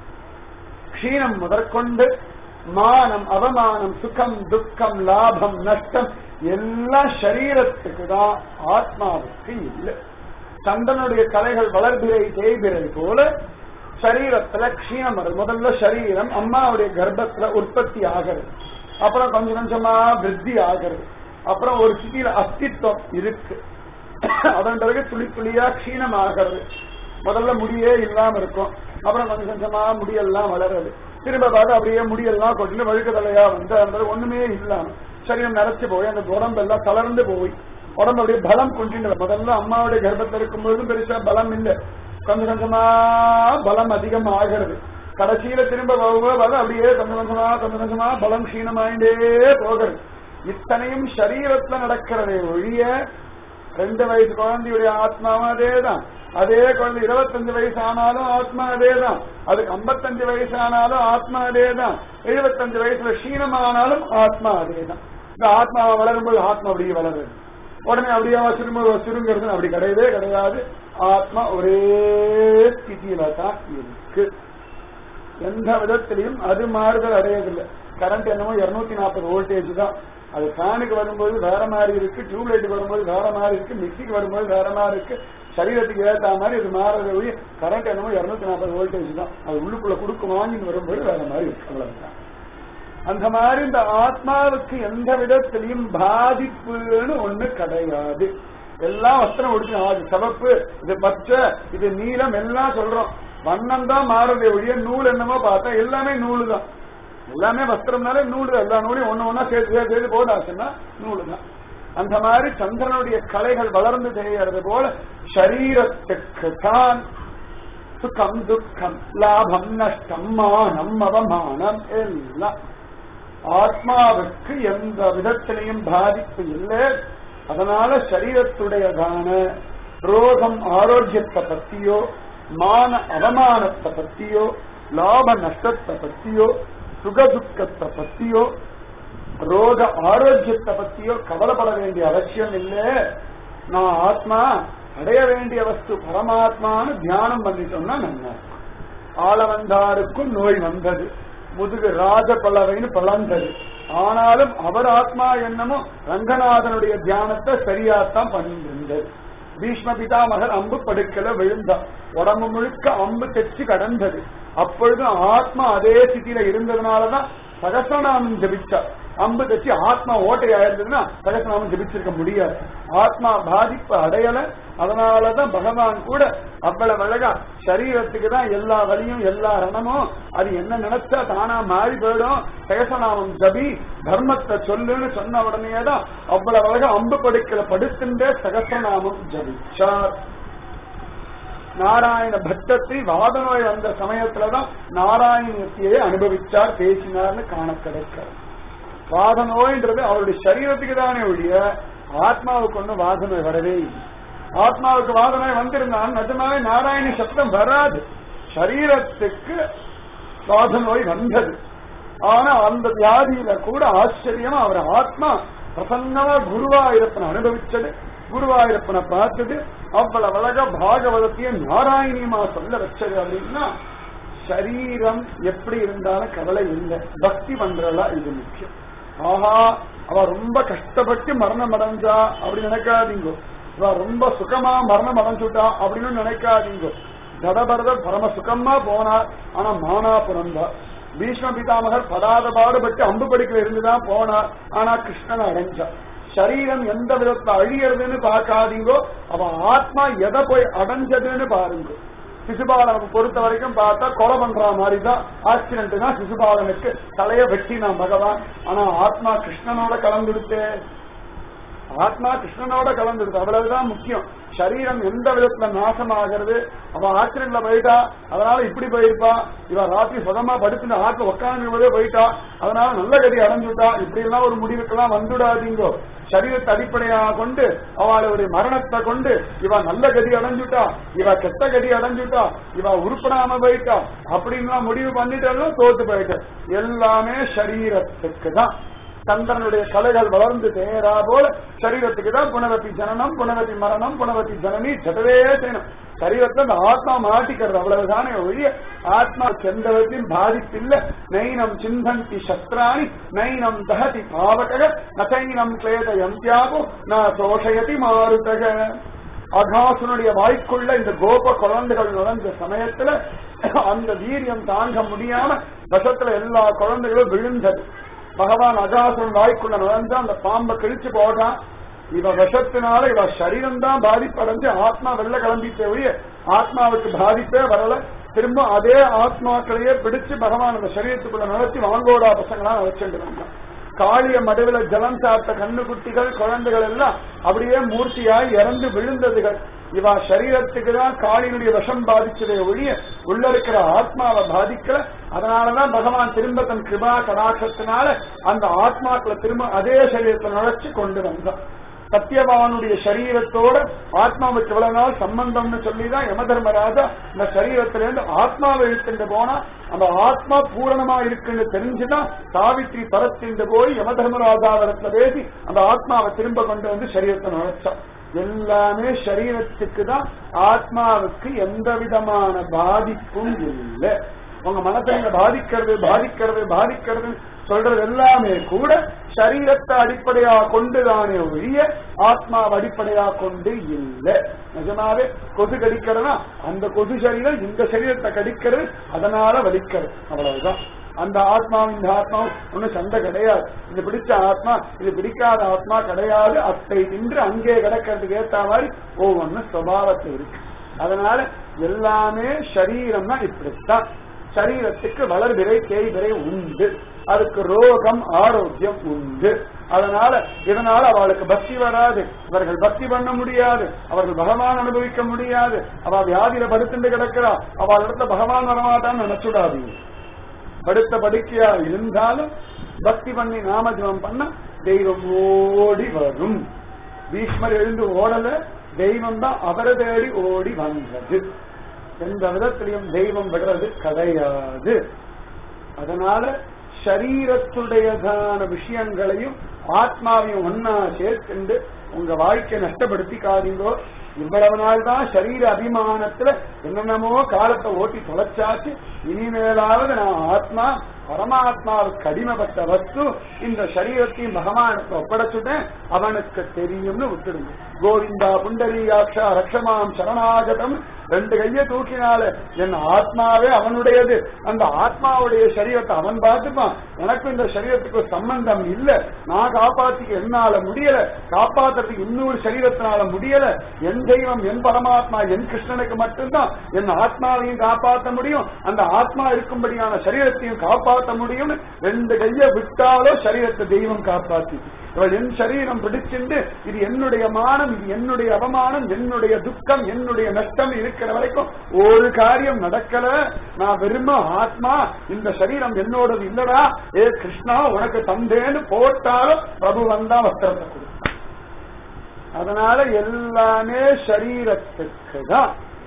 க்ஷீணம் முதற்கொண்டு மானம் அவமானம் சுகம் துக்கம் லாபம் நஷ்டம் எல்லாம் சரீரத்துக்கு தான் ஆத்மாவுக்கு இல்லை சந்தனுடைய கலைகள் வளர்பிறை தேய்பிறை போல சரீரத்துல க்ஷீணம் வருது முதல்ல சரீரம் அம்மாவுடைய கர்ப்பத்துல உற்பத்தி ஆகிறது அப்புறம் கொஞ்சம் கொஞ்சமா விருத்தி ஆகிறது அப்புறம் ஒரு சிட்டியில அஸ்தித்வம் இருக்கு அதன் பிறகு துளி துளியா க்ஷீணம் ஆகிறது முதல்ல முடியே இல்லாம இருக்கும் அப்புறம் கொஞ்சம் கொஞ்சமா முடியெல்லாம் வளருது திரும்ப பார்த்து அப்படியே முடியெல்லாம் கொண்டு வழுக்க தலையா வந்து அந்த ஒண்ணுமே இல்லாம சரீரம் நினைச்சு போய் அந்த உடம்பு எல்லாம் தளர்ந்து போய் உடம்பு அப்படியே பலம் கொண்டு முதல்ல அம்மாவுடைய கர்ப்பத்தில் இருக்கும்போதும் பெருசா பலம் இல்லை கொஞ்சம் கொஞ்சமா பலம் அதிகம் ஆகிறது கடைசியில திரும்ப போகும்போது அப்படியே கொஞ்சம் கொஞ்சமா கொஞ்சம் கொஞ்சமா பலம் க்ஷீணமாயிட்டே போகிறது இத்தனையும் சரீரத்துல நடக்கிறதே ஒழிய ரெண்டு வயசு குழந்தையுடைய ஆத்மாவும் அதேதான் அதே குழந்தை இருபத்தஞ்சு வயசு ஆனாலும் ஆத்மா அதேதான் அதுக்கு ஐம்பத்தஞ்சு வயசு ஆனாலும் ஆத்மா அதேதான் எழுபத்தஞ்சு வயசுல க்ஷீணமானாலும் ஆத்மா அதேதான் இந்த ஆத்மா வளரும்போது ஆத்மா அப்படியே வளருது உடனே அப்படியே சுருங்க சுருங்கிறது அப்படி கிடையவே கிடையாது ஆத்மா ஒரே ஸ்திதியில தான் இருக்கு எந்த விதத்திலையும் அது மாறுதல் அடையதில்லை கரண்ட் என்னமோ இருநூத்தி நாற்பது வோல்டேஜ் தான் அது ஃபேனுக்கு வரும்போது வேற மாதிரி இருக்கு டியூப் லைட்டுக்கு வரும்போது வேற மாதிரி இருக்கு மிக்சிக்கு வரும்போது வேற மாதிரி இருக்கு சரீரத்துக்கு ஏற்ற மாதிரி இது மாறுறது ஒழிய கரண்ட் என்னமோ இருநூத்தி நாற்பது வோல்டேஜ் தான் அது உள்ளுக்குள்ள கொடுக்க வாங்கிட்டு வரும்போது வேற மாதிரி இருக்கு அவ்வளவுதான் அந்த மாதிரி இந்த ஆத்மாவுக்கு எந்த விதத்திலையும் பாதிப்புன்னு ஒண்ணு கிடையாது எல்லாம் வஸ்திரம் உடுத்தி அது சிவப்பு இது பச்சை இது நீலம் எல்லாம் சொல்றோம் வண்ணம் தான் மாறுதே ஒழிய நூல் என்னமோ பார்த்தா எல்லாமே நூலு தான் எல்லாமே வஸ்திரம்னாலே நூல் எல்லா நூலையும் ஒண்ணு ஒண்ணா சேர்த்து சேர்த்து சேர்த்து போட்டாச்சுன்னா நூலு தான் அந்த மாதிரி சந்திரனுடைய கலைகள் வளர்ந்து தெரிகிறது போல சரீரத்துக்கு தான் சுகம் துக்கம் லாபம் நஷ்டம் மானம் அவமானம் எல்லாம் ஆத்மாவுக்கு எந்த விதத்திலையும் பாதிப்பு இல்லை அதனால சரீரத்துடையதான ரோகம் ஆரோக்கியத்தை பத்தியோ மான அவமானத்தை பத்தியோ லாப நஷ்டத்தை பத்தியோ சுகதுக்கத்தை பத்தியோ ரோக ஆரோக்கியத்தை பத்தியோ கவலைப்பட வேண்டிய அவசியம் இல்லை நான் ஆத்மா அடைய வேண்டிய வஸ்து பரமாத்மான்னு தியானம் பண்ணிட்டோம்னா நல்லா இருக்கும். ஆளவந்தாருக்கும் நோய் வந்தது முதுகு ராஜ பல்லவைன்னு பலந்தது ஆனாலும் அவர் ஆத்மா என்னமோ ரங்கநாதனுடைய தியானத்தை சரியாத்தான் பண்ணிட்டு இருந்தது பீஷ்ம பிதாமகர் அம்பு படுக்கல விழுந்தார் உடம்பு முழுக்க அம்பு தெச்சு கடந்தது அப்பொழுது ஆத்மா அதே ஸ்திதியில இருந்ததுனாலதான் சகசநாமம் ஜபிச்சார் அம்பு தச்சு ஆத்மா ஓட்டை ஆயிருந்ததுன்னா சகசநாமம் ஜபிச்சிருக்க முடியாது ஆத்மா பாதிப்பு அடையல அதனாலதான் பகவான் கூட அவ்வளவு அழகா சரீரத்துக்கு தான் எல்லா வலியும் எல்லா ரணமும் அது என்ன நினைச்சா தானா மாறி போயிடும் சகசநாமம் ஜபி தர்மத்தை சொல்லுன்னு சொன்ன உடனே தான் அவ்வளவு அழகா அம்பு படுக்கல படுத்துட்டே சகசநாமம் ஜபிச்சார் நாராயண பட்டத்தை வாத நோய் வந்த சமயத்துலதான் நாராயணத்தையே அனுபவிச்சார் பேசினார்னு காண கிடைக்கிறது வாத நோய்ன்றது அவருடைய சரீரத்துக்கு தானே ஒழிய ஆத்மாவுக்கு ஒன்றும் வாத நோய் வரவே இல்லை ஆத்மாவுக்கு வாத நோய் வந்திருந்தான் நிஜமாவே நாராயண சப்தம் வராது சரீரத்துக்கு வாத நோய் வந்தது ஆனா அந்த வியாதியில கூட ஆச்சரியமா அவர் ஆத்மா பிரசன்னமா குருவாயூரப்பனை அனுபவிச்சது குருவாயூரப்பனை பார்த்தது அவ்வளவு அழகா பாகவதத்தையும் நாராயணியமா சொல்ல வச்சது அப்படின்னா சரீரம் எப்படி இருந்தாலும் கவலை இல்லை பக்தி பண்றதா இது முக்கியம் ஆஹா அவ ரொம்ப கஷ்டப்பட்டு மரணம் அடைஞ்சா அப்படி நினைக்காதீங்க இவ ரொம்ப சுகமா மரணம் அடைஞ்சுட்டா அப்படின்னு நினைக்காதீங்க தடபரதர் பரம சுகமா போனார் ஆனா மானா பிறந்தார் பீஷ்ம பிதாமகர் படாத பாடுபட்டு அம்பு படிக்கல இருந்துதான் போனார் ஆனா கிருஷ்ணன் அடைஞ்சார் சரீரம் எந்த விதத்துல அழியறதுன்னு பார்க்காதீங்கோ அவ ஆத்மா எதை போய் அடைஞ்சதுன்னு பாருங்க சிசுபாலனை பொறுத்த வரைக்கும் பார்த்தா கொலை பண்ற மாதிரி தான் ஆக்சிடென்ட் தான் சிசுபாலனுக்கு தலைய வெட்டினான் பகவான் ஆனா ஆத்மா கிருஷ்ணனோட கலந்துடுத்தே ஆத்மா கிருஷ்ணனோட கலந்துடுது அவ்வளவுதான் முக்கியம் சரீரம் எந்த விதத்துல நாசமாகிறது அவ ஆக்சிடென்ட்ல போயிட்டா அதனால இப்படி போயிருப்பா இவ ராத்திரி சுதமா படுத்துட்டு ஆத்மா உட்காந்து போயிட்டா அதனால நல்ல கதி அடைஞ்சுட்டா இப்படி எல்லாம் ஒரு முடிவுக்கெல்லாம் வந்துடாதீங்கோ சரீரத்தை அடிப்படையாக கொண்டு அவளுடைய மரணத்தை கொண்டு இவ நல்ல கதி அடைஞ்சுட்டா இவ கெட்ட கதி அடைஞ்சுட்டா இவ உருப்படாம போயிட்டா அப்படின்னு முடிவு பண்ணிட்டாலும் தோத்து போயிட்டு எல்லாமே சரீரத்துக்கு தான் சந்திரனுடைய கலைகள் வளர்ந்து தேரா போல சரீரத்துக்கு தான் புனரத்தி ஜனனம் புனரத்தி மரணம் புனரத்தி ஜனனி ஜடவே செய்யணும் சரீரத்துல அந்த ஆத்மா மாட்டிக்கிறது அவ்வளவுதானே ஒழிய ஆத்மா எந்த விதத்தையும் பாதிப்பில்லை நைனம் சிந்தந்தி சஸ்திராணி நைனம் தகதி பாவக நசைனம் கிளேதயந்தியாகோ ந சோஷயதி மாருதக அகாசுனுடைய வாய்க்குள்ள இந்த கோப குழந்தைகள் நுழைஞ்ச சமயத்துல அந்த வீரியம் தாங்க முடியாம விஷத்துல எல்லா குழந்தைகளும் விழுந்தது பகவான் அகாசுரன் வாய்க்குள்ள நுழைஞ்சு அந்த பாம்பை கிழிச்சு போட்டான் இவ விஷத்தினால இவ சரீரம் தான் பாதிப்படைஞ்சு ஆத்மா வெளில கிளம்பிட்டே ஒழிய ஆத்மாவுக்கு பாதிப்பே வரல திரும்ப அதே ஆத்மாக்களையே பிடிச்சு பகவான் அந்த சரீரத்துக்குள்ள நடத்தி வாங்கோடா பசங்களா வச்சுட்டு வந்தான் காளிய மடுவில ஜலம் சாப்பிட்ட கண்ணுக்குட்டிகள் குழந்தைகள் எல்லாம் அப்படியே மூர்த்தியாய் இறந்து விழுந்ததுகள் இவா சரீரத்துக்கு தான் காளியினுடைய விஷம் பாதிச்சதை ஒழிய உள்ள இருக்கிற ஆத்மாவை பாதிக்கல அதனாலதான் பகவான் திரும்ப தன் கிருபா கடாட்சத்தினால அந்த ஆத்மாக்களை திரும்ப அதே சரீரத்தை நுழைச்சு கொண்டு வந்தான் சத்தியவானுடைய சரீரத்தோட ஆத்மாவுக்கு இவ்வளவு நாள் சம்பந்தம்னு சொல்லிதான் யம தர்மராஜா இந்த சரீரத்திலிருந்து ஆத்மாவை இழுத்துட்டு போனா அந்த ஆத்மா பூரணமா இருக்குன்னு தெரிஞ்சுதான் சாவித்ரி பரத்திண்டு போய் யம தர்மராஜாவிடத்துல பேசி அந்த ஆத்மாவை திரும்ப கொண்டு வந்து சரீரத்தை நுழைச்சா எல்லாமே சரீரத்துக்கு தான் ஆத்மாவுக்கு எந்த விதமான பாதிப்பும் இல்லை உங்க மனசை இங்க பாதிக்கிறது பாதிக்கிறது பாதிக்கிறது சொல்றது எல்லாமே கூட சரீரத்தை அடிப்படையா கொண்டுதானே ஒழிய ஆத்மாவை அடிப்படையா கொண்டு இல்லை நிஜமாவே கொசு கடிக்கிறதுனா அந்த கொசு சரீரம் இந்த சரீரத்தை கடிக்கிறது அதனால வலிக்கிறது அவ்வளவுதான் அந்த ஆத்மாவும் இந்த ஆத்மாவும் ஒன்னும் சண்டை கிடையாது இது பிடிச்ச ஆத்மா இது பிடிக்காத ஆத்மா கிடையாது அத்தை நின்று அங்கே கிடக்கிறதுக்கு ஏத்த மாதிரி ஒவ்வொன்றும் சுபாவத்தில் இருக்கு அதனால எல்லாமே சரீரம்னா இப்படித்தான் சரீரத்துக்கு வளர்பிறை தேய்பிறை உண்டு அதுக்கு ரோகம் ஆரோக்கியம் உண்டு அதனால இதனால அவளுக்கு பக்தி வராது இவர்கள் பக்தி பண்ண முடியாது அவர்கள் பகவான் அனுபவிக்க முடியாது அவ வியாதியில படுத்துட்டு கிடக்கிறா அவள் இடத்துல பகவான் வரமாட்டான்னு நினைச்சுடாதீங்க படுத்த படுக்கையா இருந்தாலும் பக்தி பண்ணி நாமஜபம் பண்ண தெய்வம் ஓடி வரும் பீஷ்மர் எழுந்து ஓடல தெய்வம் தான் அவரை தேடி ஓடி வந்தது எந்த விதத்திலையும் தெய்வம் விடுறது கிடையாது அதனால சரீரத்துடையதான விஷயங்களையும் ஆத்மாவையும் ஒன்னா சேர்த்துண்டு உங்க வாழ்க்கையை நஷ்டப்படுத்திக்காதீங்கோ இவ்வளவு நாள் தான் சரீர அபிமானத்துல என்னென்னமோ காலத்தை ஓட்டி தொலைச்சாச்சு இனிமேலாவது நான் ஆத்மா பரமாத்மாவுக்கு அடிமைப்பட்ட வஸ்து இந்த சரீரத்தையும் பகவானுக்கு ஒப்படைச்சுட்டேன் அவனுக்கு தெரியும்னு விட்டுடுங்க கோவிந்தா புண்டரீகாட்சா ரக்ஷமாம் சரணாகதம் ரெண்டு கைய தூக்கினால என் ஆத்மாவே அவனுடையது அந்த ஆத்மாவுடைய சரீரத்தை அவன் பார்த்துப்பான் எனக்கு இந்த சரீரத்துக்கு ஒரு சம்பந்தம் இல்ல நான் காப்பாத்திக்க என்னால முடியல காப்பாத்துறதுக்கு இன்னொரு சரீரத்தினால முடியல என் தெய்வம் என் பரமாத்மா என் கிருஷ்ணனுக்கு மட்டும்தான் என் ஆத்மாவையும் காப்பாற்ற முடியும் அந்த ஆத்மா இருக்கும்படியான சரீரத்தையும் காப்பாற்ற முடியும்னு ரெண்டு கைய விட்டாலோ சரீரத்தை தெய்வம் காப்பாத்தி இவள் என் சரீரம் பிடிச்சிண்டு இது என்னுடைய மானம் இது என்னுடைய அவமானம் என்னுடைய துக்கம் என்னுடைய நஷ்டம் இருக்கிற வரைக்கும் ஒரு காரியம் நடக்கல நான் விரும்ப ஆத்மா இந்த சரீரம் என்னோடது இல்லடா ஏ கிருஷ்ணா உனக்கு தந்தேன்னு போட்டாலும் பிரபு வந்தா வஸ்திரத்தை கொடுத்தான் அதனால எல்லாமே சரீரத்துக்கு தான்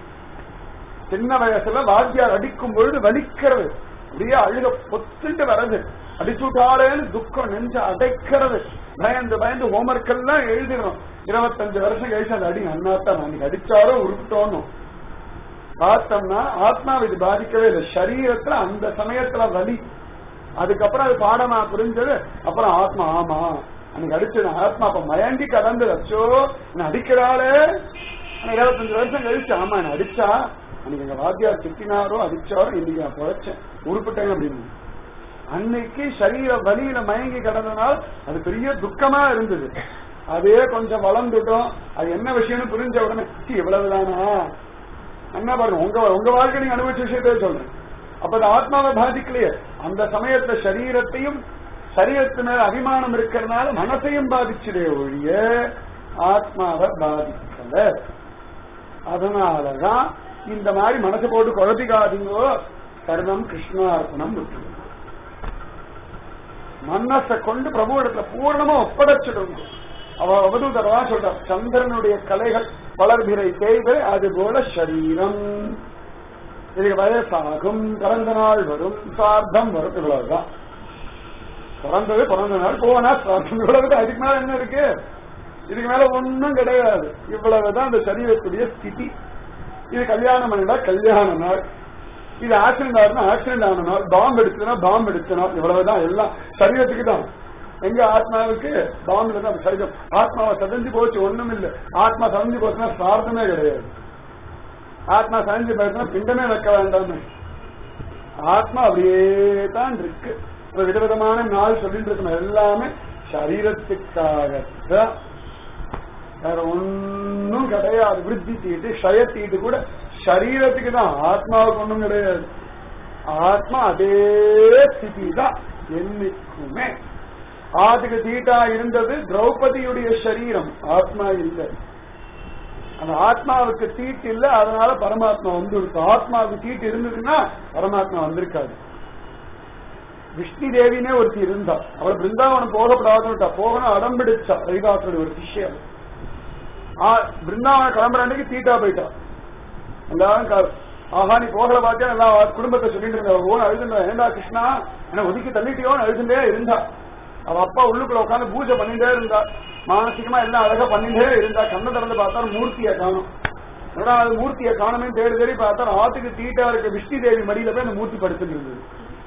சின்ன வயசுல வாத்தியார் அடிக்கும் பொழுது வலிக்கிறது அப்படியே அழுக பொத்துண்டு வர்றது அடிச்சுட்டாலேன்னு துக்கம் நெஞ்ச அடைக்கிறது பயந்து பயந்து ஹோம்ஒர்க் எல்லாம் எழுதிடும் இருபத்தஞ்சு வருஷம் கழிச்சு அந்த அடி அண்ணாத்தான் அன்னைக்கு அடிச்சாரோ உருப்பிட்டோன்னு பார்த்தோம்னா ஆத்மாவை இது பாதிக்கவே இல்லை சரீரத்துல அந்த சமயத்துல வலி அதுக்கப்புறம் அது பாடமா புரிஞ்சது அப்புறம் ஆத்மா ஆமா அன்னைக்கு அடிச்சது ஆத்மா அப்ப மயங்கி கடந்து வச்சோ என்ன அடிக்கிறாளே இருபத்தஞ்சு வருஷம் கழிச்சு ஆமா என்ன அடிச்சா அன்னைக்கு எங்க வாத்தியார் திட்டினாரோ அடிச்சாரோ இன்னைக்கு நான் பொழைச்சேன் உருப்பிட்டேன் அப்படின்னு அன்னைக்கு சரீர வலியில மயங்கி கிடந்தனால அது பெரிய துக்கமா இருந்தது அதே கொஞ்சம் வளர்ந்துட்டோம் அது என்ன விஷயம்னு புரிஞ்ச உடனே "சீ, இவ்வளவுதானா என்ன பாருங்க உங்க உங்க வாழ்க்கை நீங்க அனுபவிச்ச விஷயத்தையே சொல்றேன் அப்ப அது ஆத்மாவை பாதிக்கலையே அந்த சமயத்துல சரீரத்தையும் சரீரத்து மேல அபிமானம் இருக்கிறதுனால மனசையும் பாதிச்சுதே ஒழிய ஆத்மாவை பாதிக்கல அதனாலதான் இந்த மாதிரி மனசை போட்டு குழப்பிக்காதீங்கோ கர்ணம் கிருஷ்ணார்ப்பணம் விட்டுருங்க மனசை கொண்டு பிரபு இடத்துல பூர்ணமா ஒப்படைச்சிடுங்க அவ அவதூதரவா சொல்றார் சந்திரனுடைய கலைகள் வளர்பிறை தேய்கள் அது போல சரீரம் இதுக்கு வயசாகும் பிறந்த நாள் வரும் சார்த்தம் வரும் இவ்வளவுதான் பிறந்தது பிறந்த நாள் போனா சார்த்தம் இவ்வளவுதான் அதுக்கு மேல என்ன இருக்கு இதுக்கு மேல ஒண்ணும் கிடையாது இவ்வளவுதான் இந்த சரீரத்துடைய ஸ்திதி இது கல்யாணம் பண்ணிட்டா கல்யாண நாள் இது ஆக்சிடென்ட் ஆகுதுன்னா ஆக்சிடென்ட் ஆன நாள் பாம்பு எடுத்ததுன்னா பாம்பு எடுத்த நாள் இவ்வளவுதான் எல்லாம் சரீரத்துக்கு தான் எங்க ஆத்மாவுக்கு பாம்பு தான் சரீரம் ஆத்மாவை சதஞ்சு போச்சு ஒண்ணும் இல்ல ஆத்மா சதஞ்சு போச்சுன்னா சார்த்தமே கிடையாது ஆத்மா சதஞ்சு போச்சுன்னா பிண்டமே வைக்க வேண்டாம் ஆத்மா அப்படியே தான் இருக்கு இப்ப விதவிதமான நாள் சொல்லிட்டு இருக்கணும் எல்லாமே சரீரத்துக்காகத்தான் வேற ஒன்னும் கிடையாது விருத்தி தீட்டு க்ஷய தீட்டு கூட சரீரத்துக்கு தான் ஆத்மாவுக்கு ஒண்ணும் கிடையாது ஆத்மா அதே ஸ்திதி தான் என்னைக்குமே ஆதுக்கு தீட்டா இருந்தது திரௌபதியுடைய சரீரம் ஆத்மா இல்லை அந்த ஆத்மாவுக்கு தீட்டு இல்ல அதனால பரமாத்மா வந்து ஆத்மாவுக்கு தீட்டு இருந்ததுன்னா பரமாத்மா வந்திருக்காது விஷ்ணு தேவினே ஒருத்தி இருந்தா அவள் பிருந்தாவனம் போகப்படாதுன்னு போகணும் அடம்பிடிச்சா ரவிதாசனுடைய ஒரு விஷயம் பிருந்தாவன கிளம்புற அன்னைக்கு தீட்டா போயிட்டா எல்லாரும் க- ஆஹா நீ போகல பார்த்தா எல்லா குடும்பத்தை சொல்லிட்டு இருந்தா ஓன் அழுதுண்டா ஏண்டா கிருஷ்ணா என்ன ஒதுக்கி தள்ளிட்டியோன்னு அழுதுண்டே இருந்தா அவ அப்பா உள்ளுக்குள்ள உட்காந்து பூஜை பண்ணிட்டே இருந்தா மானசிகமா எல்லாம் அழகா பண்ணிட்டே இருந்தா கண்ணை திறந்து பார்த்தா மூர்த்தியை காணும் என்னடா அது மூர்த்தியை காணுமே தேடி தேடி பார்த்தா ஆத்துக்கு தீட்டா இருக்க விஷ்ணு தேவி மடியில போய் அந்த மூர்த்தி படுத்துட்டு இருந்தது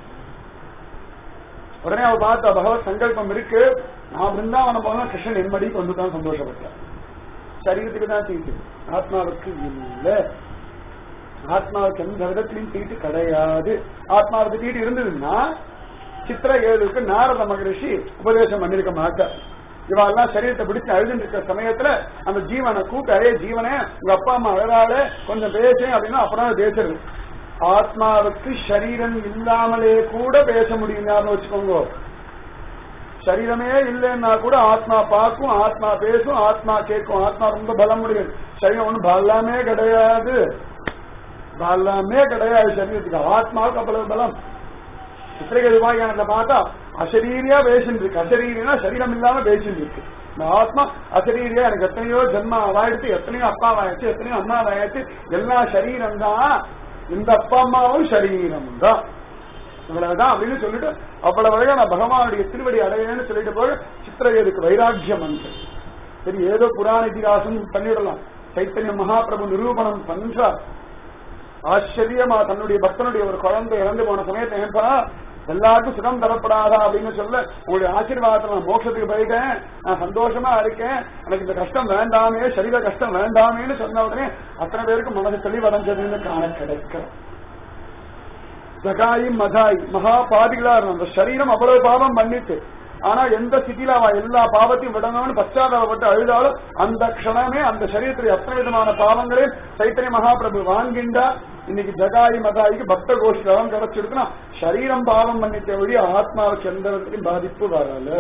உடனே அவ பார்த்தா பகவத் சங்கல்பம் இருக்கு நான் பிருந்தாவனம் போனா கிருஷ்ணன் என் மடிக்கு வந்து தான் சந்தோஷப்பட்டேன் சரீரத்துக்கு தான் தீட்டு ஆத்மாவுக்கு இல்ல ஆத்மாவுக்கு எந்த விதத்திலையும் தீட்டு கிடையாது ஆத்மாவுக்கு தீட்டு இருந்ததுன்னா சித்திர ஏழுக்கு நாரத மகரிஷி உபதேசம் பண்ணிருக்க மாட்டார் இவெல்லாம் சரீரத்தை பிடிச்சு அழுதுட்டு இருக்கிற சமயத்துல அந்த ஜீவனை கூப்பிட்டு அரே ஜீவனே உங்க அப்பா அம்மா அழகால கொஞ்சம் பேசு அப்படின்னா அப்புறம் பேசுறது ஆத்மாவுக்கு சரீரம் இல்லாமலே கூட பேச முடியும் வச்சுக்கோங்க சரீரமே இல்லைன்னா கூட ஆத்மா பார்க்கும் ஆத்மா பேசும் ஆத்மா கேட்கும் ஆத்மா ரொம்ப பலம் முடியும் சரீரம் ஒன்றும் பலமே கிடையாது பலமே கிடையாது சரீரத்துக்கு ஆத்மாவுக்கு அவ்வளவு பலம் சித்திரகை உபாயானத்தை பார்த்தா அசரீரியா பேசிட்டு இருக்கு அசரீரியா சரீரம் இல்லாம பேசிட்டு இருக்கு இந்த ஆத்மா அசரீரியா எனக்கு எத்தனையோ ஜென்மா வாயிடுச்சு எத்தனையோ அப்பா வாயாச்சு எத்தனையோ அம்மா வாயாச்சு எல்லா சரீரம் தான் இந்த அப்பா அம்மாவும் சரீரம் தான் இவ்வளவுதான் அப்படின்னு சொல்லிட்டு அவ்வளவு வரையா நான் பகவானுடைய திருவடி அடையேன்னு சொல்லிட்டு போய் சித்திரகேதுக்கு வைராக்கியம் வந்து சரி ஏதோ புராண இதிகாசம் பண்ணிடலாம் சைத்தன்ய மகாபிரபு நிரூபணம் பண்றார் ஆச்சரியமா தன்னுடைய பக்தனுடைய ஒரு குழந்தை இறந்து போன சமயத்தை ஏன்பா எல்லாருக்கும் சுகம் தரப்படாதா அப்படின்னு சொல்ல உங்களுடைய ஆசீர்வாதத்தை நான் மோட்சத்துக்கு போயிட்டேன் நான் சந்தோஷமா இருக்கேன் எனக்கு இந்த கஷ்டம் வேண்டாமே சரீர கஷ்டம் வேண்டாமேன்னு சொன்ன உடனே அத்தனை பேருக்கு மனசு தெளிவடைஞ்சதுன்னு காண கிடைக்கும் ஜகாயி மதாய் மகா பாதிகளா இருந்த அந்த சரீரம் அவ்வளவு பாவம் பண்ணிட்டு ஆனா எந்த ஸ்திதியில அவ எல்லா பாவத்தையும் விடணும்னு பச்சாதாபப்பட்டு அழுதாலும் அந்த க்ஷணமே அந்த சரீரத்தில் எத்தனை விதமான பாவங்களையும் சைத்தன்ய மகாபிரபு வாங்கிண்டா இன்னைக்கு ஜகாயி மதாய்க்கு பக்த கோஷ்டம் கிடைச்சிருக்குன்னா சரீரம் பாவம் பண்ணிட்ட வழி ஆத்மாவுக்கு எந்த விதத்திலையும் பாதிப்பு வரல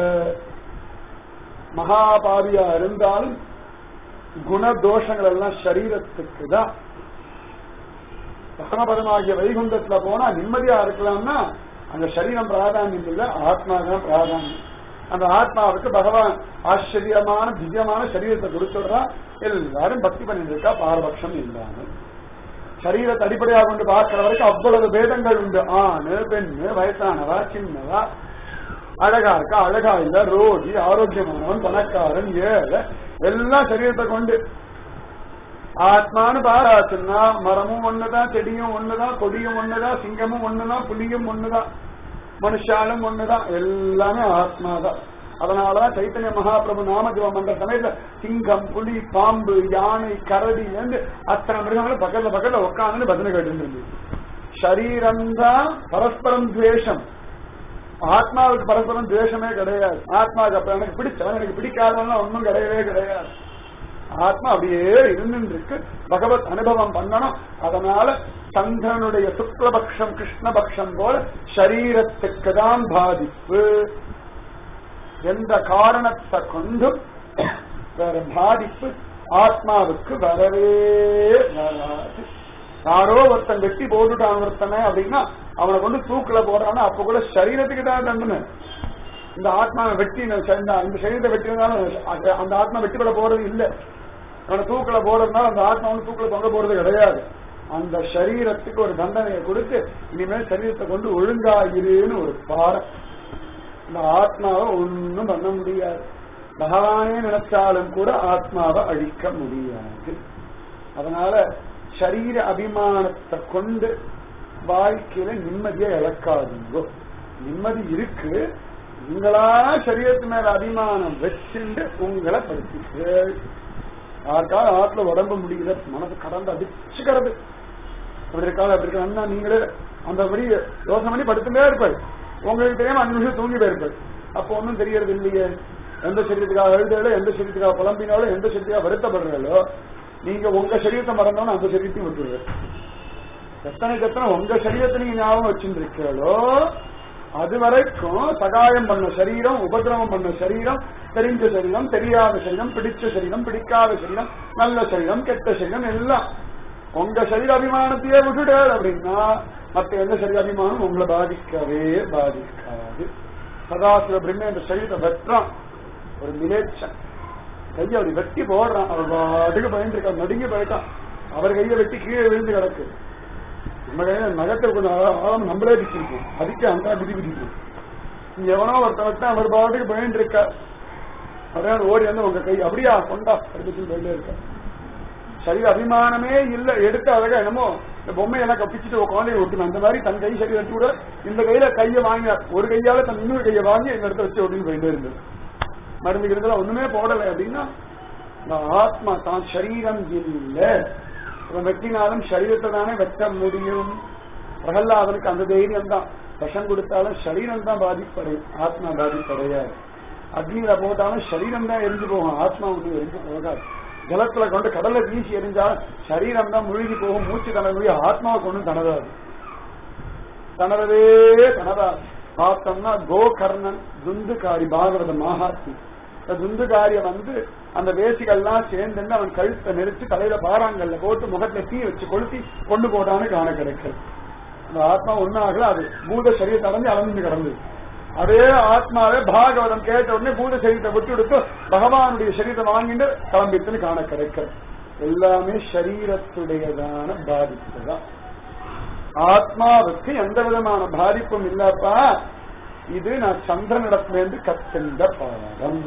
மகாபாவியா இருந்தாலும் குணதோஷங்கள் எல்லாம் சரீரத்துக்கு தான் பரமபதமாகிய வைகுண்டத்துல போனா நிம்மதியா இருக்கலாம்னா அங்க சரீரம் பிராதானியம் இல்ல ஆத்மா தான் பிராதானியம் அந்த ஆத்மாவுக்கு பகவான் ஆச்சரியமான திவ்யமான சரீரத்தை கொடுத்துடுறா எல்லாரும் பக்தி பண்ணிட்டு இருக்கா பாரபட்சம் இல்லாம சரீரத்தை அடிப்படையாக கொண்டு பார்க்கிற வரைக்கும் அவ்வளவு பேதங்கள் உண்டு ஆணு பெண்ணு வயசானவா சின்னவா அழகா இருக்கா அழகா இல்ல ரோகி ஆரோக்கியமானவன் பணக்காரன் ஏழை எல்லாம் சரீரத்தை கொண்டு ஆத்மான்னு பாராச்சுன்னா மரமும் ஒண்ணுதான் செடியும் ஒண்ணுதான் கொடியும் ஒண்ணுதான் சிங்கமும் ஒண்ணுதான் புலியும் ஒண்ணுதான் மனுஷாலும் ஒண்ணுதான் எல்லாமே ஆத்மாதான் அதனாலதான் சைத்தன்ய மகாபிரபு நாமஜபம் பண்ற சமயத்துல சிங்கம் புலி பாம்பு யானை கரடி இருந்து அத்தனை மிருகங்களும் பக்கத்துல பக்கத்துல உட்காந்து பஜனை கேட்டு இருந்தது சரீரம்தான் பரஸ்பரம் துவேஷம் ஆத்மாவுக்கு பரஸ்பரம் துவேஷமே கிடையாது ஆத்மாவுக்கு அப்ப எனக்கு பிடிச்சவன் எனக்கு பிடிக்காதவன் ஒன்றும் கிடையவே கிடையாது ஆத்மா அப்படியே இருந்துட்டு இருக்கு பகவத் அனுபவம் பண்ணணும் அதனால சந்திரனுடைய சுக்லபக்ஷம் கிருஷ்ணபக்ஷம் போல சரீரத்துக்கு தான் பாதிப்பு எந்த காரணத்தை கொண்டும் வேற பாதிப்பு ஆத்மாவுக்கு வரவே வராது யாரோ ஒருத்தன் வெட்டி போட்டுட்டான் ஒருத்தனை அப்படின்னா அவனை கொண்டு தூக்குல போடுறான்னா அப்ப கூட சரீரத்துக்கு தான் தண்டனை இந்த ஆத்மாவை வெட்டி இந்த சரீரத்தை வெட்டினாலும் அந்த ஆத்மா வெட்டிப்பட போறது இல்லை அவனை தூக்கில போறதுனால அந்த ஆத்மா வந்து தூக்கில தொங்க போறது கிடையாது அந்த சரீரத்துக்கு ஒரு தண்டனையை கொடுத்து இனிமேல் சரீரத்தை கொண்டு ஒழுங்காயிருன்னு ஒரு பாடம் இந்த ஆத்மாவை ஒன்னும் பண்ண முடியாது பகவானே நினைச்சாலும் கூட ஆத்மாவை அழிக்க முடியாது அதனால சரீர அபிமானத்தை கொண்டு வாழ்க்கையில நிம்மதியை இழக்காதுங்கோ நிம்மதி இருக்கு நீங்களா சரீரத்து மேல அபிமானம் வச்சுண்டு உங்களை படுத்திட்டு யாருக்காவது ஆத்துல உடம்பு முடியல மனசு கடந்து அடிச்சுக்கிறது அப்படி இருக்காது அப்படி இருக்கா அண்ணா நீங்களே அந்த படி யோசனை பண்ணி படுத்துட்டே இருப்பாள் உங்களுக்கு தெரியாம அஞ்சு நிமிஷம் தூங்கி போயிருப்பாள் அப்போ ஒன்றும் தெரியறது இல்லையே எந்த சரீரத்துக்காக எழுதாலோ எந்த சரீரத்துக்காக புலம்பினாலோ எந்த சரீரத்துக்காக வருத்தப்படுறாலோ நீங்க உங்க சரீரத்தை மறந்தோன்னு அந்த சரீரத்தையும் விட்டுருங்க எத்தனைக்கு எத்தனை உங்க சரீரத்தை நீங்க ஞாபகம் வச்சுருக்கீங்களோ அது வரைக்கும் சகாயம் பண்ண சரீரம் உபதிரவம் பண்ண சரீரம் தெரிஞ்ச சரீரம் தெரியாத சரீரம் பிடிச்ச சரீரம் பிடிக்காத சரீரம் நல்ல சரீரம் கெட்ட சரீரம் எல்லாம் உங்க சரீர அபிமானத்தையே விட்டுட்டார் அப்படின்னா மத்த எந்த சரீர அபிமானம் உங்களை பாதிக்கவே பாதிக்காது சதாசிவ பிரம்ம இந்த சரீரத்தை வெட்டுறான் ஒரு மிலேச்சன் கையை அப்படி வெட்டி போடுறான் அவர் பாட்டுக்கு பயந்துருக்கான் நடுங்கி போயிட்டான் அவர் கையை வெட்டி கீழே விழுந்து கிடக்கு நம்ம கையில நகத்தை கொஞ்சம் ஆழம் நம்மளே பிடிச்சிருக்கோம் அதுக்கு அந்த குதி குதிக்கும் இங்க எவனோ ஒருத்தர் விட்டா அவர் பாட்டுக்கு பயந்து இருக்கா அதான் ஓடி வந்து உங்க கை அப்படியா கொண்டா அடுத்து போயிட்டே இருக்க சரீர அபிமானமே இல்ல எடுத்து அழகா என்னமோ இந்த பொம்மையெல்லாம் கப்பிச்சுட்டு குழந்தைய ஒட்டுணும் அந்த மாதிரி தன் கை சரி எடுத்து கூட இந்த கையில கையை வாங்கினார் ஒரு கையால தன் இன்னொரு கையை வாங்கி இந்த இடத்த வச்சு ஒட்டின்னு போயிட்டே இருந்தது மருந்து இருந்ததுல ஒண்ணுமே போடலை அப்படின்னா இந்த ஆத்மா தான் சரீரம் இல்லை இவன் வெட்டினாலும் சரீரத்தை தானே வெட்ட முடியும் பிரகல்லாதனுக்கு அந்த தைரியம் தான் விஷம் கொடுத்தாலும் சரீரம் தான் பாதிப்படையும் ஆத்மா பாதிப்படையாது அக்னியில போட்டாலும் சரீரம் தான் எரிஞ்சு போகும் ஆத்மா ஒன்று எரிஞ்சு போகாது ஜலத்துல கொண்டு கடலை வீசி எரிஞ்சாலும் சரீரம் தான் முழுகி போகும் மூச்சு தன ஆத்மாவை கொண்டு தனதாது தனரவே தனதா பார்த்தோம்னா கோகர்ணன் துந்துகாரி பாகவத மகாத்மி இந்த துந்துகாரிய வந்து அந்த வேசிகள்லாம் சேர்ந்து அவன் கழுத்தை நெரிச்சு தலையில பாறாங்கல்ல போட்டு முகத்துல தீ வச்சு கொளுத்தி கொண்டு போட்டான்னு காண கிடைக்கிறது அந்த ஆத்மா ஒன்னாகல அது பூத சரீரத்தை அடைஞ்சு அளந்து கிடந்தது அதே ஆத்மாவே பாகவதம் கேட்ட உடனே பூத சரீரத்தை விட்டு எடுத்து பகவானுடைய சரீரத்தை வாங்கிட்டு கிளம்பித்துன்னு காண கிடைக்கிறது எல்லாமே சரீரத்துடையதான பாதிப்பு தான் ஆத்மாவுக்கு எந்த விதமான பாதிப்பும் இல்லப்பா இது நான் சந்திரனிடத்திலிருந்து கத்திருந்த பாடம்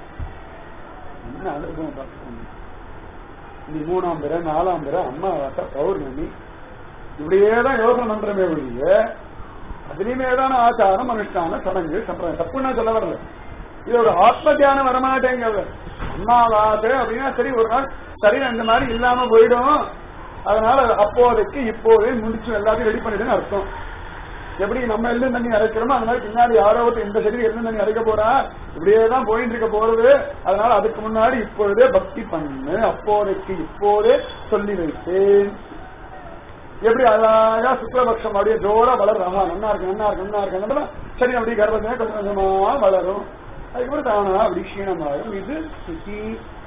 என்ன அனுபவம் பார்க்கணும் நீ மூணாம் பிற நாலாம் பிற அம்மாவாசை பௌர்ணமி இப்படியே தான் யோசனை பண்றமே ஒழிய அதுலயுமே தான ஆச்சாரம் அனுஷ்டான சடங்கு சம்பிரதாயம் தப்புன்னா சொல்ல வரல இது ஒரு ஆத்ம தியானம் வரமாட்டேங்கிறது அம்மாவாசை அப்படின்னா சரி ஒரு நாள் சரி அந்த மாதிரி இல்லாம போயிடும் அதனால அப்போதைக்கு இப்போதே முடிச்சு எல்லாத்தையும் ரெடி பண்ணிடுன்னு அர்த்தம் எப்படி நம்ம எள்ளு தண்ணி அரைக்கிறோமோ அந்த மாதிரி பின்னாடி யாரோ ஒருத்தர் இந்த செடி எள்ளு தண்ணி அரைக்க போறா இப்படியே தான் போயிட்டு இருக்க போறது அதனால அதுக்கு முன்னாடி இப்பொழுதே பக்தி பண்ணு அப்போதைக்கு இப்போதே சொல்லி வைத்தேன் எப்படி அழகா சுக்லபக்ஷம் அப்படியே ஜோரா வளரும் ஆஹா நன்னா இருக்கு நன்னா இருக்கு நன்னா இருக்கு நல்லா சரி அப்படி கர்ப்பத்திலே கொஞ்சம் கொஞ்சமா வளரும் அதுக்கப்புறம் தானா அப்படி க்ஷீணமாகும் இது சுத்தி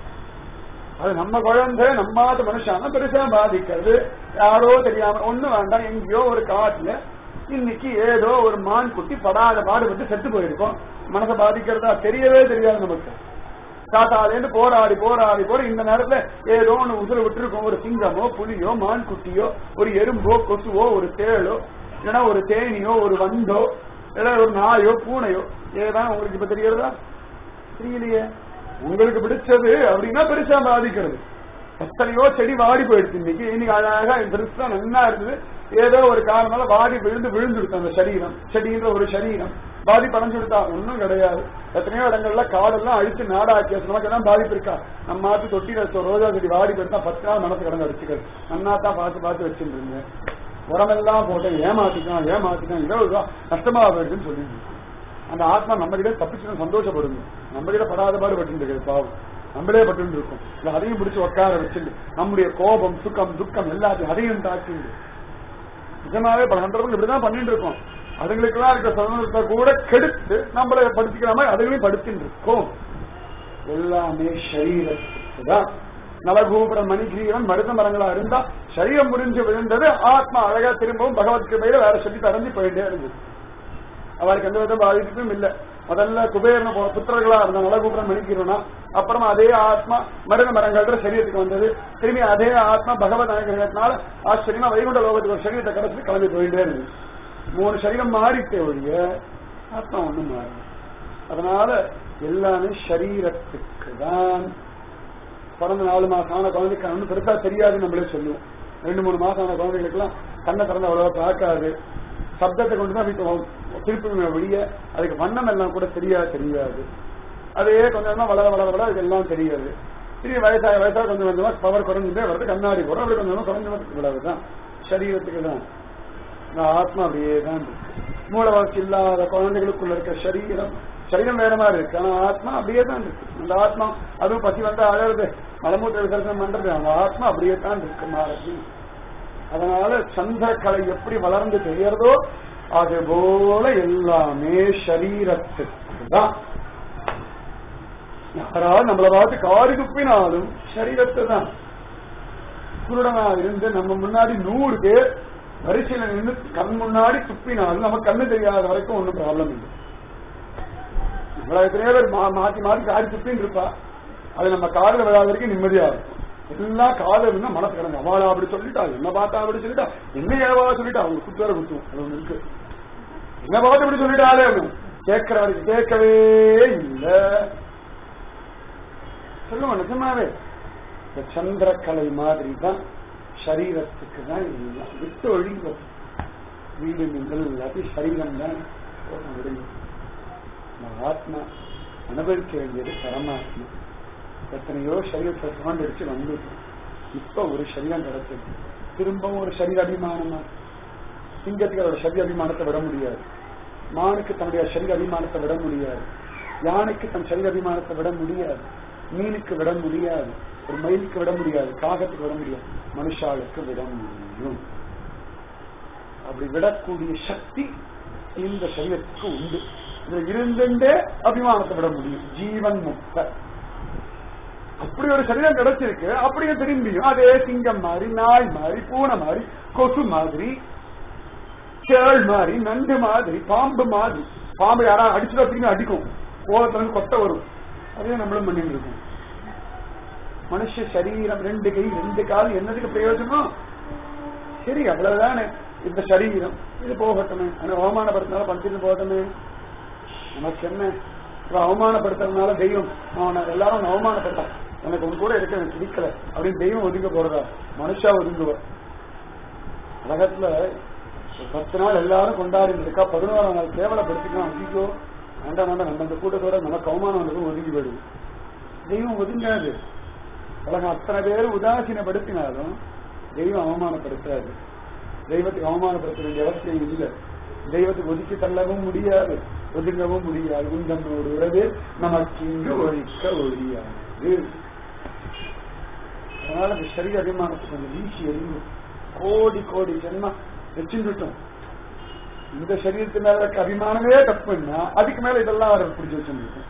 அது நம்ம குழந்தை நம்மாத மனுஷான பெருசா பாதிக்கிறது யாரோ தெரியாம ஒண்ணு வேண்டாம் எங்கேயோ ஒரு காட்டுல இன்னைக்கு ஏதோ ஒரு மான் குட்டி படாத பாடுபட்டு செத்து போயிருக்கோம் மனசை பாதிக்கிறதா தெரியவே தெரியாது நமக்கு காத்தாலேருந்து போராடி போராடி போற இந்த நேரத்துல ஏதோ ஒண்ணு உசுர விட்டுருக்கோம் ஒரு சிங்கமோ புலியோ மான் குட்டியோ ஒரு எறும்போ கொசுவோ ஒரு தேளோ இல்லைன்னா ஒரு தேனியோ ஒரு வண்டோ இல்ல ஒரு நாயோ பூனையோ ஏதான் உங்களுக்கு இப்ப தெரியறதா தெரியலையே உங்களுக்கு பிடிச்சது அப்படின்னா பெருசா பாதிக்கிறது எத்தனையோ செடி வாடி போயிடுச்சு இன்னைக்கு இன்னைக்கு அழகா பெருசா நல்லா இருந்தது ஏதோ ஒரு காரணமால வாடி விழுந்து விழுந்துடுச்சு அந்த சரீரம் செடின்ற ஒரு சரீரம் பாதி படைஞ்சு கொடுத்தா ஒன்றும் கிடையாது எத்தனையோ இடங்கள்ல காடெல்லாம் அழிச்சு நாடாக்கி நமக்கு எல்லாம் பாதிப்பு இருக்கா நம்ம ஆத்து தொட்டில ரோஜா செடி வாடி போயிட்டா பத்து நாள் மனசு கடந்து அடிச்சுக்கிறது நன்னா தான் பார்த்து பார்த்து வச்சுட்டு இருந்தேன் உரமெல்லாம் போட்டேன் ஏமாத்திட்டான் ஏமாத்திட்டான் இவ்வளவு நஷ்டமா போயிடுச்சுன்னு சொல்லிட்டு அந்த ஆத்மா நம்ம கிட்ட தப்பிச்சு சந்தோஷப்படுங்க நம்ம கிட்ட படாத பாடு பட்டு இருக்குது பாவம் நம்மளே பட்டு இருக்கும் இல்ல அதையும் பிடிச்சு உட்கார வச்சுட்டு நம்முடைய கோபம் சுக்கம் துக்கம் எல்லாத்தையும் அதையும் தாக்கி நிஜமாவே பல நண்பர்கள் இப்படிதான் பண்ணிட்டு இருக்கோம் அதுங்களுக்கெல்லாம் இருக்க சுதந்திரத்தை கூட கெடுத்து நம்மளை படுத்திக்கிற மாதிரி அதுகளையும் படுத்திட்டு இருக்கோம் எல்லாமே சரீரத்துக்கு தான் நலகூபுரம் மணிகிரீவன் மருத மரங்களா இருந்தா சரீரம் முடிஞ்சு விழுந்தது ஆத்மா அழகா திரும்பவும் பகவத் கிருபையில வேற சொல்லி தரஞ்சு போயிட்டே இருந்தது அவருக்கு எந்த வித பாதிப்பும் இல்ல முதல்ல குபேரன புத்திரர்களா இருந்த நலகூபுரம் மணிக்கிறோம்னா அப்புறமா அதே ஆத்மா மருத மரங்கள் சரீரத்துக்கு வந்தது திரும்பி அதே ஆத்மா பகவத் அனுகிரகத்தினால ஆச்சரியமா வைகுண்ட லோகத்துக்கு ஒரு சரீரத்தை கிடைச்சி கிளம்பி போயிட்டே இருந்தது மூணு சரீரம் மாறிட்டே ஒழிய ஆத்மா ஒண்ணும் மாறல அதனால எல்லாமே சரீரத்துக்கு தான் பிறந்த நாலு மாசம் ஆன குழந்தைக்கு ஒன்றும் பெருசா தெரியாதுன்னு நம்மளே சொல்லுவோம் ரெண்டு மூணு மாசம் ஆன குழந்தைகளுக்கெல்லாம் கண்ணை திறந்த அவ்வளவா பார்க்காது சப்தத்தை கொண்டு தான் வீட்டு திருப்பி வெளிய அதுக்கு வண்ணம் எல்லாம் கூட தெரியாது தெரியாது அதே கொஞ்சம் கொஞ்சமா வளர வளர வளர அதுக்கு எல்லாம் தெரியாது திரும்பி வயசாக வயசாக கொஞ்சம் கொஞ்சமா பவர் குறைஞ்சுட்டே வருது கண்ணாடி போடும் அப்படி கொஞ்சம் கொஞ்சமா குறைஞ்சு வருது இவ்வளவுதான் சரீரத்துக்கு தான் இந்த ஆத்மா அப்படியே தான் இருக்கு மூல வளர்ச்சி இல்லாத குழந்தைகளுக்குள்ள இருக்க சரீரம் சரீரம் வேற மாதிரி இருக்கு ஆனா ஆத்மா அப்படியே தான் இருக்கு அந்த ஆத்மா அதுவும் பசி வந்தா அழறது மலமூத்திர விசர்ஜனம் பண்றது அந்த ஆத்மா அப்படியே தான் இருக்கு மாறி அதனால சந்திரக்கலை எப்படி வளர்ந்து தெரியறதோ அது போல எல்லாமே சரீரத்துக்கு தான் யாராவது நம்மளை பார்த்து காரி துப்பினாலும் சரீரத்தை தான் குருடனா இருந்து நம்ம முன்னாடி நூறு பேர் வரிசையில நின்று கண் முன்னாடி துப்பினாலும் நம்ம கண்ணு தெரியாத வரைக்கும் ஒன்றும் ப்ராப்ளம் இல்லை நம்மள எத்தனையோ பேர் மா- மாத்தி மாத்தி காரி துப்பின்னு இருப்பா அது நம்ம காதுல விழாத வரைக்கும் நிம்மதியா இருக்கும் எல்லாம் காதல் இருந்தா மனசு கிடங்க அவளா அப்படி சொல்லிட்டா என்ன பார்த்தா அப்படி சொல்லிட்டா என்ன ஏவா சொல்லிட்டா அவங்க குத்து வேற குத்துவோம் அது ஒண்ணு இருக்கு என்ன பார்த்து இப்படி சொல்லிட்டாலே அப்படின்னு கேட்கிற வரைக்கும் கேட்கவே இல்லை சொல்லுவோம் நிஜமாவே இந்த சந்திரக்கலை மாதிரி தான் சரீரத்துக்கு தான் எல்லாம் விட்டு ஒழிவது வீடு நீங்கள் எல்லாத்தையும் சரீரம் தான் விடுங்க நம்ம ஆத்மா அனுபவிக்க வேண்டியது பரமாத்மா எத்தனையோ சரீரத்தை சுமந்தடிச்சு வந்து இப்ப ஒரு சரீரம் கிடைச்சது திரும்பவும் ஒரு சரீர அபிமானமா சிங்கத்துக்கு அதோட சரீர அபிமானத்தை விட முடியாது மானுக்கு தன்னுடைய சரீர அபிமானத்தை விட முடியாது யானைக்கு தன் சரீர அபிமானத்தை விட முடியாது மீனுக்கு விட முடியாது ஒரு மயிலுக்கு விட முடியாது காகத்துக்கு விட முடியாது மனுஷாளுக்கு விட முடியும் அப்படி விடக்கூடிய சக்தி இந்த சரீரத்துக்கு உண்டு இதுல இருந்துட்டே அபிமானத்தை விட முடியும் ஜீவன் முக்த அப்படி ஒரு சரீரம் கிடைச்சிருக்கு அப்படியே திரும்பியும் அதே சிங்கம் மாதிரி நாய் மாதிரி பூனை மாதிரி கொசு மாதிரி சேள் மாதிரி நண்டு மாதிரி பாம்பு மாதிரி பாம்பு யாராவது அடிச்சுட்டா திரும்பி அடிக்கும் கோலத்துல இருந்து கொத்த வரும் அதே நம்மளும் பண்ணிட்டு இருக்கோம் மனுஷ சரீரம் ரெண்டு கை ரெண்டு கால் என்னதுக்கு பிரயோஜனம் சரி அவ்வளவுதானே இந்த சரீரம் இது போகட்டுமே ஆனா அவமானப்படுத்தினால பஞ்சிட்டு போகட்டுமே நமக்கு என்ன இப்ப அவமானப்படுத்துறதுனால தெய்வம் அவனை எல்லாரும் அவமானப்பட்டான் எனக்கு உன் கூட இருக்க எனக்கு பிடிக்கல அப்படின்னு தெய்வம் ஒதுங்க போறதா மனுஷா ஒதுங்குவா உலகத்துல ஒரு பத்து நாள் எல்லாரும் கொண்டாடி இருக்கா பதினோராம் நாள் கேவலப்படுத்திக்கலாம் ஐயோ வேண்டாம் வேண்டாம் நம்ம இந்த கூட்டத்தோட நமக்கு அவமானம் வந்து ஒதுங்கி போயிடுது தெய்வம் ஒதுங்காது உலகம் அத்தனை பேர் உதாசீனப்படுத்தினாலும் தெய்வம் அவமானப்படுத்தாது தெய்வத்துக்கு அவமானப்படுத்த வேண்டிய அவசியம் இல்லை தெய்வத்துக்கு ஒதுக்கி தள்ளவும் முடியாது ஒதுங்கவும் முடியாது உந்தன்னோடு உறவு நமக்கு இங்கு ஒழிக்க ஒழியாது அதனால இந்த சரீர அபிமானத்துக்கு கொஞ்சம் வீசி எறியும் கோடி கோடி ஜென்மம் வச்சுட்டோம் இந்த சரீரத்து மேல இருக்க அபிமானமே தப்புன்னா அதுக்கு மேல இதெல்லாம் அவர் பிடிச்சி வச்சுருக்கோம்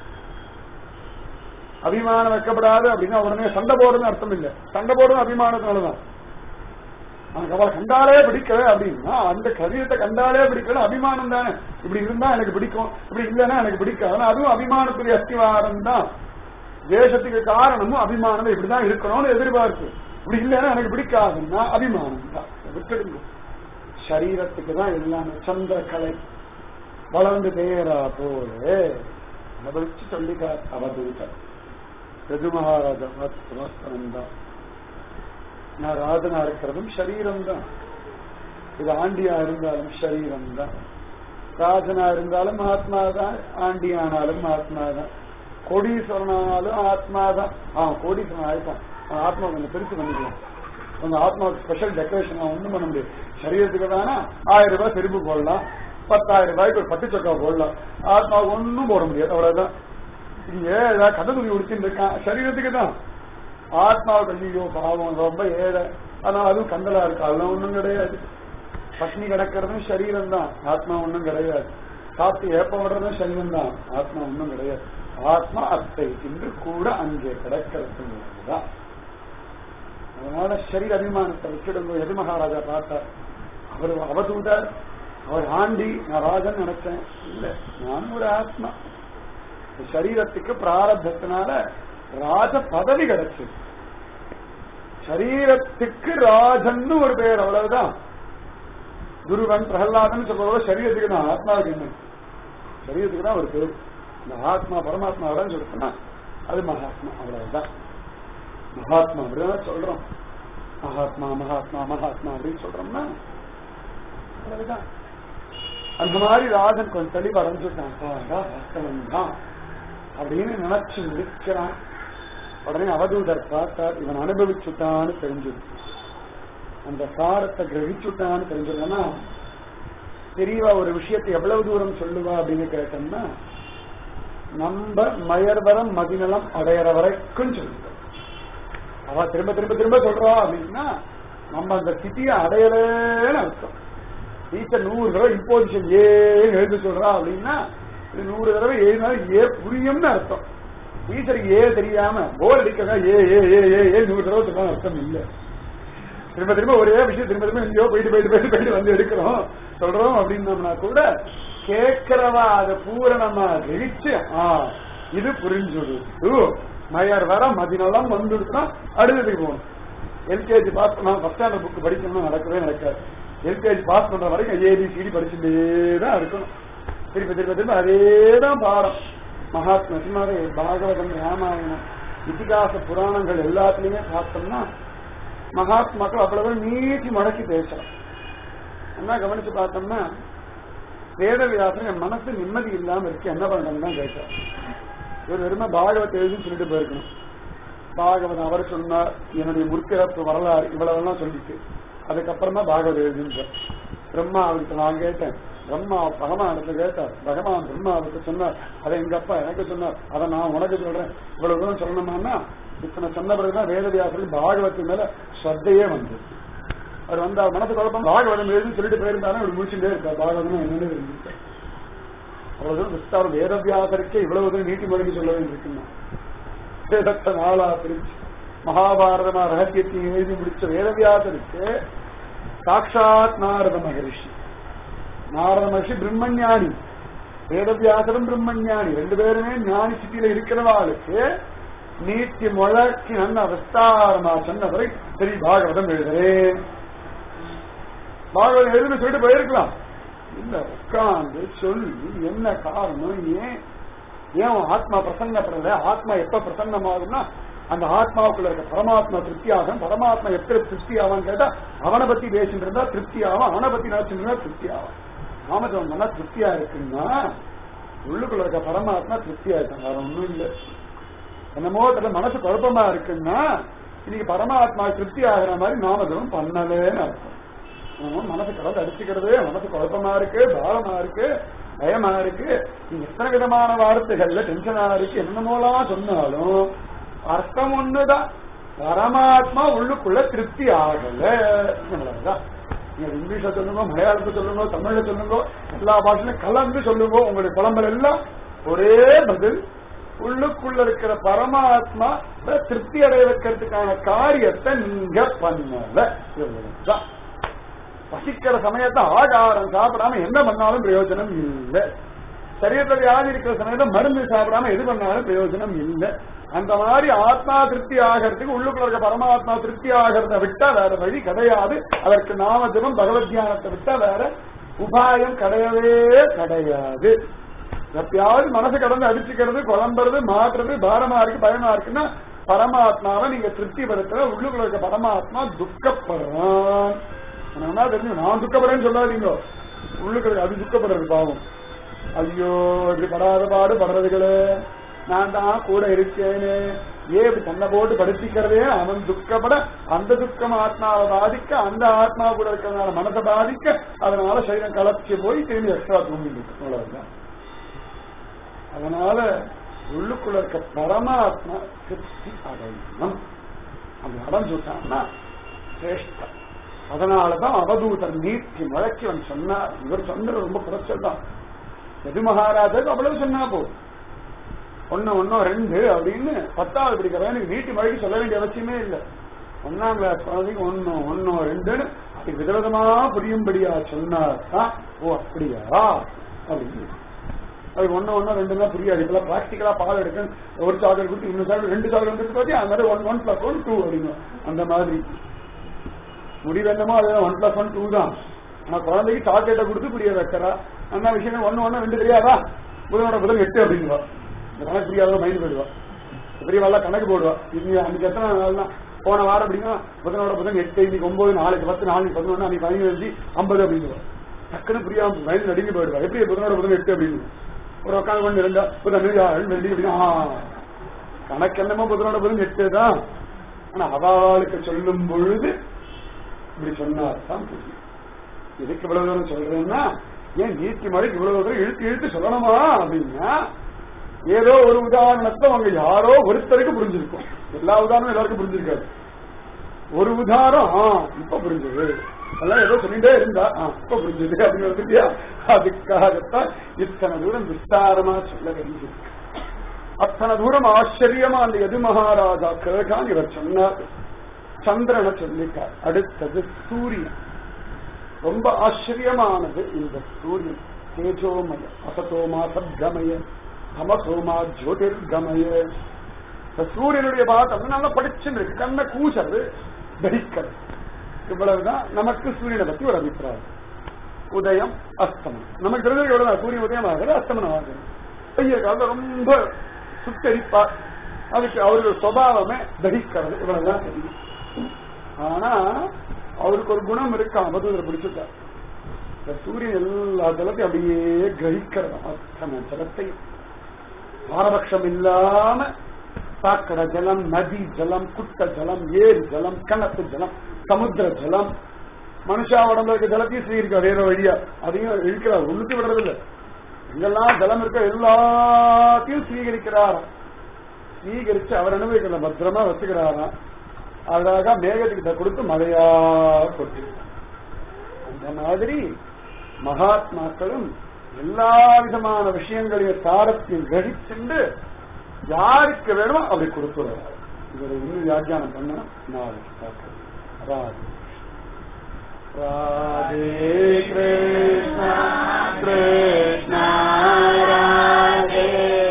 அபிமானம் வைக்கப்படாது அப்படின்னா உடனே சண்டை போடுறதுன்னு அர்த்தம் இல்லை சண்டை போடுறது அபிமானத்தினாலதான் அவனுக்கு அவளை கண்டாலே பிடிக்கல அப்படின்னா அந்த சரீரத்தை கண்டாலே பிடிக்கல அபிமானம் தானே இப்படி இருந்தா எனக்கு பிடிக்கும் இப்படி இல்லைன்னா எனக்கு பிடிக்காது அதுவும் அபிமானத்துடைய அஸ்திவாரம் தான் தேசத்துக்கு காரணமும் அபிமானம் இப்படிதான் இருக்கணும்னு எதிர்பார்ப்பு இப்படி இல்லைன்னா எனக்கு பிடிக்காதுன்னா அபிமானம் தான் விட்டுடுங்க சரீரத்துக்கு தான் எல்லாமே சந்திரக்கலை வளர்ந்து தேரா போல அனுபவிச்சு சொல்லிக்கார் அவதூதர் ரஜு மகாராஜா வாஸ்தவம் தான் நான் ராஜனா இருக்கிறதும் சரீரம் தான் இது ஆண்டியா இருந்தாலும் சரீரம் தான் ராஜனா இருந்தாலும் ஆத்மா தான் ஆண்டியானாலும் ஆத்மா தான் கோடீஸ்வரனானாலும் ஆத்மா தான் ஆ கோடீஸ்வரன் ஆயிட்டான் அவன் ஆத்மா கொஞ்சம் பெருசு பண்ணிக்கலாம் உங்க ஆத்மாவுக்கு ஸ்பெஷல் டெக்கரேஷன் ஒண்ணும் பண்ண முடியாது சரீரத்துக்கு தானே ஆயிரம் ரூபாய் செருப்பு போடலாம் பத்தாயிரம் ரூபாய்க்கு ஒரு பட்டு சொக்கா போடலாம் ஆத்மாவுக்கு ஒன்னும் போட முடியாது அவ்வளவுதான் இங்க ஏதாவது கதை துணி உடுத்தின்னு இருக்கான் சரீரத்துக்கு தான் ஆத்மாவுக்கு ஐயோ பாவம் ரொம்ப ஏழை ஆனா அதுவும் கந்தலா இருக்கு அதெல்லாம் ஒண்ணும் கிடையாது பட்னி கிடக்கிறதும் சரீரம் தான் ஆத்மா ஒண்ணும் கிடையாது சாப்பிட்டு ஏப்ப விடுறதும் சரீரம் தான் ஆத்மா ஒண்ணும் கிடையாது ஆத்மா அத்தை இன்று கூட அங்கே கிடக்கிறது தான் அதனால சரீர அபிமானத்தை வச்சிடுங்க எது மகாராஜா பார்த்தார் அவர் அவதூதர் அவர் ஆண்டி நான் ராஜன் நினைச்சேன் இல்ல நான் ஒரு ஆத்மா இந்த சரீரத்துக்கு பிராரப்தத்தினால ராஜ பதவி கிடைச்சது சரீரத்துக்கு ராஜன்னு ஒரு பேர் அவ்வளவுதான் துருவன் பிரகலாதன் சொல்றதோட சரீரத்துக்கு தான் ஆத்மாவுக்கு என்ன சரீரத்துக்கு தான் ஒரு பேர் இந்த ஆத்மா பரமாத்மா அப்படின்னு சொல்லிட்டுனா அது மகாத்மா அவ்வளவுதான் மகாத்மா அப்படிதான் சொல்றோம் மகாத்மா மகாத்மா மகாத்மா அப்படின்னு சொல்றோம்னா அவ்வளவுதான் அந்த மாதிரி ராஜன் கொஞ்சம் தெளிவு அடைஞ்சுட்டான் வாஸ்தவம் தான் அப்படின்னு நினைச்சு முடிக்கிறான் உடனே அவதூதர் பார்த்தார் இவன் அனுபவிச்சுட்டான்னு தெரிஞ்சது அந்த சாரத்தை கிரகிச்சுட்டான்னு தெரிஞ்சதுன்னா தெரியவா ஒரு விஷயத்தை எவ்வளவு தூரம் சொல்லுவா அப்படின்னு கேட்டோம்னா நம்ம மயர்வரம் மதிநலம் அடையிற வரைக்கும் சொல்லுங்க அவ திரும்ப திரும்ப திரும்ப சொல்றா அப்படின்னா நம்ம அந்த சிட்டியை அடையலேன்னு அர்த்தம் டீச்சர் நூறு தடவை இம்போசிஷன் ஏன்னு எழுத சொல்றா அப்படின்னா இது நூறு தடவை எழுதினாலும் ஏ புரியும்னு அர்த்தம் டீச்சருக்கு ஏ தெரியாம போர் அடிக்கிறதா ஏ ஏ ஏ ஏ ஏ நூறு தடவை சொன்னா அர்த்தம் இல்லை திரும்ப திரும்ப ஒரே விஷயம் திரும்ப திரும்ப எங்கேயோ போயிட்டு போயிட்டு போயிட்டு போயிட்டு வந்து எடுக்கிறோம் சொல்றோம் அப்படின்னோம்னா கூட கேட்கிறவா அதை பூரணமா கிழிச்சு ஆ இது புரிஞ்சுடுது மயர் வர மதினெல்லாம் வந்துடுச்சுன்னா அடுத்ததுக்கு போகணும் எல்கேஜி பாஸ் பண்ணா ஃபர்ஸ்ட் ஸ்டாண்டர்ட் புக் படிக்கணும்னு நடக்கவே நடக்காது எல்கேஜி பாஸ் பண்ற வரைக்கும் ஏபி சிடி படிச்சுட்டே தான் இருக்கணும் திருப்பி திருப்பி திரும்ப அதே தான் பாடம் மகாத்மா சும்மாவே பாகவதம் ராமாயணம் இதிகாச புராணங்கள் எல்லாத்துலயுமே பார்த்தோம்னா மகாத்மாக்கள் அவ்வளவு நீட்டி மடக்கி பேசலாம் என்ன கவனிச்சு பார்த்தோம்னா வேதவியாசன் என் மனசு நிம்மதி இல்லாம இருக்கு என்ன பண்றேன்னு தான் கேட்டார் இவர் வெறுமை பாகவத் எழுதின்னு சொல்லிட்டு போயிருக்கணும் பாகவதம் அவர் சொன்னார் என்னுடைய முற்பிறப்பு வரலாறு இவ்வளவெல்லாம் சொல்லிட்டு அதுக்கப்புறமா பாகவத் எழுதின்ற பிரம்மா அவருக்கு நான் கேட்டேன் பிரம்மா பகவானுக்கு கேட்டார் பகவான் பிரம்மாவுக்கு சொன்னார் அதை எங்க அப்பா எனக்கு சொன்னார் அதை நான் உனக்கு சொல்றேன் இவ்வளவு தூரம் சொல்லணுமான்னா இத்தனை சொன்ன பிறகுதான் வேதவியாசருக்கு பாகவத்து மேல ஸ்ரத்தையே வந்தது அவர் வந்தா மனசு குழப்பம் பாகவதம் எழுதுன்னு சொல்லிட்டு போயிருந்தாலும் இப்படி முடிச்சுட்டே இருக்கார் பாகவதம் என்னன்னு இருந்துச்சு அவ்வளவு விஸ்தாரம் வேதவியாசருக்கே இவ்வளவு தூரம் நீட்டி மொழிக்கு சொல்ல வேண்டியிருக்குன்னா வேதத்தை நாளா பிரிச்சு மகாபாரதமா ரகசியத்தையும் எழுதி முடிச்ச வேதவியாசருக்கு சாட்சாத் நாரத மகரிஷி நாரத மகர்ஷி பிரம்மஞானி வேதவியாசரும் பிரம்மஞானி ரெண்டு பேருமே ஞானி சிட்டியில இருக்கிறவாளுக்கு நீட்டி முழக்கி நல்ல விஸ்தாரமா சொன்னவரை சரி பாகவதம் எழுதுறேன் பாகவதம் எழுதுன்னு சொல்லிட்டு போயிருக்கலாம் இல்ல உட்கார்ந்து சொல்லி என்ன காரணம் ஏன் ஏன் உன் ஆத்மா பிரசன்னப்படல ஆத்மா எப்ப பிரசன்னமாகும்னா அந்த ஆத்மாவுக்குள்ள இருக்க பரமாத்மா திருப்தி ஆகும் பரமாத்மா எப்படி திருப்தி ஆவான்னு கேட்டா அவனை பத்தி பேசிட்டு இருந்தா திருப்தி ஆகும் அவனை பத்தி நினைச்சிட்டு இருந்தா திருப்தி ஆகும் நாமஜபம் பண்ணா திருப்தியா இருக்குன்னா உள்ளுக்குள்ள இருக்க பரமாத்மா திருப்தியா இருக்காங்க வேற ஒண்ணும் இல்ல என்னமோ தெரியல மனசு குழப்பமா இருக்குன்னா இன்னைக்கு பரமாத்மா திருப்தி ஆகிற மாதிரி நாமஜபம் பண்ணலேன்னு அர்த்தம் நம்ம மனசு கலந்து அடிச்சுக்கிறது மனசு குழப்பமா இருக்கு பாரமா இருக்கு பயமா இருக்கு நீங்க எத்தனை விதமான வார்த்தைகள்ல டென்ஷனா இருக்கு என்னமோலாம் சொன்னாலும் அர்த்தம் ஒண்ணுதான் பரமாத்மா உள்ளுக்குள்ள திருப்தி ஆகல அவ்வளவுதான் நீங்க இங்கிலீஷ்ல சொல்லுங்க மலையாளத்துல சொல்லுங்க தமிழ்ல சொல்லுங்க எல்லா பாஷையிலும் கலந்து சொல்லுங்க உங்களுடைய குழம்புல எல்லாம் ஒரே பதில் உள்ளுக்குள்ள இருக்கிற பரமாத்மா திருப்தி அடைய வைக்கிறதுக்கான காரியத்தை நீங்க பண்ணல இவ்வளவுதான் பசிக்கிற சமயத்தை ஆகாரம் சாப்பிடாம என்ன பண்ணாலும் பிரயோஜனம் இல்லை சரீரத்துல வியாதி இருக்கிற சமயத்தை மருந்து சாப்பிடாம எது பண்ணாலும் பிரயோஜனம் இல்லை அந்த மாதிரி ஆத்மா திருப்தி ஆகிறதுக்கு உள்ளுக்குள்ள இருக்க பரமாத்மா திருப்தி ஆகிறத விட்டா வேற வழி கிடையாது அதற்கு நாம ஜபம் பகவத் தியானத்தை விட்டா வேற உபாயம் கிடையவே கிடையாது எப்பயாவது மனசு கடந்து அடிச்சுக்கிறது குழம்புறது மாற்றுறது பாரமா இருக்கு பயமா இருக்குன்னா பரமாத்மாவை நீங்க திருப்தி படுத்துற உள்ளுக்குள்ள இருக்க பரமாத்மா துக்கப்படுறான் என்ன தெரிஞ்சு நான் துக்கப்படுறேன்னு சொல்லாதீங்க உள்ளுக்கு அது துக்கப்படுறது பாவம் ஐயோ இப்படி படாத பாடு படுறதுகளே நான் தான் கூட இருக்கேனே ஏன் இப்படி தன்னை போட்டு படுத்திக்கிறதே அவன் துக்கப்பட அந்த துக்கம் ஆத்மாவை பாதிக்க அந்த ஆத்மா கூட இருக்கிறதுனால மனசை பாதிக்க அதனால சரீரம் கலப்பிச்சு போய் திரும்பி எக்ஸ்ட்ரா தூங்கிட்டு அவ்வளவுதான் அதனால உள்ளுக்குள்ள இருக்க பரமாத்மா திருப்தி அடையணும் அப்படி அடைஞ்சுட்டான்னா சிரேஷ்டம் அதனாலதான் அவதூதர் நீட்டி முழக்கி அவன் சொன்னார் இவர் சொன்னது ரொம்ப குறைச்சல் தான் எது மகாராஜாக்கு அவ்வளவு சொன்னா போதும் ஒன்னு ஒன்னும் ரெண்டு அப்படின்னு பத்தாவது படிக்கிறவனுக்கு நீட்டி மழைக்கு சொல்ல வேண்டிய அவசியமே இல்லை ஒன்னாம் கிளாஸ் குழந்தைக்கு ஒன்னு ஒன்னும் ரெண்டுன்னு அப்படி விதவிதமா புரியும்படியா சொன்னாதான் ஓ அப்படியா அப்படின்னு அதுக்கு ஒன்னு ஒன்னு ரெண்டு தான் புரியாது இப்பெல்லாம் பிராக்டிக்கலா பால் எடுக்க ஒரு சாக்லேட் கொடுத்து இன்னொரு சாக்லேட் ரெண்டு சாக்லேட் கொடுத்து பார்த்தி அந்த மாதிரி one one plus one two அப்படிங்க அந்த மாதிரி முடிவு என்னமோ அதுதான் ஒன் பிளஸ் ஒன் டூ தான் ஆனா குழந்தைக்கு சாக்லேட்டை கொடுத்து புரிய வைக்கிறா அந்த விஷயம் ஒன்னு ஒன்னு ரெண்டு தெரியாதா புதனோட புதன் எட்டு அப்படிங்குவா இந்த கணக்கு புரியாத மைண்ட் போயிடுவா பெரியவாள் கணக்கு போடுவா இது அன்னைக்கு எத்தனை நாள் தான் போன வாரம் அப்படின்னா புதனோட புதன் எட்டு இன்னைக்கு ஒன்பது நாளைக்கு பத்து நாளைக்கு பதினொன்று அன்னைக்கு பதினஞ்சு ஐம்பது அப்படிங்குவா டக்குன்னு புரியாம மைண்ட் நடுங்கி போயிடுவா எப்படி புதனோட புதன் எட்டு அப்படின்னு ஒரு உட்காந்து கொண்டு ரெண்டா புதன் ரெண்டு ரெண்டு அப்படின்னா கணக்கு என்னமோ புதனோட புதன் எட்டு தான் ஆனா அவளுக்கு சொல்லும் பொழுது இப்படி சொன்னார் தான் புரியும் எதுக்கு இவ்வளவு தூரம் சொல்றேன்னா ஏன் நீத்தி மாதிரி இவ்வளவு தூரம் இழுத்து இழுத்து சொல்லணுமா அப்படின்னா ஏதோ ஒரு உதாரணத்தை அவங்க யாரோ ஒருத்தருக்கு புரிஞ்சிருக்கும் எல்லா உதாரணமும் எல்லாருக்கும் புரிஞ்சிருக்காது ஒரு உதாரணம் ஆ இப்ப புரிஞ்சது எல்லாம் ஏதோ சொல்லிட்டே இருந்தா ஆ இப்ப புரிஞ்சது அப்படின்னு இல்லையா அதுக்காகத்தான் இத்தனை தூரம் விஸ்தாரமா சொல்ல வேண்டியிருக்கு அத்தனை தூரம் ஆச்சரியமா அந்த எது மகாராஜாக்களுக்கான் இவர் சொன்னார் சந்திரனை சொல்லிட்டார் அடுத்தது சூரியன் ரொம்ப ஆச்சரியமானது இந்த சூரியன் தேஜோமய அசதோமா சத்கமய தமசோமா ஜோதிர்கமய இந்த சூரியனுடைய பாட்டம் நல்லா படிச்சுன்னு இருக்கு கண்ணை கூசது தரிக்கிறது இவ்வளவுதான் நமக்கு சூரியனை பத்தி ஒரு அபிப்பிராயம் உதயம் அஸ்தமனம் நமக்கு தெரிஞ்சது எவ்வளவுதான் சூரியன் உதயம் ஆகுது அஸ்தமனம் ஆகுது பெய்ய காலத்துல ரொம்ப சுத்தரிப்பார் அதுக்கு அவருடைய சுவாவமே தரிக்கிறது இவ்வளவுதான் தெரியும் ஆனா அவருக்கு ஒரு குணம் இருக்கு அவதூதரை பிடிச்சிட்டார் இந்த சூரியன் எல்லா ஜலத்தையும் அப்படியே கிரகிக்கிறது அத்தனை ஜலத்தையும் பாரபட்சம் இல்லாம சாக்கடை ஜலம் நதி ஜலம் குட்ட ஜலம் ஏரி ஜலம் கிணத்து ஜலம் சமுத்திர ஜலம் மனுஷா உடம்புல இருக்க ஜலத்தையும் செய்யிருக்கார் வேற வழியா அதையும் இழுக்கிறார் ஒண்ணுக்கு விடுறதில்லை எங்கெல்லாம் ஜலம் இருக்க எல்லாத்தையும் ஸ்வீகரிக்கிறாராம் ஸ்வீகரிச்சு அவர் அனுபவிக்கிற பத்திரமா வச்சுக்கிறாராம் அழகா மேகத்துக்கிட்ட கொடுத்து மழையா கொட்டி அந்த மாதிரி மகாத்மாக்களும் எல்லா விதமான விஷயங்களையும் சாரத்தில் கழிச்சுண்டு யாருக்கு வேணுமோ அப்படி கொடுத்துருவார் இவரை இன்னும் வியாக்கியானம் பண்ண நாளைக்கு பார்க்கலாம் ராதே ராதே கிருஷ்ணா கிருஷ்ணா ராதே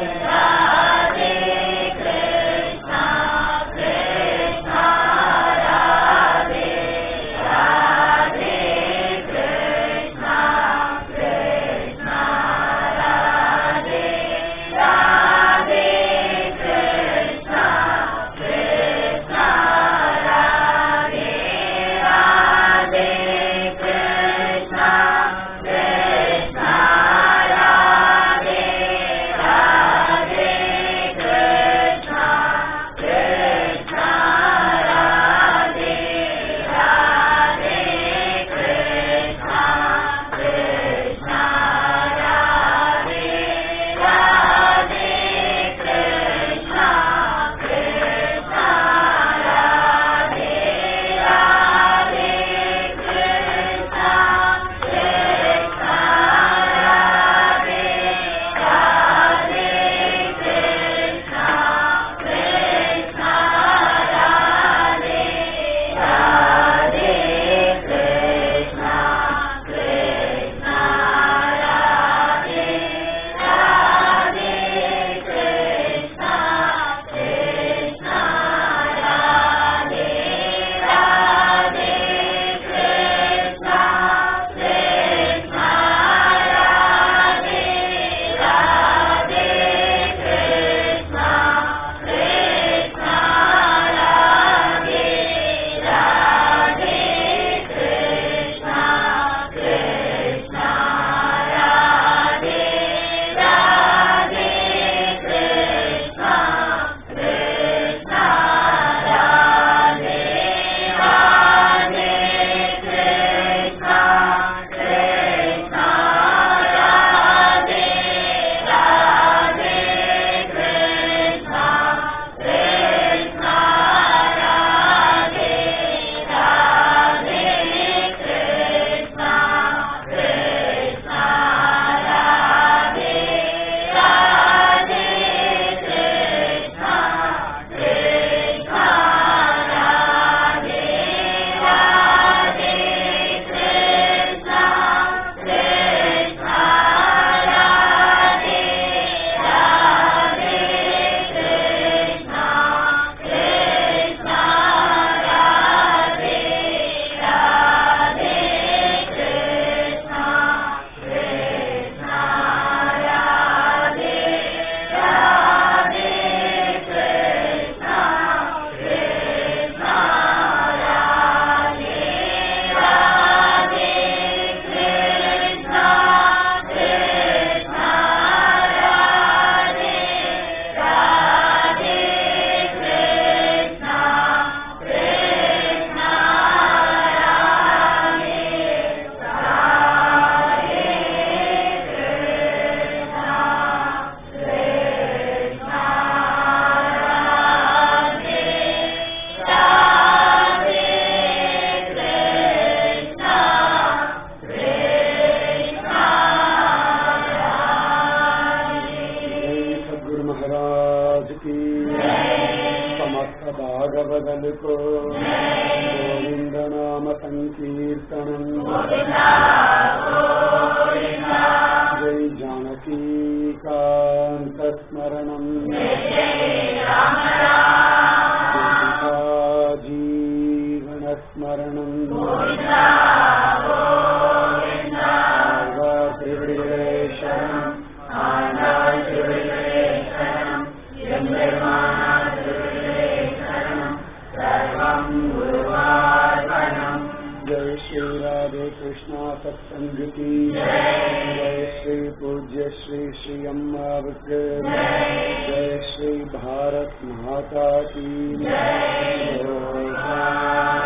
भागवदल को गोविंद नाम संकीर्तनम जय जानकी कांत स्मरणम जीवन स्मरणम जय श्री राधे कृष्णा सत्संग की जय श्री पूज्य श्री श्री अम्मावक जय श्री भारत माता की जय